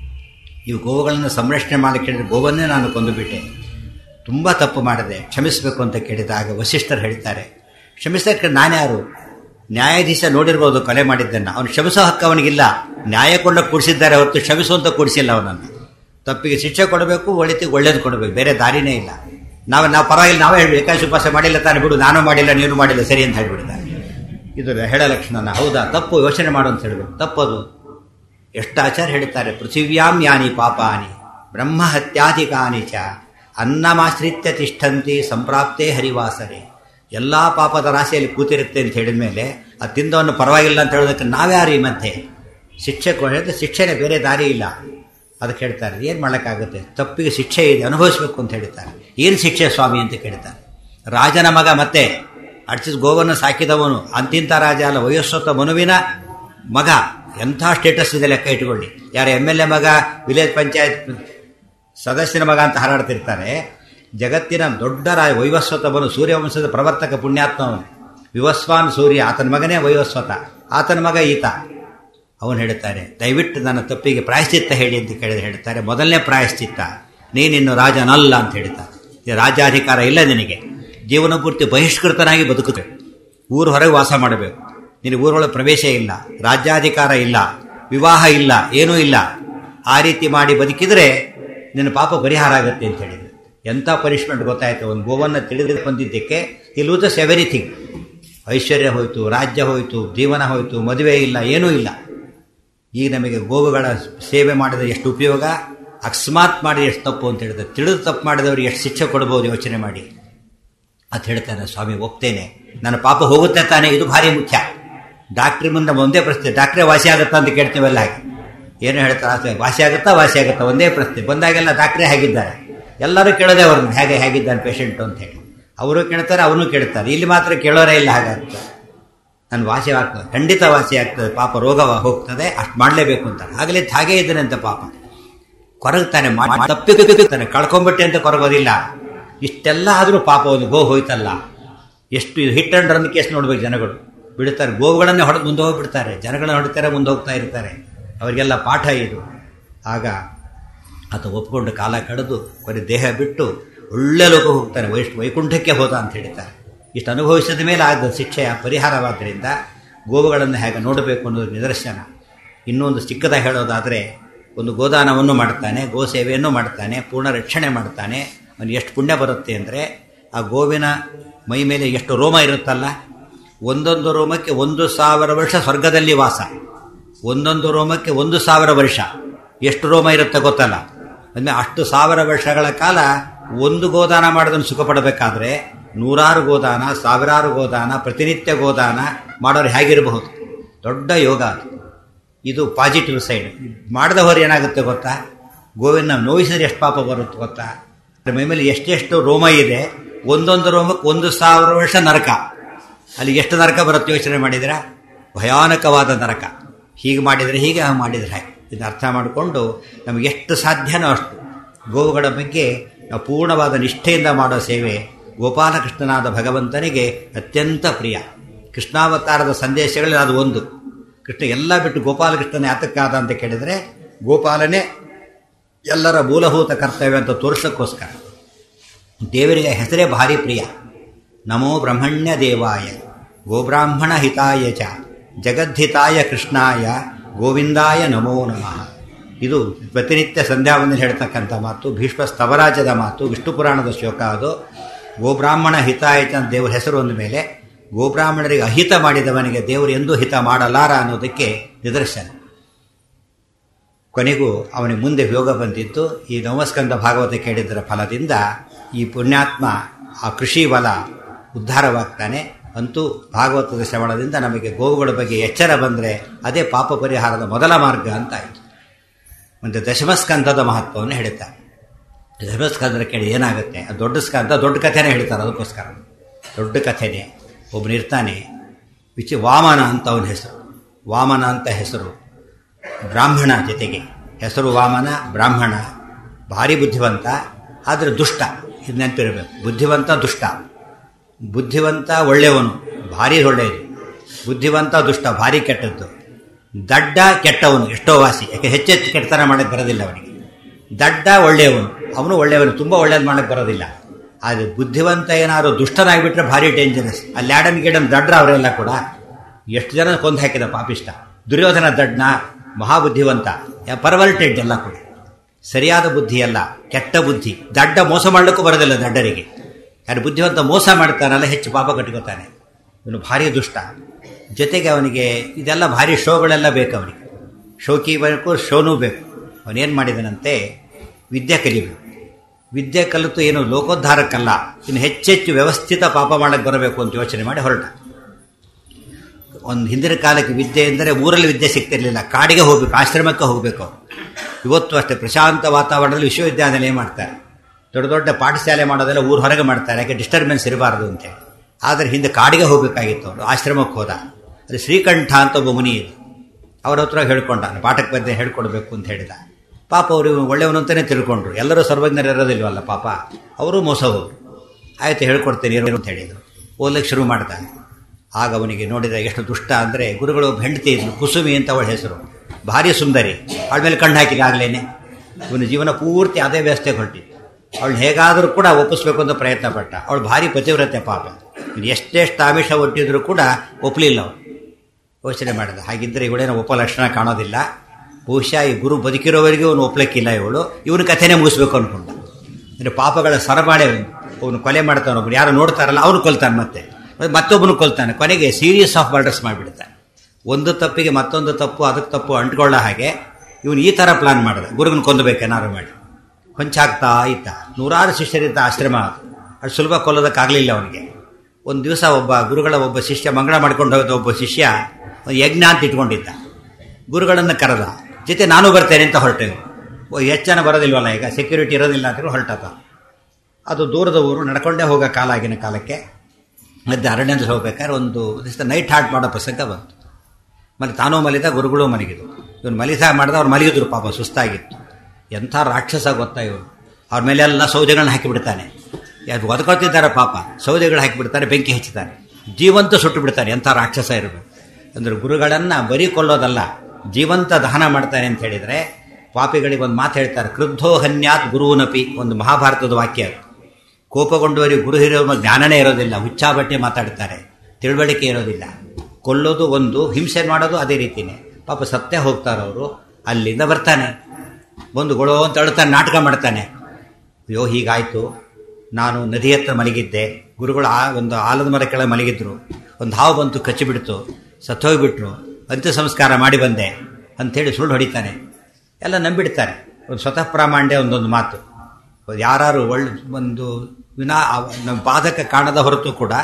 ಇವು ಗೋವುಗಳನ್ನು ಸಂರಕ್ಷಣೆ ಮಾಡಲಿಕ್ಕೆ ಹೇಳಿದ್ರೆ ಗೋವನ್ನೇ ನಾನು ಕೊಂದುಬಿಟ್ಟೆ ತುಂಬ ತಪ್ಪು ಮಾಡಿದೆ ಕ್ಷಮಿಸಬೇಕು ಅಂತ ಕೇಳಿದಾಗ ವಸಿಷ್ಠರು ಹೇಳ್ತಾರೆ ಕ್ಷಮಿಸಕ್ಕೆ ನಾನ್ಯಾರು ನ್ಯಾಯಾಧೀಶ ನೋಡಿರ್ಬೋದು ಕೊಲೆ ಮಾಡಿದ್ದನ್ನು ಅವನು ಕ್ಷಮಿಸೋ ಹಕ್ಕು ಅವನಿಗಿಲ್ಲ ನ್ಯಾಯ ಕೊಂಡ ಕೂಡಿಸಿದ್ದಾರೆ ಹೊರತು ಕ್ಷಮಿಸುವಂತ ಕೂಡಿಸಿಲ್ಲ ಅವನನ್ನು ತಪ್ಪಿಗೆ ಶಿಕ್ಷೆ ಕೊಡಬೇಕು ಒಳಿತಿಗೆ ಒಳ್ಳೇದು ಕೊಡಬೇಕು ಬೇರೆ ದಾರಿನೇ ಇಲ್ಲ ನಾವು ನಾವು ಪರವಾಗಿಲ್ಲ ನಾವೇ ಹೇಳಿ ಏಕಾಶ ಉಪವಾಸ ಮಾಡಿಲ್ಲ ತಾನೇ ಬಿಡು ನಾನು ಮಾಡಿಲ್ಲ ನೀನು ಮಾಡಿಲ್ಲ ಸರಿ ಅಂತ ಹೇಳ್ಬಿಡ್ತಾರೆ ಇದು ಹೇಳ ಲಕ್ಷಣನ ಹೌದಾ ತಪ್ಪು ಯೋಚನೆ ಮಾಡು ಅಂತ ಹೇಳ್ಬೇಕು ತಪ್ಪದು ಎಷ್ಟು ಆಚಾರ ಹೇಳ್ತಾರೆ ಪೃಥಿವ್ಯಾಂ ಯಾನಿ ಪಾಪಾನಿ ಬ್ರಹ್ಮ ಹತ್ಯಾಧಿಕಾನಿ ಚ ಅನ್ನಮಾಶ್ರಿತ್ಯ ತಿಷ್ಠಂತಿ ಸಂಪ್ರಾಪ್ತೇ ಹರಿವಾಸನೆ ಎಲ್ಲ ಪಾಪದ ರಾಶಿಯಲ್ಲಿ ಕೂತಿರುತ್ತೆ ಅಂತ ಹೇಳಿದ ಮೇಲೆ ಆ ತಿಂದವನ್ನು ಪರವಾಗಿಲ್ಲ ಅಂತ ಹೇಳೋದಕ್ಕೆ ನಾವ್ಯಾರು ಈ ಮಧ್ಯೆ ಶಿಕ್ಷೆ ಕೊಡೋದು ಶಿಕ್ಷೆನೇ ಬೇರೆ ದಾರಿ ಇಲ್ಲ ಅದಕ್ಕೆ ಹೇಳ್ತಾರೆ ಏನು ಮಾಡೋಕ್ಕಾಗುತ್ತೆ ತಪ್ಪಿಗೆ ಶಿಕ್ಷೆ ಇದೆ ಅನುಭವಿಸ್ಬೇಕು ಅಂತ ಹೇಳ್ತಾರೆ ಏನು ಶಿಕ್ಷೆ ಸ್ವಾಮಿ ಅಂತ ಕೇಳ್ತಾರೆ ರಾಜನ ಮಗ ಮತ್ತೆ ಅಡ್ಸಿಸ್ ಗೋವನ್ನು ಸಾಕಿದವನು ಅಂತಿಂತ ರಾಜ ಅಲ್ಲ ವಯಸ್ಸೊತ್ತ ಮನುವಿನ ಮಗ ಎಂಥ ಸ್ಟೇಟಸ್ ಇದೆ ಲೆಕ್ಕ ಇಟ್ಕೊಳ್ಳಿ ಯಾರು ಎಮ್ ಎಲ್ ಎ ಮಗ ವಿಲೇಜ್ ಪಂಚಾಯತ್ ಸದಸ್ಯನ ಮಗ ಅಂತ ಹಾರಾಡ್ತಿರ್ತಾರೆ ಜಗತ್ತಿನ ದೊಡ್ಡ ರಾಜ ವೈವಸ್ವತ ಬನು ಸೂರ್ಯವಂಶದ ಪ್ರವರ್ತಕ ಪುಣ್ಯಾತ್ಮವನು ವಿವಸ್ವಾನ್ ಸೂರ್ಯ ಆತನ ಮಗನೇ ವೈವಸ್ವತ ಆತನ ಮಗ ಈತ ಅವನು ಹೇಳ್ತಾರೆ ದಯವಿಟ್ಟು ನನ್ನ ತಪ್ಪಿಗೆ ಪ್ರಾಯಶ್ಚಿತ್ತ ಹೇಳಿ ಅಂತ ಕೇಳಿದ್ರೆ ಹೇಳ್ತಾರೆ ಮೊದಲನೇ ಪ್ರಾಯಶ್ಚಿತ್ತ ನೀನಿನ್ನು ರಾಜನಲ್ಲ ಅಂತ ಹೇಳ್ತಾರೆ ರಾಜ್ಯಾಧಿಕಾರ ಇಲ್ಲ ನಿನಗೆ ಜೀವನ ಪೂರ್ತಿ ಬಹಿಷ್ಕೃತನಾಗಿ ಬದುಕುತ್ತೆ ಊರು ಹೊರಗೆ ವಾಸ ಮಾಡಬೇಕು ನಿನಗೆ ಊರೊಳಗೆ ಪ್ರವೇಶ ಇಲ್ಲ ರಾಜ್ಯಾಧಿಕಾರ ಇಲ್ಲ ವಿವಾಹ ಇಲ್ಲ ಏನೂ ಇಲ್ಲ ಆ ರೀತಿ ಮಾಡಿ ಬದುಕಿದರೆ ನಿನ್ನ ಪಾಪ ಪರಿಹಾರ ಆಗುತ್ತೆ ಅಂತ ಹೇಳಿದ್ರು ಎಂಥ ಪನಿಷ್ಮೆಂಟ್ ಗೊತ್ತಾಯ್ತು ಒಂದು ಗೋವನ್ನು ತಿಳಿದು ಬಂದಿದ್ದಕ್ಕೆ ಈ ಲೂಸಸ್ ಎವ್ರಿಥಿಂಗ್ ಐಶ್ವರ್ಯ ಹೋಯಿತು ರಾಜ್ಯ ಹೋಯಿತು ಜೀವನ ಹೋಯಿತು ಮದುವೆ ಇಲ್ಲ ಏನೂ ಇಲ್ಲ ಈಗ ನಮಗೆ ಗೋವುಗಳ ಸೇವೆ ಮಾಡಿದರೆ ಎಷ್ಟು ಉಪಯೋಗ ಅಕಸ್ಮಾತ್ ಮಾಡಿ ಎಷ್ಟು ತಪ್ಪು ಅಂತ ಹೇಳಿದ್ರೆ ತಿಳಿದು ತಪ್ಪು ಮಾಡಿದವ್ರಿಗೆ ಎಷ್ಟು ಶಿಕ್ಷೆ ಕೊಡ್ಬೋದು ಯೋಚನೆ ಮಾಡಿ ಅಂತ ಹೇಳ್ತಾನೆ ಸ್ವಾಮಿ ಒಪ್ತೇನೆ ನನ್ನ ಪಾಪ ಹೋಗುತ್ತೆ ತಾನೆ ಇದು ಭಾರಿ ಮುಖ್ಯ ಡಾಕ್ಟ್ರಿ ಮುಂದೆ ಒಂದೇ ಪ್ರಶ್ನೆ ಡಾಕ್ಟ್ರೇ ವಾಸಿ ಆಗುತ್ತಾ ಅಂತ ಕೇಳ್ತೀವಲ್ಲ ಹಾಗೆ ಏನು ಹೇಳ್ತಾರೆ ವಾಸಿ ಆಗುತ್ತಾ ವಾಸಿ ಆಗುತ್ತಾ ಒಂದೇ ಪ್ರಶ್ನೆ ಬಂದಾಗೆಲ್ಲ ಡಾಕ್ಟ್ರೇ ಹೇಗಿದ್ದಾರೆ ಎಲ್ಲರೂ ಕೇಳೋದೇ ಅವ್ರನ್ನ ಹೇಗೆ ಹೇಗಿದ್ದಾನೆ ಪೇಷಂಟು ಅಂತ ಹೇಳಿ ಅವರು ಕೇಳ್ತಾರೆ ಅವನು ಕೇಳ್ತಾರೆ ಇಲ್ಲಿ ಮಾತ್ರ ಕೇಳೋರೇ ಇಲ್ಲ ಹಾಗಾಗ್ತದೆ ನಾನು ವಾಸಿ ಆಗ್ತದೆ ಖಂಡಿತ ವಾಸಿ ಆಗ್ತದೆ ಪಾಪ ರೋಗ ಹೋಗ್ತದೆ ಅಷ್ಟು ಮಾಡಲೇಬೇಕು ಅಂತ ಆಗಲೇ ಹಾಗೇ ಇದ್ದಾನೆ ಅಂತ ಪಾಪ ಕೊರಗ್ತಾನೆ ತಪ್ಪಿತಾನೆ ಕಳ್ಕೊಂಬಿಟ್ಟೆ ಅಂತ ಕೊರಗೋದಿಲ್ಲ ಇಷ್ಟೆಲ್ಲ ಆದರೂ ಪಾಪ ಒಂದು ಗೋ ಹೋಯ್ತಲ್ಲ ಎಷ್ಟು ಹಿಟ್ ಅಂಡ್ ರನ್ ಕೇಸ್ ನೋಡ್ಬೇಕು ಜನಗಳು ಬಿಡ್ತಾರೆ ಗೋವುಗಳನ್ನೇ ಹೊಡೆದು ಮುಂದೆ ಹೋಗ್ಬಿಡ್ತಾರೆ ಜನಗಳನ್ನ ಹೊಡಿತಾರೆ ಮುಂದೆ ಹೋಗ್ತಾ ಇರ್ತಾರೆ ಅವರಿಗೆಲ್ಲ ಪಾಠ ಇದು ಆಗ ಆತ ಒಪ್ಕೊಂಡು ಕಾಲ ಕಳೆದು ಕೊನೆ ದೇಹ ಬಿಟ್ಟು ಒಳ್ಳೆ ಲೋಕ ಹೋಗ್ತಾನೆ ವೈಷ್ಣ ವೈಕುಂಠಕ್ಕೆ ಹೋದ ಅಂತ ಹೇಳ್ತಾರೆ ಇಷ್ಟು ಅನುಭವಿಸಿದ ಮೇಲೆ ಆದ ಶಿಕ್ಷೆಯ ಪರಿಹಾರವಾದ್ದರಿಂದ ಗೋವುಗಳನ್ನು ಹೇಗೆ ನೋಡಬೇಕು ಅನ್ನೋದು ನಿದರ್ಶನ ಇನ್ನೊಂದು ಚಿಕ್ಕದಾಗಿ ಹೇಳೋದಾದರೆ ಒಂದು ಗೋದಾನವನ್ನು ಮಾಡ್ತಾನೆ ಗೋ ಸೇವೆಯನ್ನು ಮಾಡ್ತಾನೆ ಪೂರ್ಣ ರಕ್ಷಣೆ ಮಾಡ್ತಾನೆ ಅವನು ಎಷ್ಟು ಪುಣ್ಯ ಬರುತ್ತೆ ಅಂದರೆ ಆ ಗೋವಿನ ಮೈ ಮೇಲೆ ಎಷ್ಟು ರೋಮ ಇರುತ್ತಲ್ಲ ಒಂದೊಂದು ರೋಮಕ್ಕೆ ಒಂದು ಸಾವಿರ ವರ್ಷ ಸ್ವರ್ಗದಲ್ಲಿ ವಾಸ ಒಂದೊಂದು ರೋಮಕ್ಕೆ ಒಂದು ಸಾವಿರ ವರ್ಷ ಎಷ್ಟು ರೋಮ ಇರುತ್ತೆ ಗೊತ್ತಲ್ಲ ಅಂದರೆ ಅಷ್ಟು ಸಾವಿರ ವರ್ಷಗಳ ಕಾಲ ಒಂದು ಗೋದಾನ ಮಾಡೋದನ್ನು ಸುಖ ಪಡಬೇಕಾದ್ರೆ ನೂರಾರು ಗೋದಾನ ಸಾವಿರಾರು ಗೋದಾನ ಪ್ರತಿನಿತ್ಯ ಗೋದಾನ ಮಾಡೋರು ಹೇಗಿರಬಹುದು ದೊಡ್ಡ ಯೋಗ ಅದು ಇದು ಪಾಸಿಟಿವ್ ಸೈಡ್ ಮಾಡದವರು ಏನಾಗುತ್ತೆ ಗೊತ್ತಾ ಗೋವಿನ ನೋಯಿಸಿದ್ರೆ ಎಷ್ಟು ಪಾಪ ಬರುತ್ತೆ ಗೊತ್ತಾ ಮೈ ಮೇಲೆ ಎಷ್ಟೆಷ್ಟು ರೋಮ ಇದೆ ಒಂದೊಂದು ರೋಮಕ್ಕೆ ಒಂದು ಸಾವಿರ ವರ್ಷ ನರಕ ಅಲ್ಲಿ ಎಷ್ಟು ನರಕ ಬರುತ್ತೆ ಯೋಚನೆ ಮಾಡಿದ್ರೆ ಭಯಾನಕವಾದ ನರಕ ಹೀಗೆ ಮಾಡಿದರೆ ಹೀಗೆ ಹಾಗೆ ಮಾಡಿದರೆ ಹಾಗೆ ಇದನ್ನ ಅರ್ಥ ಮಾಡಿಕೊಂಡು ನಮಗೆ ಎಷ್ಟು ಸಾಧ್ಯನೋ ಅಷ್ಟು ಗೋವುಗಳ ಬಗ್ಗೆ ನಾವು ಪೂರ್ಣವಾದ ನಿಷ್ಠೆಯಿಂದ ಮಾಡೋ ಸೇವೆ ಗೋಪಾಲಕೃಷ್ಣನಾದ ಭಗವಂತನಿಗೆ ಅತ್ಯಂತ ಪ್ರಿಯ ಕೃಷ್ಣಾವತಾರದ ಸಂದೇಶಗಳಲ್ಲಿ ಅದು ಒಂದು ಕೃಷ್ಣ ಎಲ್ಲ ಬಿಟ್ಟು ಗೋಪಾಲಕೃಷ್ಣನ ಯಾತಕ್ಕಾದ ಅಂತ ಕೇಳಿದರೆ ಗೋಪಾಲನೇ ಎಲ್ಲರ ಮೂಲಭೂತ ಕರ್ತವ್ಯ ಅಂತ ತೋರಿಸೋಕ್ಕೋಸ್ಕರ ದೇವರಿಗೆ ಹೆಸರೇ ಭಾರಿ ಪ್ರಿಯ ನಮೋ ಬ್ರಹ್ಮಣ್ಯ ದೇವಾಯ ಗೋಬ್ರಾಹ್ಮಣ ಹಿತಾಯ ಚ ಜಗದ್ಧಿತಾಯ ಕೃಷ್ಣಾಯ ಗೋವಿಂದಾಯ ನಮೋ ನಮಃ ಇದು ಪ್ರತಿನಿತ್ಯ ಸಂಧ್ಯಾವಂದನೆ ಹೇಳ್ತಕ್ಕಂಥ ಮಾತು ಭೀಷ್ಮ ಸ್ತವರಾಜದ ಮಾತು ವಿಷ್ಣು ಪುರಾಣದ ಶ್ಲೋಕ ಅದು ಗೋಬ್ರಾಹ್ಮಣ ಹಿತಾಯ ಚ ಅಂತ ದೇವರ ಹೆಸರು ಒಂದ ಮೇಲೆ ಗೋಬ್ರಾಹ್ಮಣರಿಗೆ ಅಹಿತ ಮಾಡಿದವನಿಗೆ ದೇವರು ಎಂದೂ ಹಿತ ಮಾಡಲಾರ ಅನ್ನೋದಕ್ಕೆ ನಿದರ್ಶನ ಕೊನೆಗೂ ಅವನಿಗೆ ಮುಂದೆ ಯೋಗ ಬಂದಿತ್ತು ಈ ನವಸ್ಕಂದ ಭಾಗವತ ಕೇಳಿದ್ದರ ಫಲದಿಂದ ಈ ಪುಣ್ಯಾತ್ಮ ಆ ಕೃಷಿ ಬಲ ಉದ್ಧಾರವಾಗ್ತಾನೆ ಅಂತೂ ಭಾಗವತದ ಶ್ರವಣದಿಂದ ನಮಗೆ ಗೋವುಗಳ ಬಗ್ಗೆ ಎಚ್ಚರ ಬಂದರೆ ಅದೇ ಪಾಪ ಪರಿಹಾರದ ಮೊದಲ ಮಾರ್ಗ ಅಂತ ಆಯಿತು ಮತ್ತು ದಶಮಸ್ಕಂದದ ಮಹತ್ವವನ್ನು ಹೇಳ್ತಾರೆ ದಶಮಸ್ಕಂದರ ಕೇಳಿ ಏನಾಗುತ್ತೆ ಅದು ದೊಡ್ಡ ಸ್ಕಂದ ದೊಡ್ಡ ಕಥೆನೇ ಹೇಳ್ತಾರೆ ಅದಕ್ಕೋಸ್ಕರ ದೊಡ್ಡ ಕಥೆನೇ ಒಬ್ಬನು ಇರ್ತಾನೆ ವಿಚಿ ವಾಮನ ಅಂತ ಅವನ ಹೆಸರು ವಾಮನ ಅಂತ ಹೆಸರು ಬ್ರಾಹ್ಮಣ ಜೊತೆಗೆ ಹೆಸರು ವಾಮನ ಬ್ರಾಹ್ಮಣ ಭಾರಿ ಬುದ್ಧಿವಂತ ಆದರೆ ದುಷ್ಟ ಇದು ನೆನಪಿರಬೇಕು ಬುದ್ಧಿವಂತ ದುಷ್ಟ ಬುದ್ಧಿವಂತ ಒಳ್ಳೆಯವನು ಭಾರಿ ಒಳ್ಳೆಯದು ಬುದ್ಧಿವಂತ ದುಷ್ಟ ಭಾರಿ ಕೆಟ್ಟದ್ದು ದಡ್ಡ ಕೆಟ್ಟವನು ಎಷ್ಟೋ ವಾಸಿ ಯಾಕೆ ಹೆಚ್ಚೆಚ್ಚು ಕೆಟ್ಟತನ ಮಾಡಕ್ಕೆ ಬರೋದಿಲ್ಲ ಅವನಿಗೆ ದಡ್ಡ ಒಳ್ಳೆಯವನು ಅವನು ಒಳ್ಳೆಯವನು ತುಂಬ ಒಳ್ಳೇದು ಮಾಡಕ್ಕೆ ಬರೋದಿಲ್ಲ ಆದರೆ ಬುದ್ಧಿವಂತ ಏನಾದ್ರು ದುಷ್ಟನಾಗಿಬಿಟ್ರೆ ಭಾರಿ ಡೇಂಜರಸ್ ಅಲ್ಲಿ ಆಡನ್ ಗಿಡನ್ ದಡ್ರ ಅವರೆಲ್ಲ ಕೂಡ ಎಷ್ಟು ಜನ ಕೊಂದು ಹಾಕಿದ ಪಾಪಿಷ್ಟ ದುರ್ಯೋಧನ ದಡ್ನ ಮಹಾಬುದ್ಧಿವಂತ ಪರ್ವಲ್ಟೆಡ್ ಎಲ್ಲ ಕೂಡ ಸರಿಯಾದ ಬುದ್ಧಿ ಅಲ್ಲ ಕೆಟ್ಟ ಬುದ್ಧಿ ದಡ್ಡ ಮೋಸ ಮಾಡಲಿಕ್ಕೂ ಬರೋದಿಲ್ಲ ದಡ್ಡರಿಗೆ ಯಾರು ಬುದ್ಧಿವಂತ ಮೋಸ ಮಾಡ್ತಾನಲ್ಲ ಹೆಚ್ಚು ಪಾಪ ಕಟ್ಕೋತಾನೆ ಇವನು ಭಾರಿ ದುಷ್ಟ ಜೊತೆಗೆ ಅವನಿಗೆ ಇದೆಲ್ಲ ಭಾರಿ ಶೋಗಳೆಲ್ಲ ಬೇಕು ಅವನಿಗೆ ಶೋಕಿ ಬೇಕು ಶೋನೂ ಬೇಕು ಅವನೇನು ಮಾಡಿದನಂತೆ ವಿದ್ಯೆ ಕಲಿಬೇಕು ವಿದ್ಯೆ ಕಲಿತು ಏನು ಲೋಕೋದ್ಧಾರಕ್ಕಲ್ಲ ಇನ್ನು ಹೆಚ್ಚೆಚ್ಚು ವ್ಯವಸ್ಥಿತ ಪಾಪ ಮಾಡಕ್ಕೆ ಬರಬೇಕು ಅಂತ ಯೋಚನೆ ಮಾಡಿ ಹೊರಟ ಒಂದು ಹಿಂದಿನ ಕಾಲಕ್ಕೆ ವಿದ್ಯೆ ಎಂದರೆ ಊರಲ್ಲಿ ವಿದ್ಯೆ ಸಿಗ್ತಿರ್ಲಿಲ್ಲ ಕಾಡಿಗೆ ಹೋಗ್ಬೇಕು ಆಶ್ರಮಕ್ಕೆ ಹೋಗಬೇಕು ಅವರು ಇವತ್ತು ಅಷ್ಟೇ ಪ್ರಶಾಂತ ವಾತಾವರಣದಲ್ಲಿ ವಿಶ್ವವಿದ್ಯಾನಿಲಯ ಮಾಡ್ತಾರೆ ದೊಡ್ಡ ದೊಡ್ಡ ಪಾಠಶಾಲೆ ಮಾಡೋದೆಲ್ಲ ಊರು ಹೊರಗೆ ಮಾಡ್ತಾರೆ ಯಾಕೆ ಡಿಸ್ಟರ್ಬೆನ್ಸ್ ಇರಬಾರ್ದು ಅಂತೇಳಿ ಆದರೆ ಹಿಂದೆ ಕಾಡಿಗೆ ಹೋಗಬೇಕಾಗಿತ್ತು ಅವರು ಆಶ್ರಮಕ್ಕೆ ಹೋದ ಅದು ಶ್ರೀಕಂಠ ಅಂತ ಒಬ್ಬ ಮುನಿ ಇದೆ ಅವ್ರ ಹತ್ರ ಹೇಳ್ಕೊಂಡ ಪಾಠಕ್ಕೆ ಬಂದೆ ಹೇಳ್ಕೊಡ್ಬೇಕು ಅಂತ ಹೇಳಿದ ಪಾಪ ಅವರು ಒಳ್ಳೆಯವನು ಅಂತಲೇ ತಿಳ್ಕೊಂಡ್ರು ಎಲ್ಲರೂ ಸರ್ವಜ್ಞರು ಇರೋದಿಲ್ವಲ್ಲ ಪಾಪ ಅವರು ಮೋಸ ಹೋದ್ರು ಆಯ್ತು ಹೇಳ್ಕೊಡ್ತೇನೆ ಇರೋ ಅಂತ ಹೇಳಿದರು ಓದ್ಲಿಕ್ಕೆ ಶುರು ಮಾಡ್ದ ಆಗ ಅವನಿಗೆ ನೋಡಿದ ಎಷ್ಟು ದುಷ್ಟ ಅಂದರೆ ಗುರುಗಳು ಒಬ್ಬ ಹೆಂಡತಿ ಇದ್ಲು ಕುಸುಮಿ ಅಂತ ಅವಳ ಹೆಸರು ಭಾರಿ ಸುಂದರಿ ಅವಳ ಮೇಲೆ ಕಣ್ಣು ಹಾಕಿದಾಗಲೇನೆ ಇವನ ಜೀವನ ಪೂರ್ತಿ ಅದೇ ವ್ಯವಸ್ಥೆ ಹೊರಟಿತ್ತು ಅವಳು ಹೇಗಾದರೂ ಕೂಡ ಒಪ್ಪಿಸ್ಬೇಕು ಅಂತ ಪ್ರಯತ್ನ ಪಟ್ಟ ಅವಳು ಭಾರಿ ಪತಿವ್ರತೆ ಪಾಪ ಇನ್ನು ಎಷ್ಟೆಷ್ಟು ಆಮಿಷ ಒಟ್ಟಿದ್ರು ಕೂಡ ಒಪ್ಪಲಿಲ್ಲ ಅವಳು ಯೋಚನೆ ಮಾಡಿದ ಹಾಗಿದ್ದರೆ ಇವಳೇನೋ ಒಪ್ಪ ಲಕ್ಷಣ ಕಾಣೋದಿಲ್ಲ ಬಹುಶಃ ಈ ಗುರು ಬದುಕಿರೋವರೆಗೂ ಅವನು ಒಪ್ಲಿಕ್ಕಿಲ್ಲ ಇವಳು ಇವನ ಕಥೆನೇ ಮುಗಿಸ್ಬೇಕು ಅನ್ಕೊಂಡ ಅಂದರೆ ಪಾಪಗಳ ಸರಮಾಡೆ ಅವನು ಕೊಲೆ ಮಾಡ್ತಾನೆ ಒಬ್ಬನು ಯಾರು ನೋಡ್ತಾರಲ್ಲ ಅವನು ಕೊಲ್ತಾನೆ ಮತ್ತೆ ಮತ್ತೊಬ್ಬನು ಕೊಲ್ತಾನೆ ಕೊನೆಗೆ ಸೀರಿಯಸ್ ಆಫ್ ಮರ್ಡರ್ಸ್ ಮಾಡಿಬಿಡ್ತಾನೆ ಒಂದು ತಪ್ಪಿಗೆ ಮತ್ತೊಂದು ತಪ್ಪು ಅದಕ್ಕೆ ತಪ್ಪು ಅಂಟ್ಕೊಳ್ಳೋ ಹಾಗೆ ಇವನು ಈ ಥರ ಪ್ಲಾನ್ ಮಾಡಿದ ಗುರುಗನ ಕೊಂದಬೇಕೇನಾರು ಮಾಡಿ ಕೊಂಚಾಗ್ತಾ ಇದ್ದ ನೂರಾರು ಶಿಷ್ಯರಿದ್ದ ಆಶ್ರಮ ಅದು ಅದು ಸುಲಭ ಕೊಲ್ಲೋದಕ್ಕಾಗಲಿಲ್ಲ ಅವನಿಗೆ ಒಂದು ದಿವಸ ಒಬ್ಬ ಗುರುಗಳ ಒಬ್ಬ ಶಿಷ್ಯ ಮಂಗಳ ಮಾಡ್ಕೊಂಡು ಹೋದ ಒಬ್ಬ ಶಿಷ್ಯ ಒಂದು ಯಜ್ಞ ಅಂತ ಇಟ್ಕೊಂಡಿದ್ದ ಗುರುಗಳನ್ನು ಕರೆದ ಜೊತೆ ನಾನು ಬರ್ತೇನೆ ಅಂತ ಹೊರಟೆವು ಎಷ್ಟು ಜನ ಬರೋದಿಲ್ವಲ್ಲ ಈಗ ಸೆಕ್ಯೂರಿಟಿ ಇರೋದಿಲ್ಲ ಅಂತ ಹೊರಟತ ಅದು ದೂರದ ಊರು ನಡ್ಕೊಂಡೇ ಹೋಗೋ ಕಾಲ ಆಗಿನ ಕಾಲಕ್ಕೆ ಮಧ್ಯೆ ಅರಣ್ಯದಲ್ಲಿ ಹೋಗ್ಬೇಕಾದ್ರೆ ಒಂದು ದಿವಸ ನೈಟ್ ಹಾಲ್ಟ್ ಮಾಡೋ ಪ್ರಸಂಗ ಬಂತು ಮತ್ತೆ ತಾನೂ ಮಲಿದ ಗುರುಗಳು ಮಲಗಿದ್ರು ಇವನು ಮಲಿಸ ಮಾಡಿದ ಅವ್ರು ಮಲಗಿದ್ರು ಪಾಪ ಸುಸ್ತಾಗಿತ್ತು ಎಂಥ ರಾಕ್ಷಸ ಗೊತ್ತಾ ಇವರು ಅವ್ರ ಮೇಲೆ ಎಲ್ಲ ಸೌದೆಗಳನ್ನ ಹಾಕಿಬಿಡ್ತಾನೆ ಯಾರು ಒದ್ಕೊಳ್ತಿದ್ದಾರೆ ಪಾಪ ಸೌದೆಗಳು ಹಾಕಿಬಿಡ್ತಾರೆ ಬೆಂಕಿ ಹಚ್ಚುತ್ತಾರೆ ಜೀವಂತ ಸುಟ್ಟು ಬಿಡ್ತಾನೆ ಎಂಥ ರಾಕ್ಷಸ ಇರಬೇಕು ಅಂದರೆ ಗುರುಗಳನ್ನು ಬರೀ ಕೊಲ್ಲೋದಲ್ಲ ಜೀವಂತ ದಹನ ಮಾಡ್ತಾನೆ ಅಂತ ಹೇಳಿದರೆ ಪಾಪಿಗಳಿಗೆ ಒಂದು ಮಾತು ಹೇಳ್ತಾರೆ ಕ್ರುದ್ಧೋ ಹನ್ಯಾತ್ ಗುರುನಪಿ ಒಂದು ಮಹಾಭಾರತದ ವಾಕ್ಯ ಅದು ಕೋಪಗೊಂಡವರಿಗೆ ಗುರು ಹಿರಿಯ ಜ್ಞಾನನೇ ಇರೋದಿಲ್ಲ ಹುಚ್ಚಾಬಟ್ಟೆ ಮಾತಾಡ್ತಾರೆ ತಿಳುವಳಿಕೆ ಇರೋದಿಲ್ಲ ಕೊಲ್ಲೋದು ಒಂದು ಹಿಂಸೆ ಮಾಡೋದು ಅದೇ ರೀತಿಯೇ ಪಾಪ ಸತ್ಯ ಹೋಗ್ತಾರವರು ಅಲ್ಲಿಂದ ಬರ್ತಾನೆ ಬಂದು ಗೊಳೋ ಅಂತ ಅಳ್ತಾನೆ ನಾಟಕ ಮಾಡ್ತಾನೆ ಅಯ್ಯೋ ಹೀಗಾಯಿತು ನಾನು ನದಿ ಹತ್ರ ಮಲಗಿದ್ದೆ ಗುರುಗಳು ಆ ಒಂದು ಆಲದ ಮರ ಕೆಳಗೆ ಮಲಗಿದ್ರು ಒಂದು ಹಾವು ಬಂತು ಕಚ್ಚಿಬಿಡ್ತು ಸತ್ತೋಗ್ಬಿಟ್ರು ಅಂತ್ಯ ಸಂಸ್ಕಾರ ಮಾಡಿ ಬಂದೆ ಅಂಥೇಳಿ ಸುಳ್ಳು ಹೊಡಿತಾನೆ ಎಲ್ಲ ನಂಬಿಡ್ತಾರೆ ಒಂದು ಸ್ವತಃ ಪ್ರಾಮಾಣ್ಯ ಒಂದೊಂದು ಮಾತು ಯಾರು ಒಳ್ಳೆ ಒಂದು ವಿನಾ ನಮ್ಮ ಬಾಧಕ ಕಾಣದ ಹೊರತು ಕೂಡ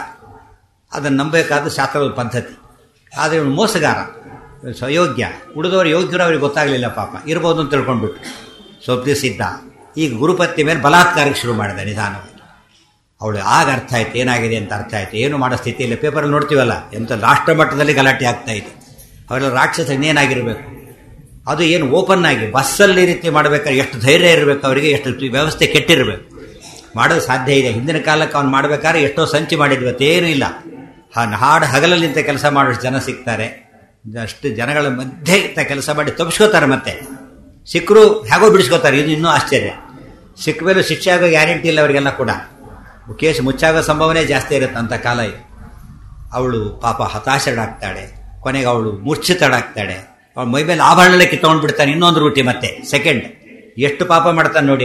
ಅದನ್ನು ನಂಬಬೇಕಾದ ಶಾಸ್ತ್ರದ ಪದ್ಧತಿ ಆದರೆ ಇವನು ಮೋಸಗಾರ ಸ್ವಯೋಗ್ಯ ಉಳಿದವರು ಯೋಗ್ಯರು ಅವ್ರಿಗೆ ಗೊತ್ತಾಗಲಿಲ್ಲ ಪಾಪ ಇರ್ಬೋದು ಅಂತ ತಿಳ್ಕೊಂಡ್ಬಿಟ್ಟು ಸ್ವಲ್ಪ ದಿವಸ ಇದ್ದ ಈಗ ಗುರುಪತ್ನಿ ಮೇಲೆ ಬಲಾತ್ಕಾರಕ್ಕೆ ಶುರು ಮಾಡಿದ ನಿಧಾನವಾಗಿ ಅವಳು ಆಗ ಅರ್ಥ ಆಯ್ತು ಏನಾಗಿದೆ ಅಂತ ಅರ್ಥ ಆಯ್ತು ಏನು ಮಾಡೋ ಸ್ಥಿತಿಯಲ್ಲಿ ಪೇಪರಲ್ಲಿ ನೋಡ್ತೀವಲ್ಲ ಎಂಥ ರಾಷ್ಟ್ರ ಮಟ್ಟದಲ್ಲಿ ಗಲಾಟೆ ಆಗ್ತಾ ಇದೆ ಅವರೆಲ್ಲ ರಾಕ್ಷಸ ಇನ್ನೇನಾಗಿರಬೇಕು ಅದು ಏನು ಓಪನ್ ಆಗಿ ಬಸ್ಸಲ್ಲಿ ಈ ರೀತಿ ಮಾಡಬೇಕಾದ್ರೆ ಎಷ್ಟು ಧೈರ್ಯ ಇರಬೇಕು ಅವರಿಗೆ ಎಷ್ಟು ವ್ಯವಸ್ಥೆ ಕೆಟ್ಟಿರಬೇಕು ಮಾಡೋದು ಸಾಧ್ಯ ಇದೆ ಹಿಂದಿನ ಕಾಲಕ್ಕೆ ಅವ್ನು ಮಾಡಬೇಕಾದ್ರೆ ಎಷ್ಟೋ ಸಂಚು ಮಾಡಿದ್ವಿ ಅದೇನೂ ಇಲ್ಲ ಹಾಡು ಹಗಲಲ್ಲಿ ಇಂಥ ಕೆಲಸ ಮಾಡೋಷ್ಟು ಜನ ಸಿಗ್ತಾರೆ ಅಷ್ಟು ಜನಗಳ ಮಧ್ಯೆ ಇಂಥ ಕೆಲಸ ಮಾಡಿ ತಪ್ಪಿಸ್ಕೋತಾರೆ ಮತ್ತೆ ಸಿಕ್ಕರು ಹೇಗೋ ಬಿಡಿಸ್ಕೋತಾರೆ ಇದು ಇನ್ನೂ ಆಶ್ಚರ್ಯ ಸಿಕ್ಕ ಮೇಲೂ ಶಿಕ್ಷೆ ಆಗೋ ಗ್ಯಾರಂಟಿ ಇಲ್ಲ ಅವರಿಗೆಲ್ಲ ಕೂಡ ಕೇಸ್ ಮುಚ್ಚಾಗೋ ಸಂಭವನೆ ಜಾಸ್ತಿ ಇರುತ್ತೆ ಅಂತ ಕಾಲ ಇದು ಅವಳು ಪಾಪ ಹತಾಶಳಾಗ್ತಾಳೆ ಕೊನೆಗೆ ಅವಳು ಮೂರ್ಛಿತಳಾಗ್ತಾಳೆ ಅವಳು ಮೈ ಮೇಲೆ ಆಭರಣಗಳೇ ಕಿತ್ಕೊಂಡು ಬಿಡ್ತಾನೆ ಇನ್ನೊಂದು ರೂಟಿ ಮತ್ತೆ ಸೆಕೆಂಡ್ ಎಷ್ಟು ಪಾಪ ಮಾಡ್ತಾನೆ ನೋಡಿ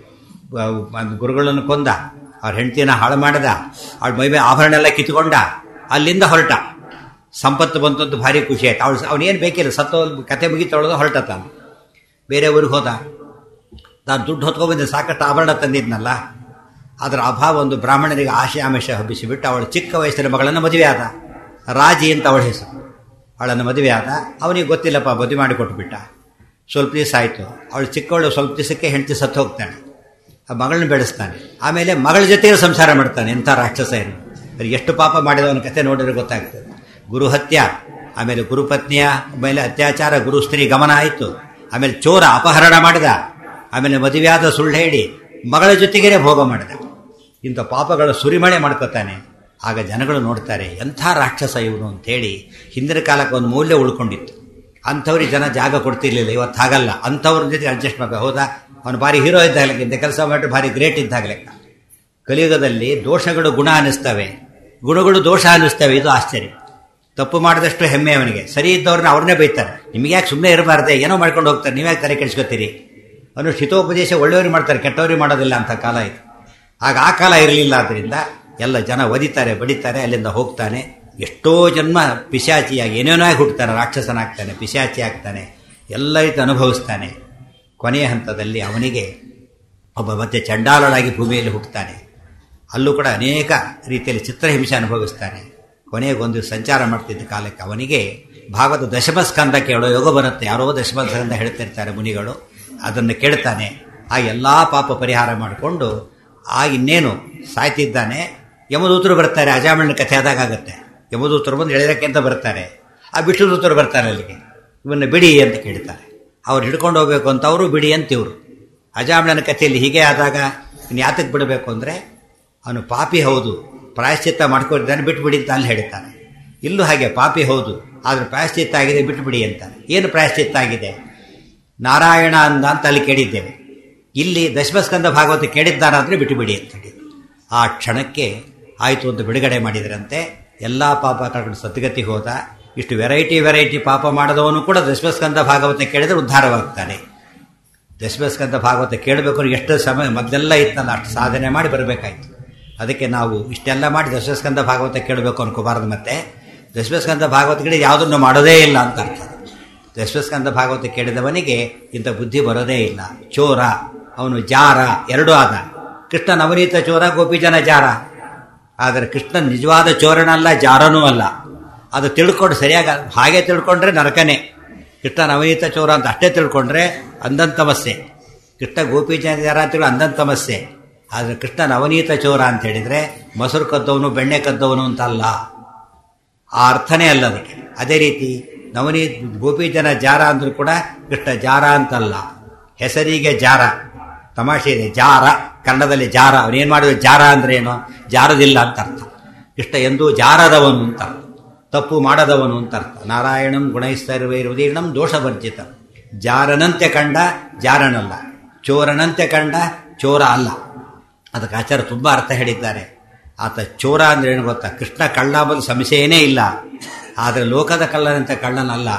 ಅವನು ಗುರುಗಳನ್ನು ಕೊಂದ ಅವ್ರ ಹೆಂಡತಿನ ಹಾಳು ಮಾಡದ ಅವಳ ಮೈ ಮೇಲೆ ಆಭರಣ ಎಲ್ಲ ಕಿತ್ಕೊಂಡ ಅಲ್ಲಿಂದ ಹೊರಟ ಸಂಪತ್ತು ಬಂತದ್ದು ಭಾರಿ ಖುಷಿ ಆಯ್ತು ಅವಳು ಅವನೇನು ಬೇಕಿಲ್ಲ ಸತ್ತೋ ಕತೆ ಮುಗಿತೊಳದು ಹೊರಟ ತಾನು ಬೇರೆ ಊರಿಗೆ ಹೋದ ತಾನು ದುಡ್ಡು ಹೊತ್ಕೊಂಡ್ಬಂದು ಸಾಕಷ್ಟು ಆಭರಣ ತಂದಿದ್ನಲ್ಲ ಅದರ ಅಭಾವ ಒಂದು ಬ್ರಾಹ್ಮಣನಿಗೆ ಆಶೆ ಆಮೇಶ ಹಬ್ಬಿಸಿಬಿಟ್ಟು ಅವಳು ಚಿಕ್ಕ ವಯಸ್ಸಿನ ಮಗಳನ್ನು ಮದುವೆ ಆದ ರಾಜಿ ಅಂತ ಅವಳ ಹೆಸರು ಅವಳನ್ನು ಮದುವೆ ಆದ ಅವನಿಗೆ ಗೊತ್ತಿಲ್ಲಪ್ಪ ಮದುವೆ ಮಾಡಿ ಕೊಟ್ಬಿಟ್ಟ ಸ್ವಲ್ಪ ದಿವಸ ಆಯಿತು ಅವಳು ಚಿಕ್ಕವಳು ಸ್ವಲ್ಪ ದಿವಸಕ್ಕೆ ಹೆಂಡತಿ ಸತ್ತು ಹೋಗ್ತಾಳೆ ಆ ಮಗಳನ್ನ ಬೆಳೆಸ್ತಾನೆ ಆಮೇಲೆ ಮಗಳ ಜೊತೆಗೆ ಸಂಸಾರ ಮಾಡ್ತಾನೆ ಎಂಥ ರಾಕ್ಷಸ ಏನು ಎಷ್ಟು ಪಾಪ ಮಾಡಿದವನ ಕತೆ ನೋಡಿದ್ರೆ ಗೊತ್ತಾಗ್ತದೆ ಗುರು ಹತ್ಯ ಆಮೇಲೆ ಗುರುಪತ್ನಿಯ ಮೇಲೆ ಅತ್ಯಾಚಾರ ಗುರು ಸ್ತ್ರೀ ಗಮನ ಆಯಿತು ಆಮೇಲೆ ಚೋರ ಅಪಹರಣ ಮಾಡಿದ ಆಮೇಲೆ ಮದುವೆಯಾದ ಸುಳ್ಳು ಹೇಳಿ ಮಗಳ ಜೊತೆಗೇ ಭೋಗ ಮಾಡಿದ ಇಂಥ ಪಾಪಗಳ ಸುರಿಮಳೆ ಮಾಡ್ಕೋತಾನೆ ಆಗ ಜನಗಳು ನೋಡ್ತಾರೆ ಎಂಥ ರಾಕ್ಷಸ ಇವನು ಅಂತೇಳಿ ಹಿಂದಿನ ಕಾಲಕ್ಕೆ ಒಂದು ಮೌಲ್ಯ ಉಳ್ಕೊಂಡಿತ್ತು ಅಂಥವ್ರಿಗೆ ಜನ ಜಾಗ ಕೊಡ್ತಿರ್ಲಿಲ್ಲ ಇವತ್ತು ಹಾಗಲ್ಲ ಅಂಥವ್ರ ಜೊತೆ ಅಡ್ಜಸ್ಟ್ ಮಾಡಬೇಕು ಹೌದಾ ಅವನು ಭಾರಿ ಹೀರೋ ಇದ್ದಾಗಲಿಕ್ಕೆ ಇಂಥ ಕೆಲಸ ಮಾಡಿದ್ರೆ ಭಾರಿ ಗ್ರೇಟ್ ಇದ್ದಾಗಲೆಕ್ಕ ಕಲಿಯುಗದಲ್ಲಿ ದೋಷಗಳು ಗುಣ ಅನ್ನಿಸ್ತವೆ ಗುಣಗಳು ದೋಷ ಅನ್ನಿಸ್ತವೆ ಇದು ಆಶ್ಚರ್ಯ ತಪ್ಪು ಮಾಡಿದಷ್ಟು ಹೆಮ್ಮೆ ಅವನಿಗೆ ಸರಿ ಇದ್ದವ್ರನ್ನ ಅವ್ರನ್ನೇ ಬೈತಾರೆ ನಿಮ್ಗೆ ಯಾಕೆ ಸುಮ್ಮನೆ ಇರಬಾರ್ದೆ ಏನೋ ಮಾಡ್ಕೊಂಡು ಹೋಗ್ತಾರೆ ನೀವ್ಯಾಕೆ ತಲೆ ಕೆಡಿಸ್ಕೊತೀರಿ ಅವನು ಹಿತೋಪದೇಶ ಒಳ್ಳೆಯವ್ರಿಗೆ ಮಾಡ್ತಾರೆ ಕೆಟ್ಟವ್ರಿಗೆ ಮಾಡೋದಿಲ್ಲ ಅಂತ ಕಾಲ ಇದು ಆಗ ಆ ಕಾಲ ಇರಲಿಲ್ಲ ಆದ್ದರಿಂದ ಎಲ್ಲ ಜನ ಒದಿತಾರೆ ಬಡಿತಾರೆ ಅಲ್ಲಿಂದ ಹೋಗ್ತಾನೆ ಎಷ್ಟೋ ಜನ್ಮ ಪಿಶಾಚಿಯಾಗಿ ಏನೇನೋ ಹುಟ್ಟುತ್ತಾನೆ ರಾಕ್ಷಸನಾಗ್ತಾನೆ ಪಿಶಾಚಿ ಆಗ್ತಾನೆ ಎಲ್ಲ ರೀತಿ ಅನುಭವಿಸ್ತಾನೆ ಕೊನೆಯ ಹಂತದಲ್ಲಿ ಅವನಿಗೆ ಒಬ್ಬ ಮತ್ತೆ ಚಂಡಾಲನಾಗಿ ಭೂಮಿಯಲ್ಲಿ ಹುಟ್ಟುತ್ತಾನೆ ಅಲ್ಲೂ ಕೂಡ ಅನೇಕ ರೀತಿಯಲ್ಲಿ ಚಿತ್ರಹಿಂಸೆ ಅನುಭವಿಸ್ತಾನೆ ಕೊನೆಗೊಂದು ಸಂಚಾರ ಮಾಡ್ತಿದ್ದ ಕಾಲಕ್ಕೆ ಅವನಿಗೆ ಭಾಗವತ ದಶಮಸ್ಕಂದ ಕೇಳೋ ಯೋಗ ಬರುತ್ತೆ ಯಾರೋ ದಶಮಸ್ಕಂದ ಹೇಳ್ತಿರ್ತಾರೆ ಮುನಿಗಳು ಅದನ್ನು ಕೇಳ್ತಾನೆ ಆ ಎಲ್ಲ ಪಾಪ ಪರಿಹಾರ ಮಾಡಿಕೊಂಡು ಆ ಇನ್ನೇನು ಸಾಯ್ತಿದ್ದಾನೆ ಯಮದೂತರು ಬರ್ತಾರೆ ಅಜಾಮಣ್ಣ ಕಥೆ ಆದಾಗುತ್ತೆ ಯಮದೂತರು ಬಂದು ಎಳೆದಕ್ಕೆ ಅಂತ ಬರ್ತಾರೆ ಆ ವಿಷ್ಣುದೂತರು ಬರ್ತಾರೆ ಅಲ್ಲಿಗೆ ಇವನ್ನ ಬಿಡಿ ಅಂತ ಕೇಳ್ತಾರೆ ಅವ್ರು ಹಿಡ್ಕೊಂಡು ಹೋಗ್ಬೇಕು ಅಂತ ಅವರು ಬಿಡಿ ಅಂತ ಇವರು ಅಜಾಮಣ್ಣನ ಕಥೆಯಲ್ಲಿ ಹೀಗೆ ಆದಾಗ ಇನ್ನು ಯಾತಕ್ಕೆ ಬಿಡಬೇಕು ಅಂದರೆ ಅವನು ಪಾಪಿ ಹೌದು ಪ್ರಾಯಶ್ಚಿತ್ತ ಮಾಡ್ಕೊಂಡಿದ್ದಾನೆ ಬಿಟ್ಬಿಡಿ ಅಂತ ಅಲ್ಲಿ ಹೇಳ್ತಾನೆ ಇಲ್ಲೂ ಹಾಗೆ ಪಾಪಿ ಹೌದು ಆದರೆ ಪ್ರಾಯಶ್ಚಿತ್ತ ಆಗಿದೆ ಬಿಟ್ಬಿಡಿ ಅಂತಾನೆ ಏನು ಪ್ರಾಯಶ್ಚಿತ್ತ ಆಗಿದೆ ನಾರಾಯಣ ಅಂದ ಅಂತ ಅಲ್ಲಿ ಕೇಳಿದ್ದೇವೆ ಇಲ್ಲಿ ದಶಮಸ್ಕಂದ ಭಾಗವತ ಕೇಳಿದ್ದಾರಾದರೆ ಬಿಟ್ಟುಬಿಡಿ ಅಂತ ಹೇಳಿ ಆ ಕ್ಷಣಕ್ಕೆ ಆಯಿತು ಅಂತ ಬಿಡುಗಡೆ ಮಾಡಿದ್ರಂತೆ ಎಲ್ಲ ಪಾಪ ಕಳ್ಕೊಂಡು ಸದ್ಗತಿ ಹೋದ ಇಷ್ಟು ವೆರೈಟಿ ವೆರೈಟಿ ಪಾಪ ಮಾಡದವನು ಕೂಡ ದಶಮಸ್ಕಂದ ಭಾಗವತ ಕೇಳಿದ್ರೆ ಉದ್ಧಾರವಾಗ್ತಾನೆ ದಶಮಸ್ಕಂದ ಭಾಗವತ ಕೇಳಬೇಕು ಅಂದ್ರೆ ಎಷ್ಟು ಸಮಯ ಮೊದಲೆಲ್ಲ ಇತ್ತಲ್ಲ ಅಷ್ಟು ಸಾಧನೆ ಮಾಡಿ ಬರಬೇಕಾಯ್ತು ಅದಕ್ಕೆ ನಾವು ಇಷ್ಟೆಲ್ಲ ಮಾಡಿ ದಶಮಸ್ಕಂದ ಭಾಗವತ ಕೇಳಬೇಕು ಅನ್ಕೋಬಾರ್ದು ಮತ್ತೆ ದಶಮಸ್ಕಂದ ಭಾಗವತಗಳು ಯಾವುದನ್ನು ಮಾಡೋದೇ ಇಲ್ಲ ಅಂತ ಅರ್ಥ ದಶಮಸ್ಕಂದ ಭಾಗವತ ಕೇಳಿದವನಿಗೆ ಇಂಥ ಬುದ್ಧಿ ಬರೋದೇ ಇಲ್ಲ ಚೋರ ಅವನು ಜಾರ ಎರಡೂ ಆದ ಕೃಷ್ಣ ನವನೀತ ಚೋರ ಗೋಪಿಜನ ಜಾರ ಆದರೆ ಕೃಷ್ಣ ನಿಜವಾದ ಚೋರನಲ್ಲ ಜಾರನೂ ಅಲ್ಲ ಅದು ತಿಳ್ಕೊಂಡು ಸರಿಯಾಗಿ ಹಾಗೆ ತಿಳ್ಕೊಂಡ್ರೆ ನರಕನೇ ಕೃಷ್ಣ ನವನೀತ ಚೋರ ಅಂತ ಅಷ್ಟೇ ತಿಳ್ಕೊಂಡ್ರೆ ಅಂದಂತಮಸ್ಸೆ ಕೃಷ್ಣ ಗೋಪಿಜನ ಜಾರ ಅಂತೇಳಿ ಅಂದಂತಮಸ್ಸೆ ಆದರೆ ಕೃಷ್ಣ ನವನೀತ ಚೋರ ಅಂತ ಹೇಳಿದರೆ ಮೊಸರು ಕದ್ದವನು ಬೆಣ್ಣೆ ಕದ್ದವನು ಅಂತಲ್ಲ ಆ ಅರ್ಥನೇ ಅಲ್ಲ ಅದಕ್ಕೆ ಅದೇ ರೀತಿ ನವನೀ ಗೋಪಿಜನ ಜಾರ ಅಂದ್ರೂ ಕೂಡ ಕೃಷ್ಣ ಜಾರ ಅಂತಲ್ಲ ಹೆಸರಿಗೆ ಜಾರ ತಮಾಷೆ ಇದೆ ಜಾರ ಕನ್ನಡದಲ್ಲಿ ಜಾರ ಅವನೇನು ಮಾಡಿದ ಜಾರ ಅಂದ್ರೆ ಏನು ಜಾರದಿಲ್ಲ ಅಂತ ಅರ್ಥ ಕೃಷ್ಣ ಎಂದೂ ಜಾರದವನು ಅಂತ ಅರ್ಥ ತಪ್ಪು ಮಾಡದವನು ಅಂತ ಅರ್ಥ ನಾರಾಯಣಂ ಗುಣೈಸ್ತರ್ವೈರುದೀರ್ಣಂ ದೋಷವರ್ಜಿತ ಜಾರನಂತೆ ಕಂಡ ಜಾರನಲ್ಲ ಚೋರನಂತೆ ಕಂಡ ಚೋರ ಅಲ್ಲ ಅದಕ್ಕೆ ಆಚಾರ ತುಂಬ ಅರ್ಥ ಹೇಳಿದ್ದಾರೆ ಆತ ಚೋರ ಅಂದ್ರೆ ಏನು ಗೊತ್ತಾ ಕೃಷ್ಣ ಕಳ್ಳ ಅಂಬುದು ಸಂಶಯನೇ ಇಲ್ಲ ಆದರೆ ಲೋಕದ ಕಳ್ಳನಂತೆ ಕಳ್ಳನಲ್ಲ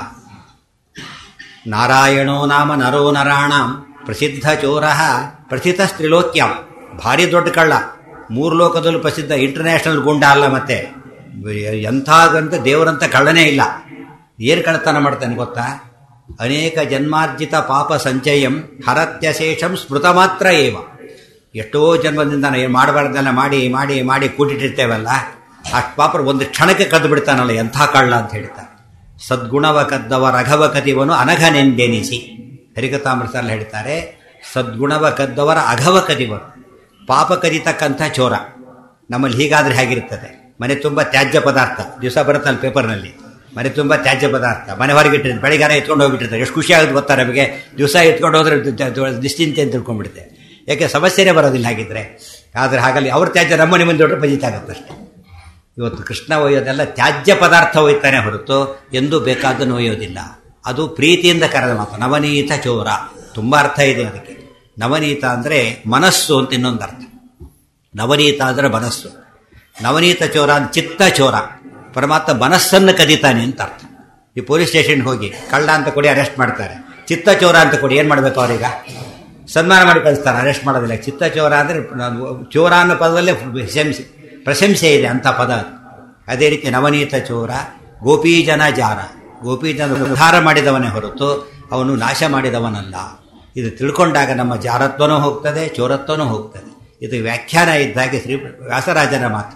ನಾರಾಯಣೋ ನಾಮ ನರೋ ನರಾಣಂ ಪ್ರಸಿದ್ಧ ಚೋರ ಪ್ರಸಿದ್ಧ ಸ್ತ್ರೀಲೋಕ್ಯಂ ಭಾರಿ ದೊಡ್ಡ ಕಳ್ಳ ಮೂರು ಲೋಕದಲ್ಲೂ ಪ್ರಸಿದ್ಧ ಇಂಟರ್ನ್ಯಾಷನಲ್ ಗುಂಡ ಅಲ್ಲ ಮತ್ತೆ ಎಂಥಾಗಂತ ದೇವರಂತ ಕಳ್ಳನೇ ಇಲ್ಲ ಏನು ಕಳ್ಳತನ ಮಾಡ್ತಾನೆ ಗೊತ್ತಾ ಅನೇಕ ಜನ್ಮಾರ್ಜಿತ ಪಾಪ ಸಂಚಯಂ ಹರತ್ಯಶೇಷಂ ಸ್ಮೃತ ಮಾತ್ರ ಏವ ಎಷ್ಟೋ ಜನ್ಮದಿಂದ ಏನು ಮಾಡಬಾರ್ದೆಲ್ಲ ಮಾಡಿ ಮಾಡಿ ಮಾಡಿ ಕೂಟಿಟ್ಟಿರ್ತೇವಲ್ಲ ಅಷ್ಟು ಪಾಪ ಒಂದು ಕ್ಷಣಕ್ಕೆ ಕದ್ದು ಬಿಡ್ತಾನಲ್ಲ ಎಂಥ ಕಳ್ಳ ಅಂತ ಹೇಳ್ತಾರೆ ಸದ್ಗುಣವ ಕದ್ದವ ರಘವ ಕದಿವನು ಅನಘನೆಂದೆನಿಸಿ ಹರಿಕತಾಮೃತಲ್ಲಿ ಹೇಳ್ತಾರೆ ಸದ್ಗುಣವ ಕದ್ದವರ ಅಘವ ಕದಿವರು ಪಾಪ ಕದಿತಕ್ಕಂಥ ಚೋರ ನಮ್ಮಲ್ಲಿ ಹೀಗಾದ್ರೆ ಹೇಗಿರ್ತದೆ ಮನೆ ತುಂಬ ತ್ಯಾಜ್ಯ ಪದಾರ್ಥ ದಿವಸ ಬರುತ್ತಲ್ಲ ಪೇಪರ್ನಲ್ಲಿ ಮನೆ ತುಂಬ ತ್ಯಾಜ್ಯ ಪದಾರ್ಥ ಮನೆ ಹೊರಗೆ ಇಟ್ಟಿರ್ತಾರೆ ಬೆಳಿಗ್ಗೆ ಎತ್ಕೊಂಡು ಹೋಗ್ಬಿಟ್ಟಿರ್ತಾರೆ ಎಷ್ಟು ಖುಷಿ ಆಗುತ್ತೆ ಗೊತ್ತಾ ನಮಗೆ ದಿವಸ ಎತ್ಕೊಂಡು ಹೋದ್ರೆ ನಿಶ್ಚಿಂತೆ ಅಂತ ತಿಳ್ಕೊಂಡ್ಬಿಡುತ್ತೆ ಯಾಕೆ ಸಮಸ್ಯೆನೇ ಬರೋದಿಲ್ಲ ಹಾಗಿದ್ರೆ ಆದರೆ ಹಾಗಲ್ಲಿ ಅವ್ರ ತ್ಯಾಜ್ಯ ನಮ್ಮ ಮನೆ ಮುಂದೆ ಹೊಟ್ಟರೆ ಪಜಿತಾಗತ್ತಷ್ಟೇ ಇವತ್ತು ಕೃಷ್ಣ ಒಯ್ಯೋದೆಲ್ಲ ತ್ಯಾಜ್ಯ ಪದಾರ್ಥ ಒಯ್ತಾನೆ ಹೊರತು ಎಂದೂ ಬೇಕಾದನ್ನು ಒಯ್ಯೋದಿಲ್ಲ ಅದು ಪ್ರೀತಿಯಿಂದ ಕರೆದ ಮಾತು ನವನೀತ ಚೋರ ತುಂಬ ಅರ್ಥ ಇದೆ ಅದಕ್ಕೆ ನವನೀತ ಅಂದರೆ ಮನಸ್ಸು ಅಂತ ಇನ್ನೊಂದು ಅರ್ಥ ನವನೀತ ಅಂದರೆ ಮನಸ್ಸು ನವನೀತ ಚೋರ ಅಂತ ಚಿತ್ತ ಚೋರ ಪರಮಾತ್ಮ ಮನಸ್ಸನ್ನು ಕದೀತಾನೆ ಅಂತ ಅರ್ಥ ಈ ಪೊಲೀಸ್ ಸ್ಟೇಷನ್ಗೆ ಹೋಗಿ ಕಳ್ಳ ಅಂತ ಕೊಡಿ ಅರೆಸ್ಟ್ ಮಾಡ್ತಾರೆ ಚಿತ್ತ ಚೋರ ಅಂತ ಕೊಡಿ ಏನು ಮಾಡಬೇಕು ಅವ್ರೀಗ ಸನ್ಮಾನ ಮಾಡಿ ಕಳಿಸ್ತಾರೆ ಅರೆಸ್ಟ್ ಮಾಡೋದಿಲ್ಲ ಚಿತ್ತ ಚೋರ ಅಂದರೆ ಚೋರ ಅನ್ನೋ ಪದದಲ್ಲೇ ಪ್ರಶಂಸೆ ಪ್ರಶಂಸೆ ಇದೆ ಅಂಥ ಪದ ಅದು ಅದೇ ರೀತಿ ನವನೀತ ಚೋರ ಗೋಪೀಜನ ಜಾರ ಗೋಪೀಜನ ಉದ್ಧಾರ ಮಾಡಿದವನೇ ಹೊರತು ಅವನು ನಾಶ ಮಾಡಿದವನಲ್ಲ ಇದು ತಿಳ್ಕೊಂಡಾಗ ನಮ್ಮ ಜಾರತ್ವನೂ ಹೋಗ್ತದೆ ಚೋರತ್ವನೂ ಹೋಗ್ತದೆ ಇದು ವ್ಯಾಖ್ಯಾನ ಇದ್ದಾಗೆ ಶ್ರೀ ವ್ಯಾಸರಾಜನ ಮಾತು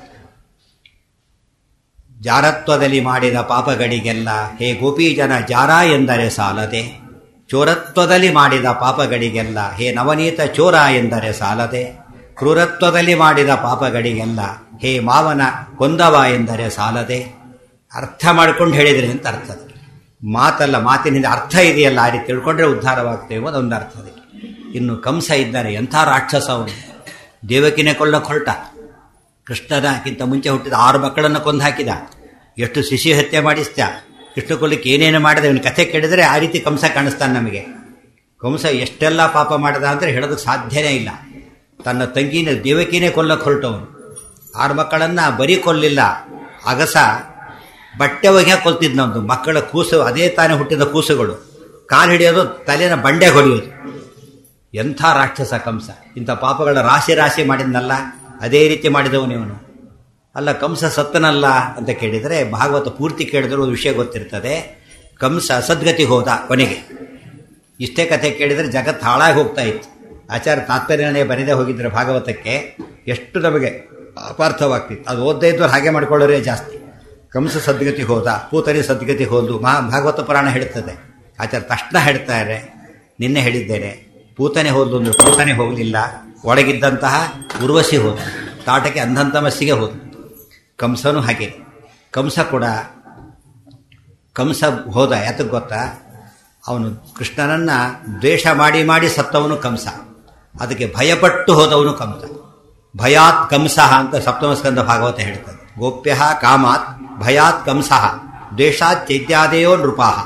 ಜಾರತ್ವದಲ್ಲಿ ಮಾಡಿದ ಪಾಪಗಳಿಗೆಲ್ಲ ಹೇ ಗೋಪೀಜನ ಜಾರ ಎಂದರೆ ಸಾಲದೆ ಚೋರತ್ವದಲ್ಲಿ ಮಾಡಿದ ಪಾಪಗಳಿಗೆಲ್ಲ ಹೇ ನವನೀತ ಚೋರ ಎಂದರೆ ಸಾಲದೆ ಕ್ರೂರತ್ವದಲ್ಲಿ ಮಾಡಿದ ಪಾಪಗಳಿಗೆಲ್ಲ ಹೇ ಮಾವನ ಕೊಂದವ ಎಂದರೆ ಸಾಲದೆ ಅರ್ಥ ಮಾಡ್ಕೊಂಡು ಹೇಳಿದ್ರಿ ಅಂತ ಅರ್ಥ ಮಾತಲ್ಲ ಮಾತಿನಿಂದ ಅರ್ಥ ಇದೆಯಲ್ಲ ಆ ರೀತಿ ತಿಳ್ಕೊಂಡ್ರೆ ಉದ್ಧಾರವಾಗ್ತೇವೆ ಅದೊಂದು ಅರ್ಥ ಅದಕ್ಕೆ ಇನ್ನು ಕಂಸ ಇದ್ದಾನೆ ಎಂಥ ರಾಕ್ಷಸ ಅವನು ದೇವಕಿನೇ ಕೊಳ್ಳಕ್ಕೆ ಹೊರಟ ಕೃಷ್ಣನಕ್ಕಿಂತ ಮುಂಚೆ ಹುಟ್ಟಿದ ಆರು ಮಕ್ಕಳನ್ನು ಕೊಂದು ಹಾಕಿದ ಎಷ್ಟು ಶಿಶು ಹತ್ಯೆ ಮಾಡಿಸ್ತ ಕೃಷ್ಣ ಕೊಲ್ಲಿಕ್ಕೆ ಏನೇನು ಮಾಡಿದ ಇವನ ಕಥೆ ಕೇಳಿದರೆ ಆ ರೀತಿ ಕಂಸ ಕಾಣಿಸ್ತಾನೆ ನಮಗೆ ಕಂಸ ಎಷ್ಟೆಲ್ಲ ಪಾಪ ಮಾಡಿದ ಅಂದರೆ ಹೇಳೋದಕ್ಕೆ ಸಾಧ್ಯನೇ ಇಲ್ಲ ತನ್ನ ತಂಗಿನ ದೇವಕಿನೇ ಕೊಲ್ಲಕ್ಕೆ ಹೊರಟವನು ಆರು ಮಕ್ಕಳನ್ನು ಬರೀ ಕೊಲ್ಲಿಲ್ಲ ಅಗಸ ಬಟ್ಟೆ ಒಗೆ ಕೊಲ್ತಿದ್ನವನು ಮಕ್ಕಳ ಕೂಸು ಅದೇ ತಾನೇ ಹುಟ್ಟಿದ ಕೂಸುಗಳು ಕಾಲು ಹಿಡಿಯೋದು ತಲೆನ ಬಂಡೆ ಹೊಡೆಯೋದು ಎಂಥ ರಾಕ್ಷಸ ಕಂಸ ಇಂಥ ಪಾಪಗಳ ರಾಶಿ ರಾಶಿ ಮಾಡಿದ್ನಲ್ಲ ಅದೇ ರೀತಿ ಮಾಡಿದವನು ಇವನು ಅಲ್ಲ ಕಂಸ ಸತ್ತನಲ್ಲ ಅಂತ ಕೇಳಿದರೆ ಭಾಗವತ ಪೂರ್ತಿ ಕೇಳಿದ್ರೆ ಒಂದು ವಿಷಯ ಗೊತ್ತಿರ್ತದೆ ಕಂಸ ಸದ್ಗತಿ ಹೋದ ಕೊನೆಗೆ ಇಷ್ಟೇ ಕಥೆ ಕೇಳಿದರೆ ಜಗತ್ತು ಹಾಳಾಗಿ ಹೋಗ್ತಾ ಇತ್ತು ಆಚಾರ್ಯ ತಾತ್ಪರ್ಯನೇ ಬರೆದೇ ಹೋಗಿದ್ರೆ ಭಾಗವತಕ್ಕೆ ಎಷ್ಟು ನಮಗೆ ಅಪಾರ್ಥವಾಗ್ತಿತ್ತು ಅದು ಓದ್ದೇ ಇದ್ದವ್ರು ಹಾಗೆ ಮಾಡ್ಕೊಳ್ಳೋರೇ ಜಾಸ್ತಿ ಕಂಸ ಸದ್ಗತಿ ಹೋದ ಪೂತರಿ ಸದ್ಗತಿ ಹೋದು ಮಹಾ ಭಾಗವತ ಪುರಾಣ ಹೇಳುತ್ತದೆ ಆಚಾರ್ಯ ತಕ್ಷಣ ಹೇಳ್ತಾರೆ ನಿನ್ನೆ ಹೇಳಿದ್ದೇನೆ ಪೂತನೆ ಹೋದ್ಲು ಅಂದ್ರೆ ಪೂತನೆ ಹೋಗಲಿಲ್ಲ ಒಳಗಿದ್ದಂತಹ ಉರ್ವಶಿ ಹೋದ ತಾಟಕ್ಕೆ ಅಂಧಂತಮಸ್ಸಿಗೆ ಹೋದ ಕಂಸನೂ ಹಾಗೆ ಕಂಸ ಕೂಡ ಕಂಸ ಹೋದ ಯಾತಕ್ಕೆ ಗೊತ್ತಾ ಅವನು ಕೃಷ್ಣನನ್ನ ದ್ವೇಷ ಮಾಡಿ ಮಾಡಿ ಸತ್ತವನು ಕಂಸ ಅದಕ್ಕೆ ಭಯಪಟ್ಟು ಹೋದವನು ಕಂಸ ಭಯಾತ್ ಕಂಸ ಅಂತ ಸಪ್ತಮಸ್ಕಂದ ಭಾಗವತ ಹೇಳ್ತದೆ ಗೋಪ್ಯ ಕಾಮಾತ್ ಭಯಾತ್ ಕಂಸ ದ್ವೇಷಾತ್ ಚೈತ್ಯಾದೇಯೋ ನೃಪಾಹ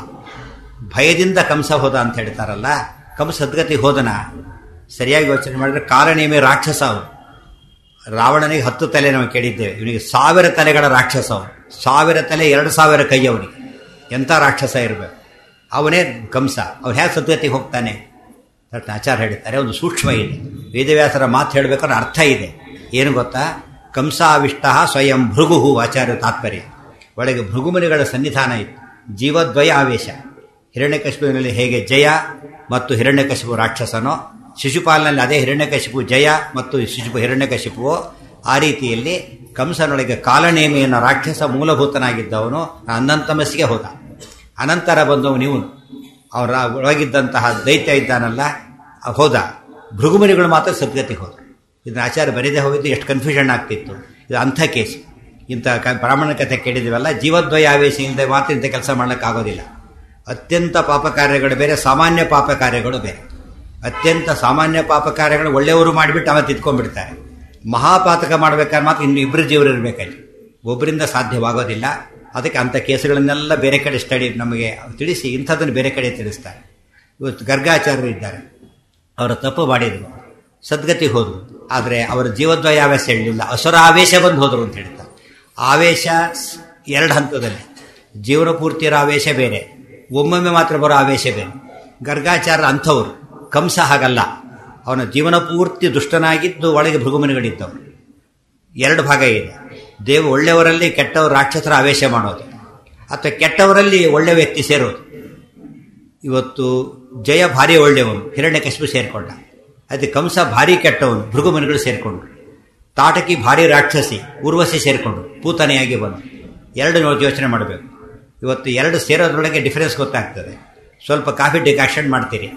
ಭಯದಿಂದ ಕಂಸ ಹೋದ ಅಂತ ಹೇಳ್ತಾರಲ್ಲ ಕಂಸ ಸದ್ಗತಿ ಹೋದನ ಸರಿಯಾಗಿ ಯೋಚನೆ ಮಾಡಿದ್ರೆ ಕಾರಣೇಮೆ ರಾಕ್ಷಸ ಅವನು ರಾವಣನಿಗೆ ಹತ್ತು ತಲೆ ನಾವು ಕೇಳಿದ್ದೇವೆ ಇವನಿಗೆ ಸಾವಿರ ತಲೆಗಳ ರಾಕ್ಷಸ ಅವನು ಸಾವಿರ ತಲೆ ಎರಡು ಸಾವಿರ ಕೈ ಅವನಿಗೆ ಎಂಥ ರಾಕ್ಷಸ ಇರಬೇಕು ಅವನೇ ಕಂಸ ಅವನು ಹೇಗೆ ಸದ್ಗತಿಗೆ ಹೋಗ್ತಾನೆ ಆಚಾರ್ಯ ಹೇಳ್ತಾರೆ ಒಂದು ಸೂಕ್ಷ್ಮ ಇದೆ ವೇದವ್ಯಾಸರ ಮಾತು ಹೇಳಬೇಕಾದ್ರೆ ಅರ್ಥ ಇದೆ ಏನು ಗೊತ್ತಾ ಕಂಸಾವಿಷ್ಟ ಸ್ವಯಂ ಭೃಗು ಆಚಾರ್ಯ ತಾತ್ಪರ್ಯ ಒಳಗೆ ಭೃಗುಮನಿಗಳ ಸನ್ನಿಧಾನ ಇತ್ತು ಜೀವದ್ವಯ ಆವೇಶ ಹಿರಣ್ಯಕಶಿಪುವಿನಲ್ಲಿ ಹೇಗೆ ಜಯ ಮತ್ತು ಹಿರಣ್ಯಕಶಿಪು ರಾಕ್ಷಸನೋ ಶಿಶುಪಾಲನಲ್ಲಿ ಅದೇ ಹಿರಣ್ಯಕಶಿಪು ಜಯ ಮತ್ತು ಶಿಶುಪು ಹಿರಣ್ಯಕಶಿಪುವೋ ಆ ರೀತಿಯಲ್ಲಿ ಕಂಸನೊಳಗೆ ಕಾಲನೇಮಿ ಅನ್ನೋ ರಾಕ್ಷಸ ಮೂಲಭೂತನಾಗಿದ್ದವನು ಅನಂತಮಸ್ಸಿಗೆ ಹೋದ ಅನಂತರ ಬಂದವನು ಇವನು ಅವರ ಒಳಗಿದ್ದಂತಹ ದೈತ್ಯ ಇದ್ದಾನಲ್ಲ ಹೋದ ಭೃಗುಮನಿಗಳು ಮಾತ್ರ ಸದ್ಗತಿಗೆ ಹೋದ ಇದನ್ನ ಆಚಾರ್ಯ ಬರೀದೇ ಹೋಗಿದ್ದು ಎಷ್ಟು ಕನ್ಫ್ಯೂಷನ್ ಆಗ್ತಿತ್ತು ಇದು ಅಂಥ ಕೇಸ್ ಇಂಥ ಕ ಬ್ರಾಹ್ಮಣ ಕಥೆ ಕೇಳಿದ್ದೀವಲ್ಲ ಜೀವದ್ವಯ ಆವೇಶದಿಂದ ಮಾತ್ರ ಇಂಥ ಕೆಲಸ ಮಾಡೋಕ್ಕಾಗೋದಿಲ್ಲ ಅತ್ಯಂತ ಪಾಪ ಕಾರ್ಯಗಳು ಬೇರೆ ಸಾಮಾನ್ಯ ಪಾಪ ಕಾರ್ಯಗಳು ಬೇರೆ ಅತ್ಯಂತ ಸಾಮಾನ್ಯ ಪಾಪ ಕಾರ್ಯಗಳು ಒಳ್ಳೆಯವರು ಮಾಡಿಬಿಟ್ಟು ಅವತ್ತು ಇಟ್ಕೊಂಡ್ಬಿಡ್ತಾರೆ ಮಹಾಪಾತಕ ಮಾಡ್ಬೇಕಾದ್ರೆ ಮಾತ್ರ ಇನ್ನು ಇಬ್ಬರು ಜೀವರು ಇರಬೇಕಲ್ಲಿ ಒಬ್ಬರಿಂದ ಸಾಧ್ಯವಾಗೋದಿಲ್ಲ ಅದಕ್ಕೆ ಅಂಥ ಕೇಸುಗಳನ್ನೆಲ್ಲ ಬೇರೆ ಕಡೆ ಸ್ಟಡಿ ನಮಗೆ ತಿಳಿಸಿ ಇಂಥದ್ದನ್ನು ಬೇರೆ ಕಡೆ ತಿಳಿಸ್ತಾರೆ ಇವತ್ತು ಗರ್ಗಾಚಾರ್ಯರು ಇದ್ದಾರೆ ಅವರ ತಪ್ಪು ಮಾಡಿದರು ಸದ್ಗತಿ ಹೋದರು ಆದರೆ ಅವರ ಜೀವದ್ವಯ ಆವೇಶ ಹೇಳಲಿಲ್ಲ ಅಸುರ ಆವೇಶ ಬಂದು ಹೋದರು ಅಂತ ಹೇಳ್ತಾರೆ ಆವೇಶ ಎರಡು ಹಂತದಲ್ಲಿ ಜೀವನ ಪೂರ್ತಿಯರ ಆವೇಶ ಬೇರೆ ಒಮ್ಮೊಮ್ಮೆ ಮಾತ್ರ ಬರೋ ಆವೇಶ ಬೇರೆ ಗರ್ಗಾಚಾರ್ಯ ಅಂಥವರು ಕಂಸ ಹಾಗಲ್ಲ ಅವನ ಜೀವನ ಪೂರ್ತಿ ದುಷ್ಟನಾಗಿದ್ದು ಒಳಗೆ ಭೃಗುಮನಿಗಳಿದ್ದವರು ಎರಡು ಭಾಗ ಇದೆ ದೇವ ಒಳ್ಳೆಯವರಲ್ಲಿ ಕೆಟ್ಟವರು ರಾಕ್ಷಸರ ಆವೇಶ ಮಾಡೋದು ಅಥವಾ ಕೆಟ್ಟವರಲ್ಲಿ ಒಳ್ಳೆ ವ್ಯಕ್ತಿ ಸೇರೋದು ಇವತ್ತು ಜಯ ಭಾರಿ ಒಳ್ಳೆಯವನು ಹಿರಣ್ಯಕಶಿಪು ಸೇರಿಕೊಂಡ ಅದೇ ಕಂಸ ಭಾರಿ ಕೆಟ್ಟವನು ಭೃಗುಮನಿಗಳು ಸೇರಿಕೊಂಡ್ರು ತಾಟಕಿ ಭಾರಿ ರಾಕ್ಷಸಿ ಉರ್ವಶಿ ಸೇರಿಕೊಂಡ್ರು ಪೂತನೆಯಾಗಿ ಬಂದು ಎರಡು ನೋಡಿ ಯೋಚನೆ ಮಾಡಬೇಕು ಇವತ್ತು ಎರಡು ಸೇರೋದ್ರೊಳಗೆ ಡಿಫರೆನ್ಸ್ ಗೊತ್ತಾಗ್ತದೆ ಸ್ವಲ್ಪ ಕಾಫಿ ಡಿಕಾಕ್ಷನ್ ಮಾಡ್ತೀರಿ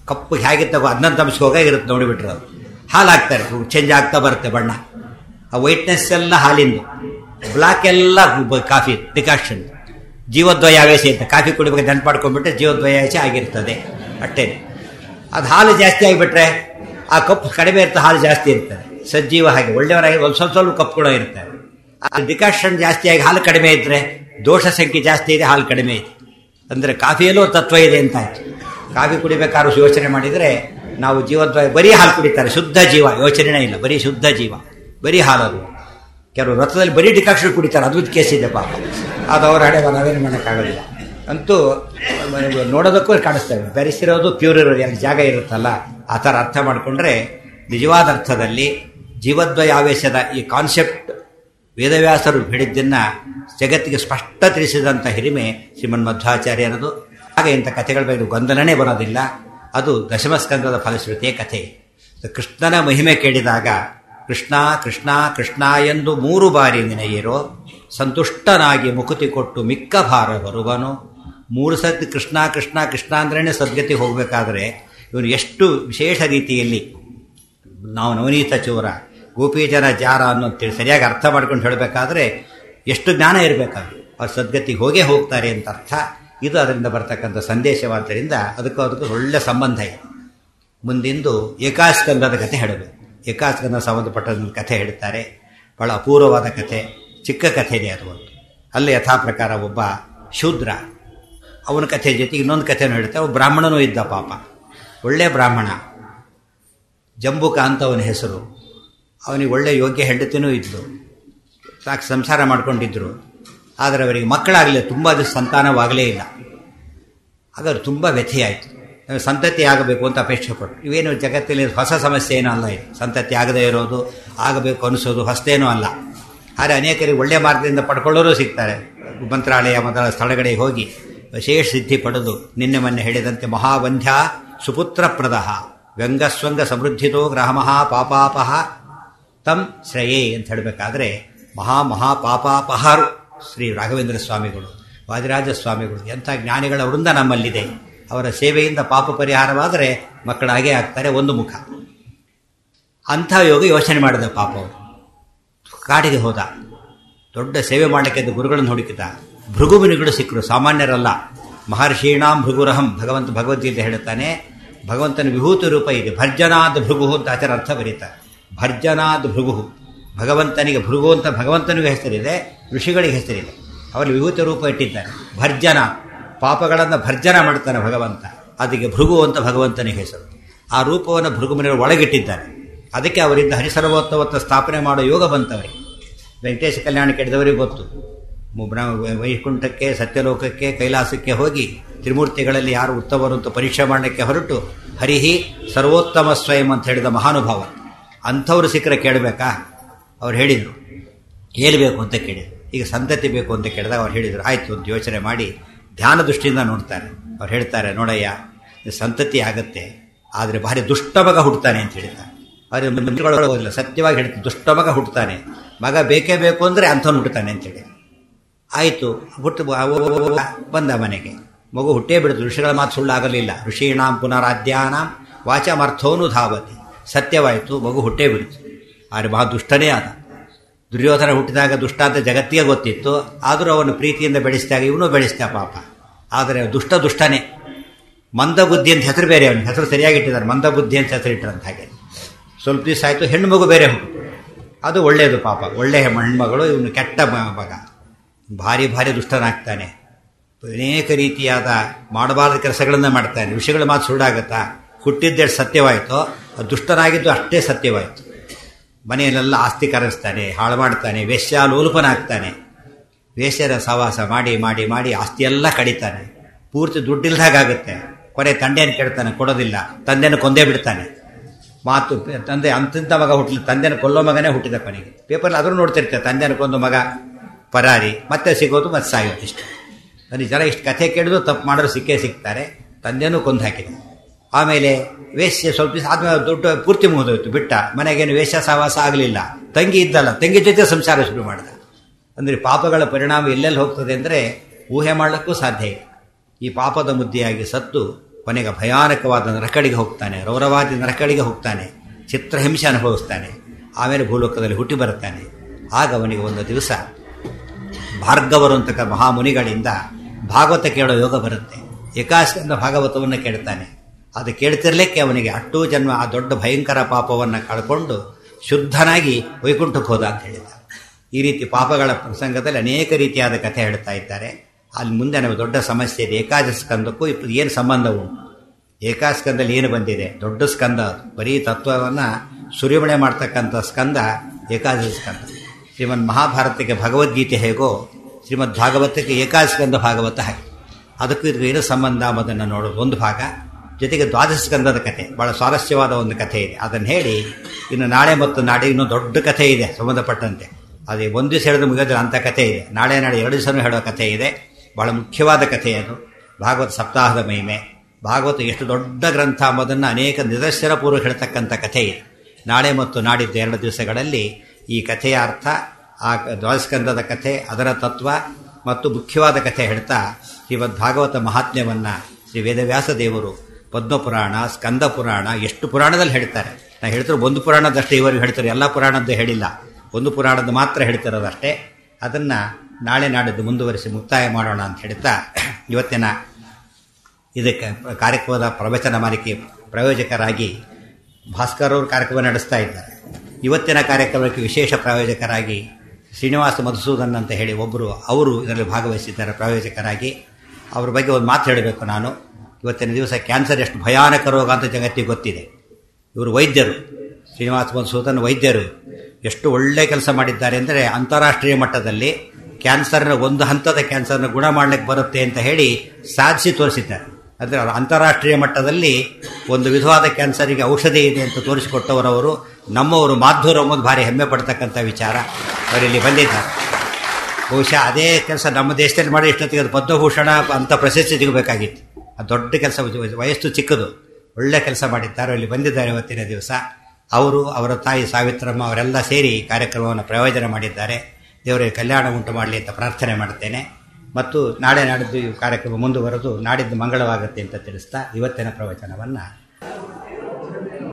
ಕಪ್ಪು ಹೇಗಿತ್ತಗೋ ಹದಿನಂದು ಅಂಶಕ್ಕೆ ಹೋಗೇ ಇರುತ್ತೆ ನೋಡಿಬಿಟ್ರೆ ಅದು ಹಾಲು ಹಾಕ್ತಾರೆ ಚೇಂಜ್ ಆಗ್ತಾ ಬರುತ್ತೆ ಬಣ್ಣ ಆ ವೈಟ್ನೆಸ್ ಎಲ್ಲ ಹಾಲಿಂದು ಬ್ಲಾಕ್ ಎಲ್ಲ ಬ- ಕಾಫಿ ಡಿಕಾಕ್ಷನ್ ಜೀವದ್ವಯಾವೇಶ ಅಂತ ಕಾಫಿ ಕುಡಿಬೇಕು ನೆನ್ಪು ಮಾಡ್ಕೊಂಡ್ಬಿಟ್ರೆ ಜೀವದ್ವಯಾವೇಶ ಆಗಿರ್ತದೆ ಅಷ್ಟೇ ಅದು ಹಾಲು ಜಾಸ್ತಿ ಆಗಿಬಿಟ್ರೆ ಆ ಕಪ್ಪು ಕಡಿಮೆ ಇರ್ತದೆ ಹಾಲು ಜಾಸ್ತಿ ಇರ್ತದೆ ಸಜ್ಜೀವ ಹಾಗೆ ಒಳ್ಳೆಯವರಾಗಿ ಒಂದು ಸ್ವಲ್ಪ ಸ್ವಲ್ಪ ಕಪ್ಪು ಕೂಡ ಇರ್ತದೆ ಆ ಡಿಕಾಕ್ಷನ್ ಜಾಸ್ತಿ ಆಗಿ ಹಾಲು ಕಡಿಮೆ ಇದ್ರೆ ದೋಷ ಸಂಖ್ಯೆ ಜಾಸ್ತಿ ಇದೆ ಹಾಲು ಕಡಿಮೆ ಇದೆ ಅಂದರೆ ಕಾಫಿಯಲ್ಲೂ ತತ್ವ ಇದೆ ಅಂತ ಆಯ್ತು ಕಾಫಿ ಕುಡಿಬೇಕಾದ್ರೂ ಯೋಚನೆ ಮಾಡಿದರೆ ನಾವು ಜೀವದ್ವಯ ಬರೀ ಹಾಲು ಕುಡಿತಾರೆ ಶುದ್ಧ ಜೀವ ಯೋಚನೆನೇ ಇಲ್ಲ ಬರೀ ಶುದ್ಧ ಜೀವ ಬರೀ ಹಾಲು ಅದು ಕೆಲವರು ರಥದಲ್ಲಿ ಬರೀ ಡಿಕಾಕ್ಷನ್ ಕುಡಿತಾರೆ ಅದು ಕೇಸ್ ಇದೆ ಪಾಪ ಅದು ಅವ್ರ ಹಣೆ ನಾವೇನು ಮಾಡೋಕ್ಕಾಗೋದಿಲ್ಲ ಅಂತೂ ಮ- ನೋಡೋದಕ್ಕೂ ಕಾಣಿಸ್ತೇವೆ ಬೆರೆಸಿರೋದು ಪ್ಯೂರ್ ಇರೋದು ಎರಡು ಜಾಗ ಇರುತ್ತಲ್ಲ ಆ ಥರ ಅರ್ಥ ಮಾಡಿಕೊಂಡ್ರೆ ನಿಜವಾದ ಅರ್ಥದಲ್ಲಿ ಜೀವದ್ವಯ ಆವೇಶದ ಈ ಕಾನ್ಸೆಪ್ಟ್ ವೇದವ್ಯಾಸರು ಹೇಳಿದ್ದನ್ನ ಜಗತ್ತಿಗೆ ಸ್ಪಷ್ಟ ತಿಳಿಸಿದಂಥ ಹಿರಿಮೆ ಶ್ರೀಮನ್ ಮಧ್ವಾಚಾರ್ಯರದು ಹಾಗೆ ಇಂಥ ಕಥೆಗಳ ಬಗ್ಗೆ ಗೊಂದಲನೇ ಬರೋದಿಲ್ಲ ಅದು ದಶಮಸ್ಕಂದದ ಫಲಶ್ರುತಿಯ ಕಥೆ ಕೃಷ್ಣನ ಮಹಿಮೆ ಕೇಳಿದಾಗ ಕೃಷ್ಣ ಕೃಷ್ಣ ಕೃಷ್ಣ ಎಂದು ಮೂರು ಬಾರಿ ನಿನಗಿರೋ ಸಂತುಷ್ಟನಾಗಿ ಮುಕುತಿ ಕೊಟ್ಟು ಮಿಕ್ಕ ಭಾರ ಬರುವನು ಮೂರು ಸತಿ ಕೃಷ್ಣ ಕೃಷ್ಣ ಕೃಷ್ಣ ಅಂದ್ರೇ ಸದ್ಗತಿ ಹೋಗಬೇಕಾದ್ರೆ ಇವನು ಎಷ್ಟು ವಿಶೇಷ ರೀತಿಯಲ್ಲಿ ನಾವು ನವನೀತ ಚೋರ ಗೋಪೀಜನ ಜಾರ ಅನ್ನೋಂತೇಳಿ ಸರಿಯಾಗಿ ಅರ್ಥ ಮಾಡ್ಕೊಂಡು ಹೇಳಬೇಕಾದ್ರೆ ಎಷ್ಟು ಜ್ಞಾನ ಇರಬೇಕಾದ್ರೆ ಅವ್ರು ಸದ್ಗತಿಗೆ ಹೋಗೇ ಹೋಗ್ತಾರೆ ಅಂತ ಅರ್ಥ ಇದು ಅದರಿಂದ ಬರ್ತಕ್ಕಂಥ ಸಂದೇಶವಾದ್ದರಿಂದ ಅದಕ್ಕೂ ಅದಕ್ಕೂ ಒಳ್ಳೆ ಸಂಬಂಧ ಇದೆ ಮುಂದಿಂದು ಏಕಾಸ್ಕಂದದ ಕಥೆ ಹೇಳಬೇಕು ಏಕಾಸ್ಕಂದ ಸಂಬಂಧಪಟ್ಟ ಕಥೆ ಹೇಳ್ತಾರೆ ಬಹಳ ಅಪೂರ್ವವಾದ ಕಥೆ ಚಿಕ್ಕ ಕಥೆನೇ ಅದು ಒಂದು ಅಲ್ಲಿ ಯಥಾ ಪ್ರಕಾರ ಒಬ್ಬ ಶೂದ್ರ ಅವನ ಕಥೆ ಜೊತೆಗೆ ಇನ್ನೊಂದು ಕಥೆನೂ ಹೇಳ್ತಾರೆ ಒಬ್ಬ ಬ್ರಾಹ್ಮಣನೂ ಇದ್ದ ಪಾಪ ಒಳ್ಳೆ ಬ್ರಾಹ್ಮಣ ಜಂಬುಕ ಅಂತ ಅವನ ಹೆಸರು ಅವನಿಗೆ ಒಳ್ಳೆ ಯೋಗ್ಯ ಹೆಂಡತಿನೂ ಇದ್ಲು ಸಾಕು ಸಂಸಾರ ಮಾಡ್ಕೊಂಡಿದ್ರು ಆದರೆ ಅವರಿಗೆ ಮಕ್ಕಳಾಗಲಿಲ್ಲ ತುಂಬ ದಿವಸ ಸಂತಾನವಾಗಲೇ ಇಲ್ಲ ಹಾಗಾದ್ರೆ ತುಂಬ ವ್ಯಥೆಯಾಯಿತು ನಮಗೆ ಸಂತತಿ ಆಗಬೇಕು ಅಂತ ಅಪೇಕ್ಷೆ ಪಟ್ಟರು ಇವೇನು ಜಗತ್ತಲ್ಲಿ ಹೊಸ ಸಮಸ್ಯೆ ಏನೂ ಅಲ್ಲ ಇದು ಸಂತತಿ ಆಗದೇ ಇರೋದು ಆಗಬೇಕು ಅನಿಸೋದು ಹೊಸದೇನೂ ಅಲ್ಲ ಆದರೆ ಅನೇಕರಿಗೆ ಒಳ್ಳೆಯ ಮಾರ್ಗದಿಂದ ಪಡ್ಕೊಳ್ಳೋರು ಸಿಗ್ತಾರೆ ಮಂತ್ರಾಲಯ ಮೊದಲ ಸ್ಥಳಗಳಿಗೆ ಹೋಗಿ ವಿಶೇಷ ಸಿದ್ಧಿ ಪಡೆದು ನಿನ್ನೆ ಮೊನ್ನೆ ಹೇಳಿದಂತೆ ಮಹಾವಂಧ್ಯ ಸುಪುತ್ರ ಪ್ರದಹ ವ್ಯಂಗಸ್ವಂಗ ಸಮೃದ್ಧಿತೋ ಗ್ರಹಮಃ ಪಾಪಾಪಹ ತಂ ಶ್ರೇಯೇ ಅಂತ ಹೇಳಬೇಕಾದ್ರೆ ಮಹಾ ಮಹಾ ಪಾಪಾಪಹಾರು ಶ್ರೀ ರಾಘವೇಂದ್ರ ಸ್ವಾಮಿಗಳು ವಾದಿರಾಜ ಸ್ವಾಮಿಗಳು ಎಂಥ ಜ್ಞಾನಿಗಳ ವೃಂದ ನಮ್ಮಲ್ಲಿದೆ ಅವರ ಸೇವೆಯಿಂದ ಪಾಪ ಪರಿಹಾರವಾದರೆ ಮಕ್ಕಳಾಗೇ ಆಗ್ತಾರೆ ಒಂದು ಮುಖ ಅಂಥ ಯೋಗ ಯೋಚನೆ ಮಾಡಿದ ಪಾಪ ಅವರು ಕಾಡಿಗೆ ಹೋದ ದೊಡ್ಡ ಸೇವೆ ಮಾಡಲಿಕ್ಕೆ ಎದ್ದು ಗುರುಗಳನ್ನು ಹುಡುಕಿದ ಭೃಗುಮುನಿಗಳು ಸಿಕ್ಕರು ಸಾಮಾನ್ಯರಲ್ಲ ಮಹರ್ಷೀಣಾಂ ಭೃಗುರಹಂ ಭಗವಂತ ಭಗವದ್ಗೀತೆ ಹೇಳುತ್ತಾನೆ ಭಗವಂತನ ವಿಭೂತಿ ರೂಪ ಇದೆ ಭರ್ಜನಾದ್ ಭೃಗು ಅಂತ ಆಚಾರ ಅರ್ಥ ಬರೀತಾರೆ ಭರ್ಜನಾದ್ ಭೃಗು ಭಗವಂತನಿಗೆ ಭೃಗು ಅಂತ ಭಗವಂತನಿಗೆ ಹೆಸರಿದೆ ಋಷಿಗಳಿಗೆ ಹೆಸರಿದೆ ಅವರಲ್ಲಿ ವಿಭೂತಿ ರೂಪ ಇಟ್ಟಿದ್ದಾರೆ ಭರ್ಜನ ಪಾಪಗಳನ್ನು ಭರ್ಜನ ಮಾಡ್ತಾನೆ ಭಗವಂತ ಅದಕ್ಕೆ ಭೃಗು ಅಂತ ಭಗವಂತನಿಗೆ ಹೆಸರು ಆ ರೂಪವನ್ನು ಭೃಗುಮನಿಯವರು ಒಳಗಿಟ್ಟಿದ್ದಾರೆ ಅದಕ್ಕೆ ಅವರಿಂದ ಹರಿಸರ್ವೋತ್ತವತ್ತ ಸ್ಥಾಪನೆ ಮಾಡೋ ಯೋಗ ಬಂತವರಿಗೆ ವೆಂಕಟೇಶ ಕಲ್ಯಾಣ ಕೆಡದವರಿಗೆ ಗೊತ್ತು ಮುಬ್ರ- ವೈಕುಂಠಕ್ಕೆ ಸತ್ಯಲೋಕಕ್ಕೆ ಕೈಲಾಸಕ್ಕೆ ಹೋಗಿ ತ್ರಿಮೂರ್ತಿಗಳಲ್ಲಿ ಯಾರು ಉತ್ತಮರು ಅಂತ ಪರೀಕ್ಷೆ ಮಾಡಲಿಕ್ಕೆ ಹೊರಟು ಹರಿಹಿ ಸರ್ವೋತ್ತಮ ಸ್ವಯಂ ಅಂತ ಹೇಳಿದ ಮಹಾನುಭಾವ ಅಂಥವ್ರು ಸಿಕ್ಕರೆ ಕೇಳಬೇಕಾ ಅವ್ರು ಹೇಳಿದರು ಏನು ಬೇಕು ಅಂತ ಕೇಳಿದ್ರು ಈಗ ಸಂತತಿ ಬೇಕು ಅಂತ ಕೇಳಿದಾಗ ಅವ್ರು ಹೇಳಿದರು ಆಯಿತು ಅಂತ ಯೋಚನೆ ಮಾಡಿ ಧ್ಯಾನ ದೃಷ್ಟಿಯಿಂದ ನೋಡ್ತಾರೆ ಅವ್ರು ಹೇಳ್ತಾರೆ ನೋಡಯ್ಯ ಇದು ಸಂತತಿ ಆಗತ್ತೆ ಆದರೆ ಭಾರಿ ದುಷ್ಟ ಮಗ ಹುಟ್ಟುತ್ತಾನೆ ಅಂತ ಹೇಳಿದ್ದಾರೆ ಅವ್ರಿಗೆ ಮಂತ್ರಿಗಳು ಹೋಗಿಲ್ಲ ಸತ್ಯವಾಗಿ ಹೇಳ್ತಾರೆ ದುಷ್ಟ ಮಗ ಹುಟ್ಟುತ್ತಾನೆ ಮಗ ಬೇಕೇ ಬೇಕು ಅಂದರೆ ಅಂಥವ್ನು ಹುಟ್ಟುತ್ತಾನೆ ಅಂತೇಳಿ ಆಯಿತು ಹುಟ್ಟು ಬಂದ ಮನೆಗೆ ಮಗು ಹುಟ್ಟೇ ಬಿಡಿತು ಋಷಿಗಳ ಮಾತು ಸುಳ್ಳಾಗಲಿಲ್ಲ ಋಷೀಣಾಂ ಪುನರಾಧ್ಯಾನಾಂ ವಾಚಮರ್ಥೋನು ಧಾವತಿ ಸತ್ಯವಾಯಿತು ಮಗು ಹುಟ್ಟೇ ಬಿಡಿತು ಆದರೆ ಮಹಾ ದುಷ್ಟನೇ ಆದ ದುರ್ಯೋಧನ ಹುಟ್ಟಿದಾಗ ದುಷ್ಟ ಅಂತ ಜಗತ್ತಿಗೆ ಗೊತ್ತಿತ್ತು ಆದರೂ ಅವನು ಪ್ರೀತಿಯಿಂದ ಬೆಳೆಸಿದಾಗ ಇವನು ಬೆಳೆಸ್ತಾ ಪಾಪ ಆದರೆ ದುಷ್ಟ ದುಷ್ಟನೇ ಮಂದಬುದ್ಧಿ ಅಂತ ಹೆಸರು ಬೇರೆ ಅವನಿಗೆ ಹೆಸರು ಸರಿಯಾಗಿ ಇಟ್ಟಿದ್ದಾರೆ ಮಂದಬುದ್ಧಿ ಅಂತ ಹೆಸರು ಇಟ್ಟರಂತ ಹಾಗೆ ಸ್ವಲ್ಪ ದಿವಸ ಆಯಿತು ಹೆಣ್ಣು ಮಗು ಬೇರೆ ಹುಟ್ಟಿತು ಅದು ಒಳ್ಳೆಯದು ಪಾಪ ಒಳ್ಳೆಯ ಹೆಣ್ಮಗಳು ಇವನು ಕೆಟ್ಟ ಮ- ಮಗ ಭಾರಿ ಭಾರಿ ದುಷ್ಟನಾಗ್ತಾನೆ ಅನೇಕ ರೀತಿಯಾದ ಮಾಡಬಾರದ ಕೆಲಸಗಳನ್ನು ಮಾಡ್ತಾನೆ ವಿಷಯಗಳ ಮಾತು ಸುಳ್ಳಾಗತ್ತಾ ಹುಟ್ಟಿದ್ದೆಷ್ಟು ಸತ್ಯವಾಯಿತೋ ಅದು ದುಷ್ಟನಾಗಿದ್ದು ಅಷ್ಟೇ ಸತ್ಯವಾಯಿತು ಮನೆಯಲ್ಲೆಲ್ಲ ಆಸ್ತಿ ಕರೆಸ್ತಾನೆ ಹಾಳು ಮಾಡ್ತಾನೆ ವೇಶ್ಯಾಲೋಲುಪನಾಗ್ತಾನೆ ವೇಶ್ಯರ ಸವಾಸ ಮಾಡಿ ಮಾಡಿ ಮಾಡಿ ಆಸ್ತಿಯೆಲ್ಲ ಕಡಿತಾನೆ ಪೂರ್ತಿ ದುಡ್ಡಿಲ್ದಾಗುತ್ತೆ ಕೊನೆ ತಂದೆಯನ್ನು ಕೇಳ್ತಾನೆ ಕೊಡೋದಿಲ್ಲ ತಂದೆಯನ್ನು ಕೊಂದೇ ಬಿಡ್ತಾನೆ ಮಾತು ತಂದೆ ಅಂತಿಂತ ಮಗ ಹುಟ್ಟಲಿ ತಂದೆನ ಕೊಲ್ಲೋ ಮಗನೇ ಹುಟ್ಟಿದ ಕೊನೆಗೆ ಪೇಪರ್ಲಿ ಆದರೂ ನೋಡ್ತಿರ್ತಾರೆ ತಂದೆನ ಕೊಂದು ಮಗ ಪರಾರಿ ಮತ್ತೆ ಸಿಗೋದು ಮತ್ತೆ ಸಾಯೋದು ಇಷ್ಟು ಅಲ್ಲಿ ಜನ ಇಷ್ಟು ಕಥೆ ಕೇಳಿದ್ರು ತಪ್ಪು ಮಾಡೋರು ಸಿಕ್ಕೇ ಸಿಗ್ತಾರೆ ತಂದೆನೂ ಕೊಂದು ಹಾಕಿದ ಆಮೇಲೆ ವೇಶ್ಯ ಸ್ವಲ್ಪ ದಿವಸ ಆದ್ಮೇಲೆ ದೊಡ್ಡ ಪೂರ್ತಿ ಮುಗಿದೋಯ್ತು ಬಿಟ್ಟ ಮನೆಗೇನು ವೇಶ್ಯ ಸಹವಾಸ ಆಗಲಿಲ್ಲ ತಂಗಿ ಇದ್ದಲ್ಲ ತಂಗಿ ಜೊತೆ ಸಂಸಾರ ಶುರು ಮಾಡಿದ ಅಂದರೆ ಪಾಪಗಳ ಪರಿಣಾಮ ಎಲ್ಲೆಲ್ಲಿ ಹೋಗ್ತದೆ ಅಂದರೆ ಊಹೆ ಮಾಡಲಿಕ್ಕೂ ಸಾಧ್ಯ ಇಲ್ಲ ಈ ಪಾಪದ ಮುದ್ದೆಯಾಗಿ ಸತ್ತು ಕೊನೆಗೆ ಭಯಾನಕವಾದ ನರಕಳಿಗೆ ಹೋಗ್ತಾನೆ ರೌರವಾದಿ ನರಕಳಿಗೆ ಹೋಗ್ತಾನೆ ಚಿತ್ರಹಿಂಸೆ ಅನುಭವಿಸ್ತಾನೆ ಆಮೇಲೆ ಭೂಲೋಕದಲ್ಲಿ ಹುಟ್ಟಿ ಬರುತ್ತಾನೆ ಆಗ ಅವನಿಗೆ ಒಂದು ದಿವಸ ಭಾರ್ಗವರು ಅಂತಕ್ಕ ಮಹಾಮುನಿಗಳಿಂದ ಭಾಗವತ ಕೇಳೋ ಯೋಗ ಬರುತ್ತೆ ಏಕಾಸ್ಕಂದ ಭಾಗವತವನ್ನು ಕೇಳ್ತಾನೆ ಅದು ಕೇಳ್ತಿರ್ಲಿಕ್ಕೆ ಅವನಿಗೆ ಅಟ್ಟೂ ಜನ್ಮ ಆ ದೊಡ್ಡ ಭಯಂಕರ ಪಾಪವನ್ನು ಕಳ್ಕೊಂಡು ಶುದ್ಧನಾಗಿ ವೈಕುಂಠಕ್ಕೆ ಹೋದ ಅಂತ ಹೇಳಿದ ಈ ರೀತಿ ಪಾಪಗಳ ಪ್ರಸಂಗದಲ್ಲಿ ಅನೇಕ ರೀತಿಯಾದ ಕಥೆ ಹೇಳ್ತಾ ಇದ್ದಾರೆ ಅಲ್ಲಿ ಮುಂದೆ ನಮಗೆ ದೊಡ್ಡ ಸಮಸ್ಯೆ ಇದೆ ಏಕಾದಶ ಸ್ಕಂದಕ್ಕೂ ಏನು ಸಂಬಂಧ ಉಂಟು ಏಕಾಸ್ಕಂದಲ್ಲಿ ಏನು ಬಂದಿದೆ ದೊಡ್ಡ ಸ್ಕಂದ ಅದು ಬರೀ ತತ್ವವನ್ನು ಸುರಿಮಣೆ ಮಾಡ್ತಕ್ಕಂಥ ಸ್ಕಂದ ಏಕಾದಶ ಸ್ಕಂದ ಶ್ರೀಮದ್ ಮಹಾಭಾರತಕ್ಕೆ ಭಗವದ್ಗೀತೆ ಹೇಗೋ ಶ್ರೀಮದ್ ಭಾಗವತಕ್ಕೆ ಏಕಾಸ್ಕಂದ ಭಾಗವತ ಹಾಗೆ ಅದಕ್ಕೂ ಇದಕ್ಕೂ ಏನು ಸಂಬಂಧ ಎಂಬುದನ್ನು ನೋಡೋದು ಒಂದು ಭಾಗ ಜೊತೆಗೆ ದ್ವಾದಶ ಸ್ಕಂದದ ಕಥೆ ಭಾಳ ಸ್ವಾರಸ್ಯವಾದ ಒಂದು ಕಥೆ ಇದೆ ಅದನ್ನು ಹೇಳಿ ಇನ್ನು ನಾಳೆ ಮತ್ತು ನಾಳೆ ಇನ್ನೂ ದೊಡ್ಡ ಕಥೆ ಇದೆ ಸಂಬಂಧಪಟ್ಟಂತೆ ಅದೇ ಒಂದು ದಿವಸ ಹೇಳಿದ್ರೆ ಮುಗಿದ್ರೆ ಅಂಥ ಕಥೆ ಇದೆ ನಾಳೆ ನಾಳೆ ಎರಡು ದಿವಸನೂ ಹೇಳೋ ಕಥೆ ಇದೆ ಭಾಳ ಮುಖ್ಯವಾದ ಕಥೆ ಅದು ಭಾಗವತ ಸಪ್ತಾಹದ ಮಹಿಮೆ ಭಾಗವತ ಎಷ್ಟು ದೊಡ್ಡ ಗ್ರಂಥ ಎಂಬುದನ್ನು ಅನೇಕ ನಿದರ್ಶನ ಪೂರ್ವ ಹೇಳ್ತಕ್ಕಂಥ ಕಥೆ ಇದೆ ನಾಳೆ ಮತ್ತು ನಾಡಿದ್ದು ಎರಡು ದಿವಸಗಳಲ್ಲಿ ಈ ಕಥೆಯ ಅರ್ಥ ಆ ದ್ವಾದಸ್ಕಂದದ ಕಥೆ ಅದರ ತತ್ವ ಮತ್ತು ಮುಖ್ಯವಾದ ಕಥೆ ಹೇಳ್ತಾ ಶ್ರೀಮದ್ ಭಾಗವತ ಮಹಾತ್ಮ್ಯವನ್ನು ಶ್ರೀ ವೇದವ್ಯಾಸ ದೇವರು ಪದ್ಮಪುರಾಣ ಸ್ಕಂದ ಪುರಾಣ ಎಷ್ಟು ಪುರಾಣದಲ್ಲಿ ಹೇಳ್ತಾರೆ ನಾ ಹೇಳ್ತಾರೆ ಒಂದು ಪುರಾಣದಷ್ಟೇ ಇವರಿಗೆ ಹೇಳ್ತಾರೆ ಎಲ್ಲ ಪುರಾಣದ್ದು ಹೇಳಿಲ್ಲ ಒಂದು ಪುರಾಣದ ಮಾತ್ರ ಹೇಳ್ತಿರೋದಷ್ಟೇ ಅದನ್ನು ನಾಳೆ ನಾಡಿದ್ದು ಮುಂದುವರಿಸಿ ಮುಕ್ತಾಯ ಮಾಡೋಣ ಅಂತ ಹೇಳ್ತಾ ಇವತ್ತಿನ ಇದಕ್ಕೆ ಕಾರ್ಯಕ್ರಮದ ಪ್ರವಚನ ಮಾಲಿಕೆ ಪ್ರಾಯೋಜಕರಾಗಿ ಭಾಸ್ಕರ್ ಅವರು ಕಾರ್ಯಕ್ರಮ ನಡೆಸ್ತಾ ಇದ್ದಾರೆ ಇವತ್ತಿನ ಕಾರ್ಯಕ್ರಮಕ್ಕೆ ವಿಶೇಷ ಪ್ರಾಯೋಜಕರಾಗಿ ಶ್ರೀನಿವಾಸ ಮಧುಸೂದನ್ ಅಂತ ಹೇಳಿ ಒಬ್ಬರು ಅವರು ಇದರಲ್ಲಿ ಭಾಗವಹಿಸಿದ್ದಾರೆ ಪ್ರಾಯೋಜಕರಾಗಿ ಅವ್ರ ಬಗ್ಗೆ ಒಂದು ಮಾತು ಹೇಳಬೇಕು ನಾನು ಇವತ್ತಿನ ದಿವಸ ಕ್ಯಾನ್ಸರ್ ಎಷ್ಟು ಭಯಾನಕ ರೋಗ ಅಂತ ಜಗತ್ತಿಗೆ ಗೊತ್ತಿದೆ ಇವರು ವೈದ್ಯರು ಶ್ರೀನಿವಾಸ ಮಧುಸೂದನ್ ವೈದ್ಯರು ಎಷ್ಟು ಒಳ್ಳೆ ಕೆಲಸ ಮಾಡಿದ್ದಾರೆ ಅಂದರೆ ಅಂತಾರಾಷ್ಟ್ರೀಯ ಮಟ್ಟದಲ್ಲಿ ಕ್ಯಾನ್ಸರ್ನ ಒಂದು ಹಂತದ ಕ್ಯಾನ್ಸರ್ನ ಗುಣ ಮಾಡಲಿಕ್ಕೆ ಬರುತ್ತೆ ಅಂತ ಹೇಳಿ ಸಾಧಿಸಿ ತೋರಿಸಿದ್ದಾರೆ ಅಂದರೆ ಅವರು ಅಂತಾರಾಷ್ಟ್ರೀಯ ಮಟ್ಟದಲ್ಲಿ ಒಂದು ವಿಧವಾದ ಕ್ಯಾನ್ಸರಿಗೆ ಔಷಧಿ ಇದೆ ಅಂತ ತೋರಿಸಿಕೊಟ್ಟವರವರು ನಮ್ಮವರು ಮಾಧುರ್ ಎಂಬುದು ಭಾರಿ ಹೆಮ್ಮೆ ಪಡ್ತಕ್ಕಂಥ ವಿಚಾರ ಅವರಿಲ್ಲಿ ಬಂದಿದ್ದಾರೆ ಬಹುಶಃ ಅದೇ ಕೆಲಸ ನಮ್ಮ ದೇಶದಲ್ಲಿ ಮಾಡಿ ಇಷ್ಟೊತ್ತಿಗೆ ಅದು ಪದ್ಮಭೂಷಣ ಅಂತ ಪ್ರಶಸ್ತಿ ಸಿಗಬೇಕಾಗಿತ್ತು ಅದು ದೊಡ್ಡ ಕೆಲಸ ವಯಸ್ಸು ಚಿಕ್ಕದು ಒಳ್ಳೆ ಕೆಲಸ ಮಾಡಿದ್ದಾರೆ ಅಲ್ಲಿ ಬಂದಿದ್ದಾರೆ ಇವತ್ತಿನ ದಿವಸ ಅವರು ಅವರ ತಾಯಿ ಸಾವಿತ್ರಮ್ಮ ಅವರೆಲ್ಲ ಸೇರಿ ಕಾರ್ಯಕ್ರಮವನ್ನು ಪ್ರಯೋಜನ ಮಾಡಿದ್ದಾರೆ ದೇವರಿಗೆ ಕಲ್ಯಾಣ ಉಂಟು ಮಾಡಲಿ ಅಂತ ಪ್ರಾರ್ಥನೆ ಮಾಡ್ತೇನೆ ಮತ್ತು ನಾಳೆ ನಾಡಿದ್ದು ಈ ಕಾರ್ಯಕ್ರಮ ಮುಂದುವರೆದು ನಾಡಿದ್ದು ಮಂಗಳವಾಗುತ್ತೆ ಅಂತ ತಿಳಿಸ್ತಾ ಇವತ್ತಿನ ಪ್ರವಚನವನ್ನು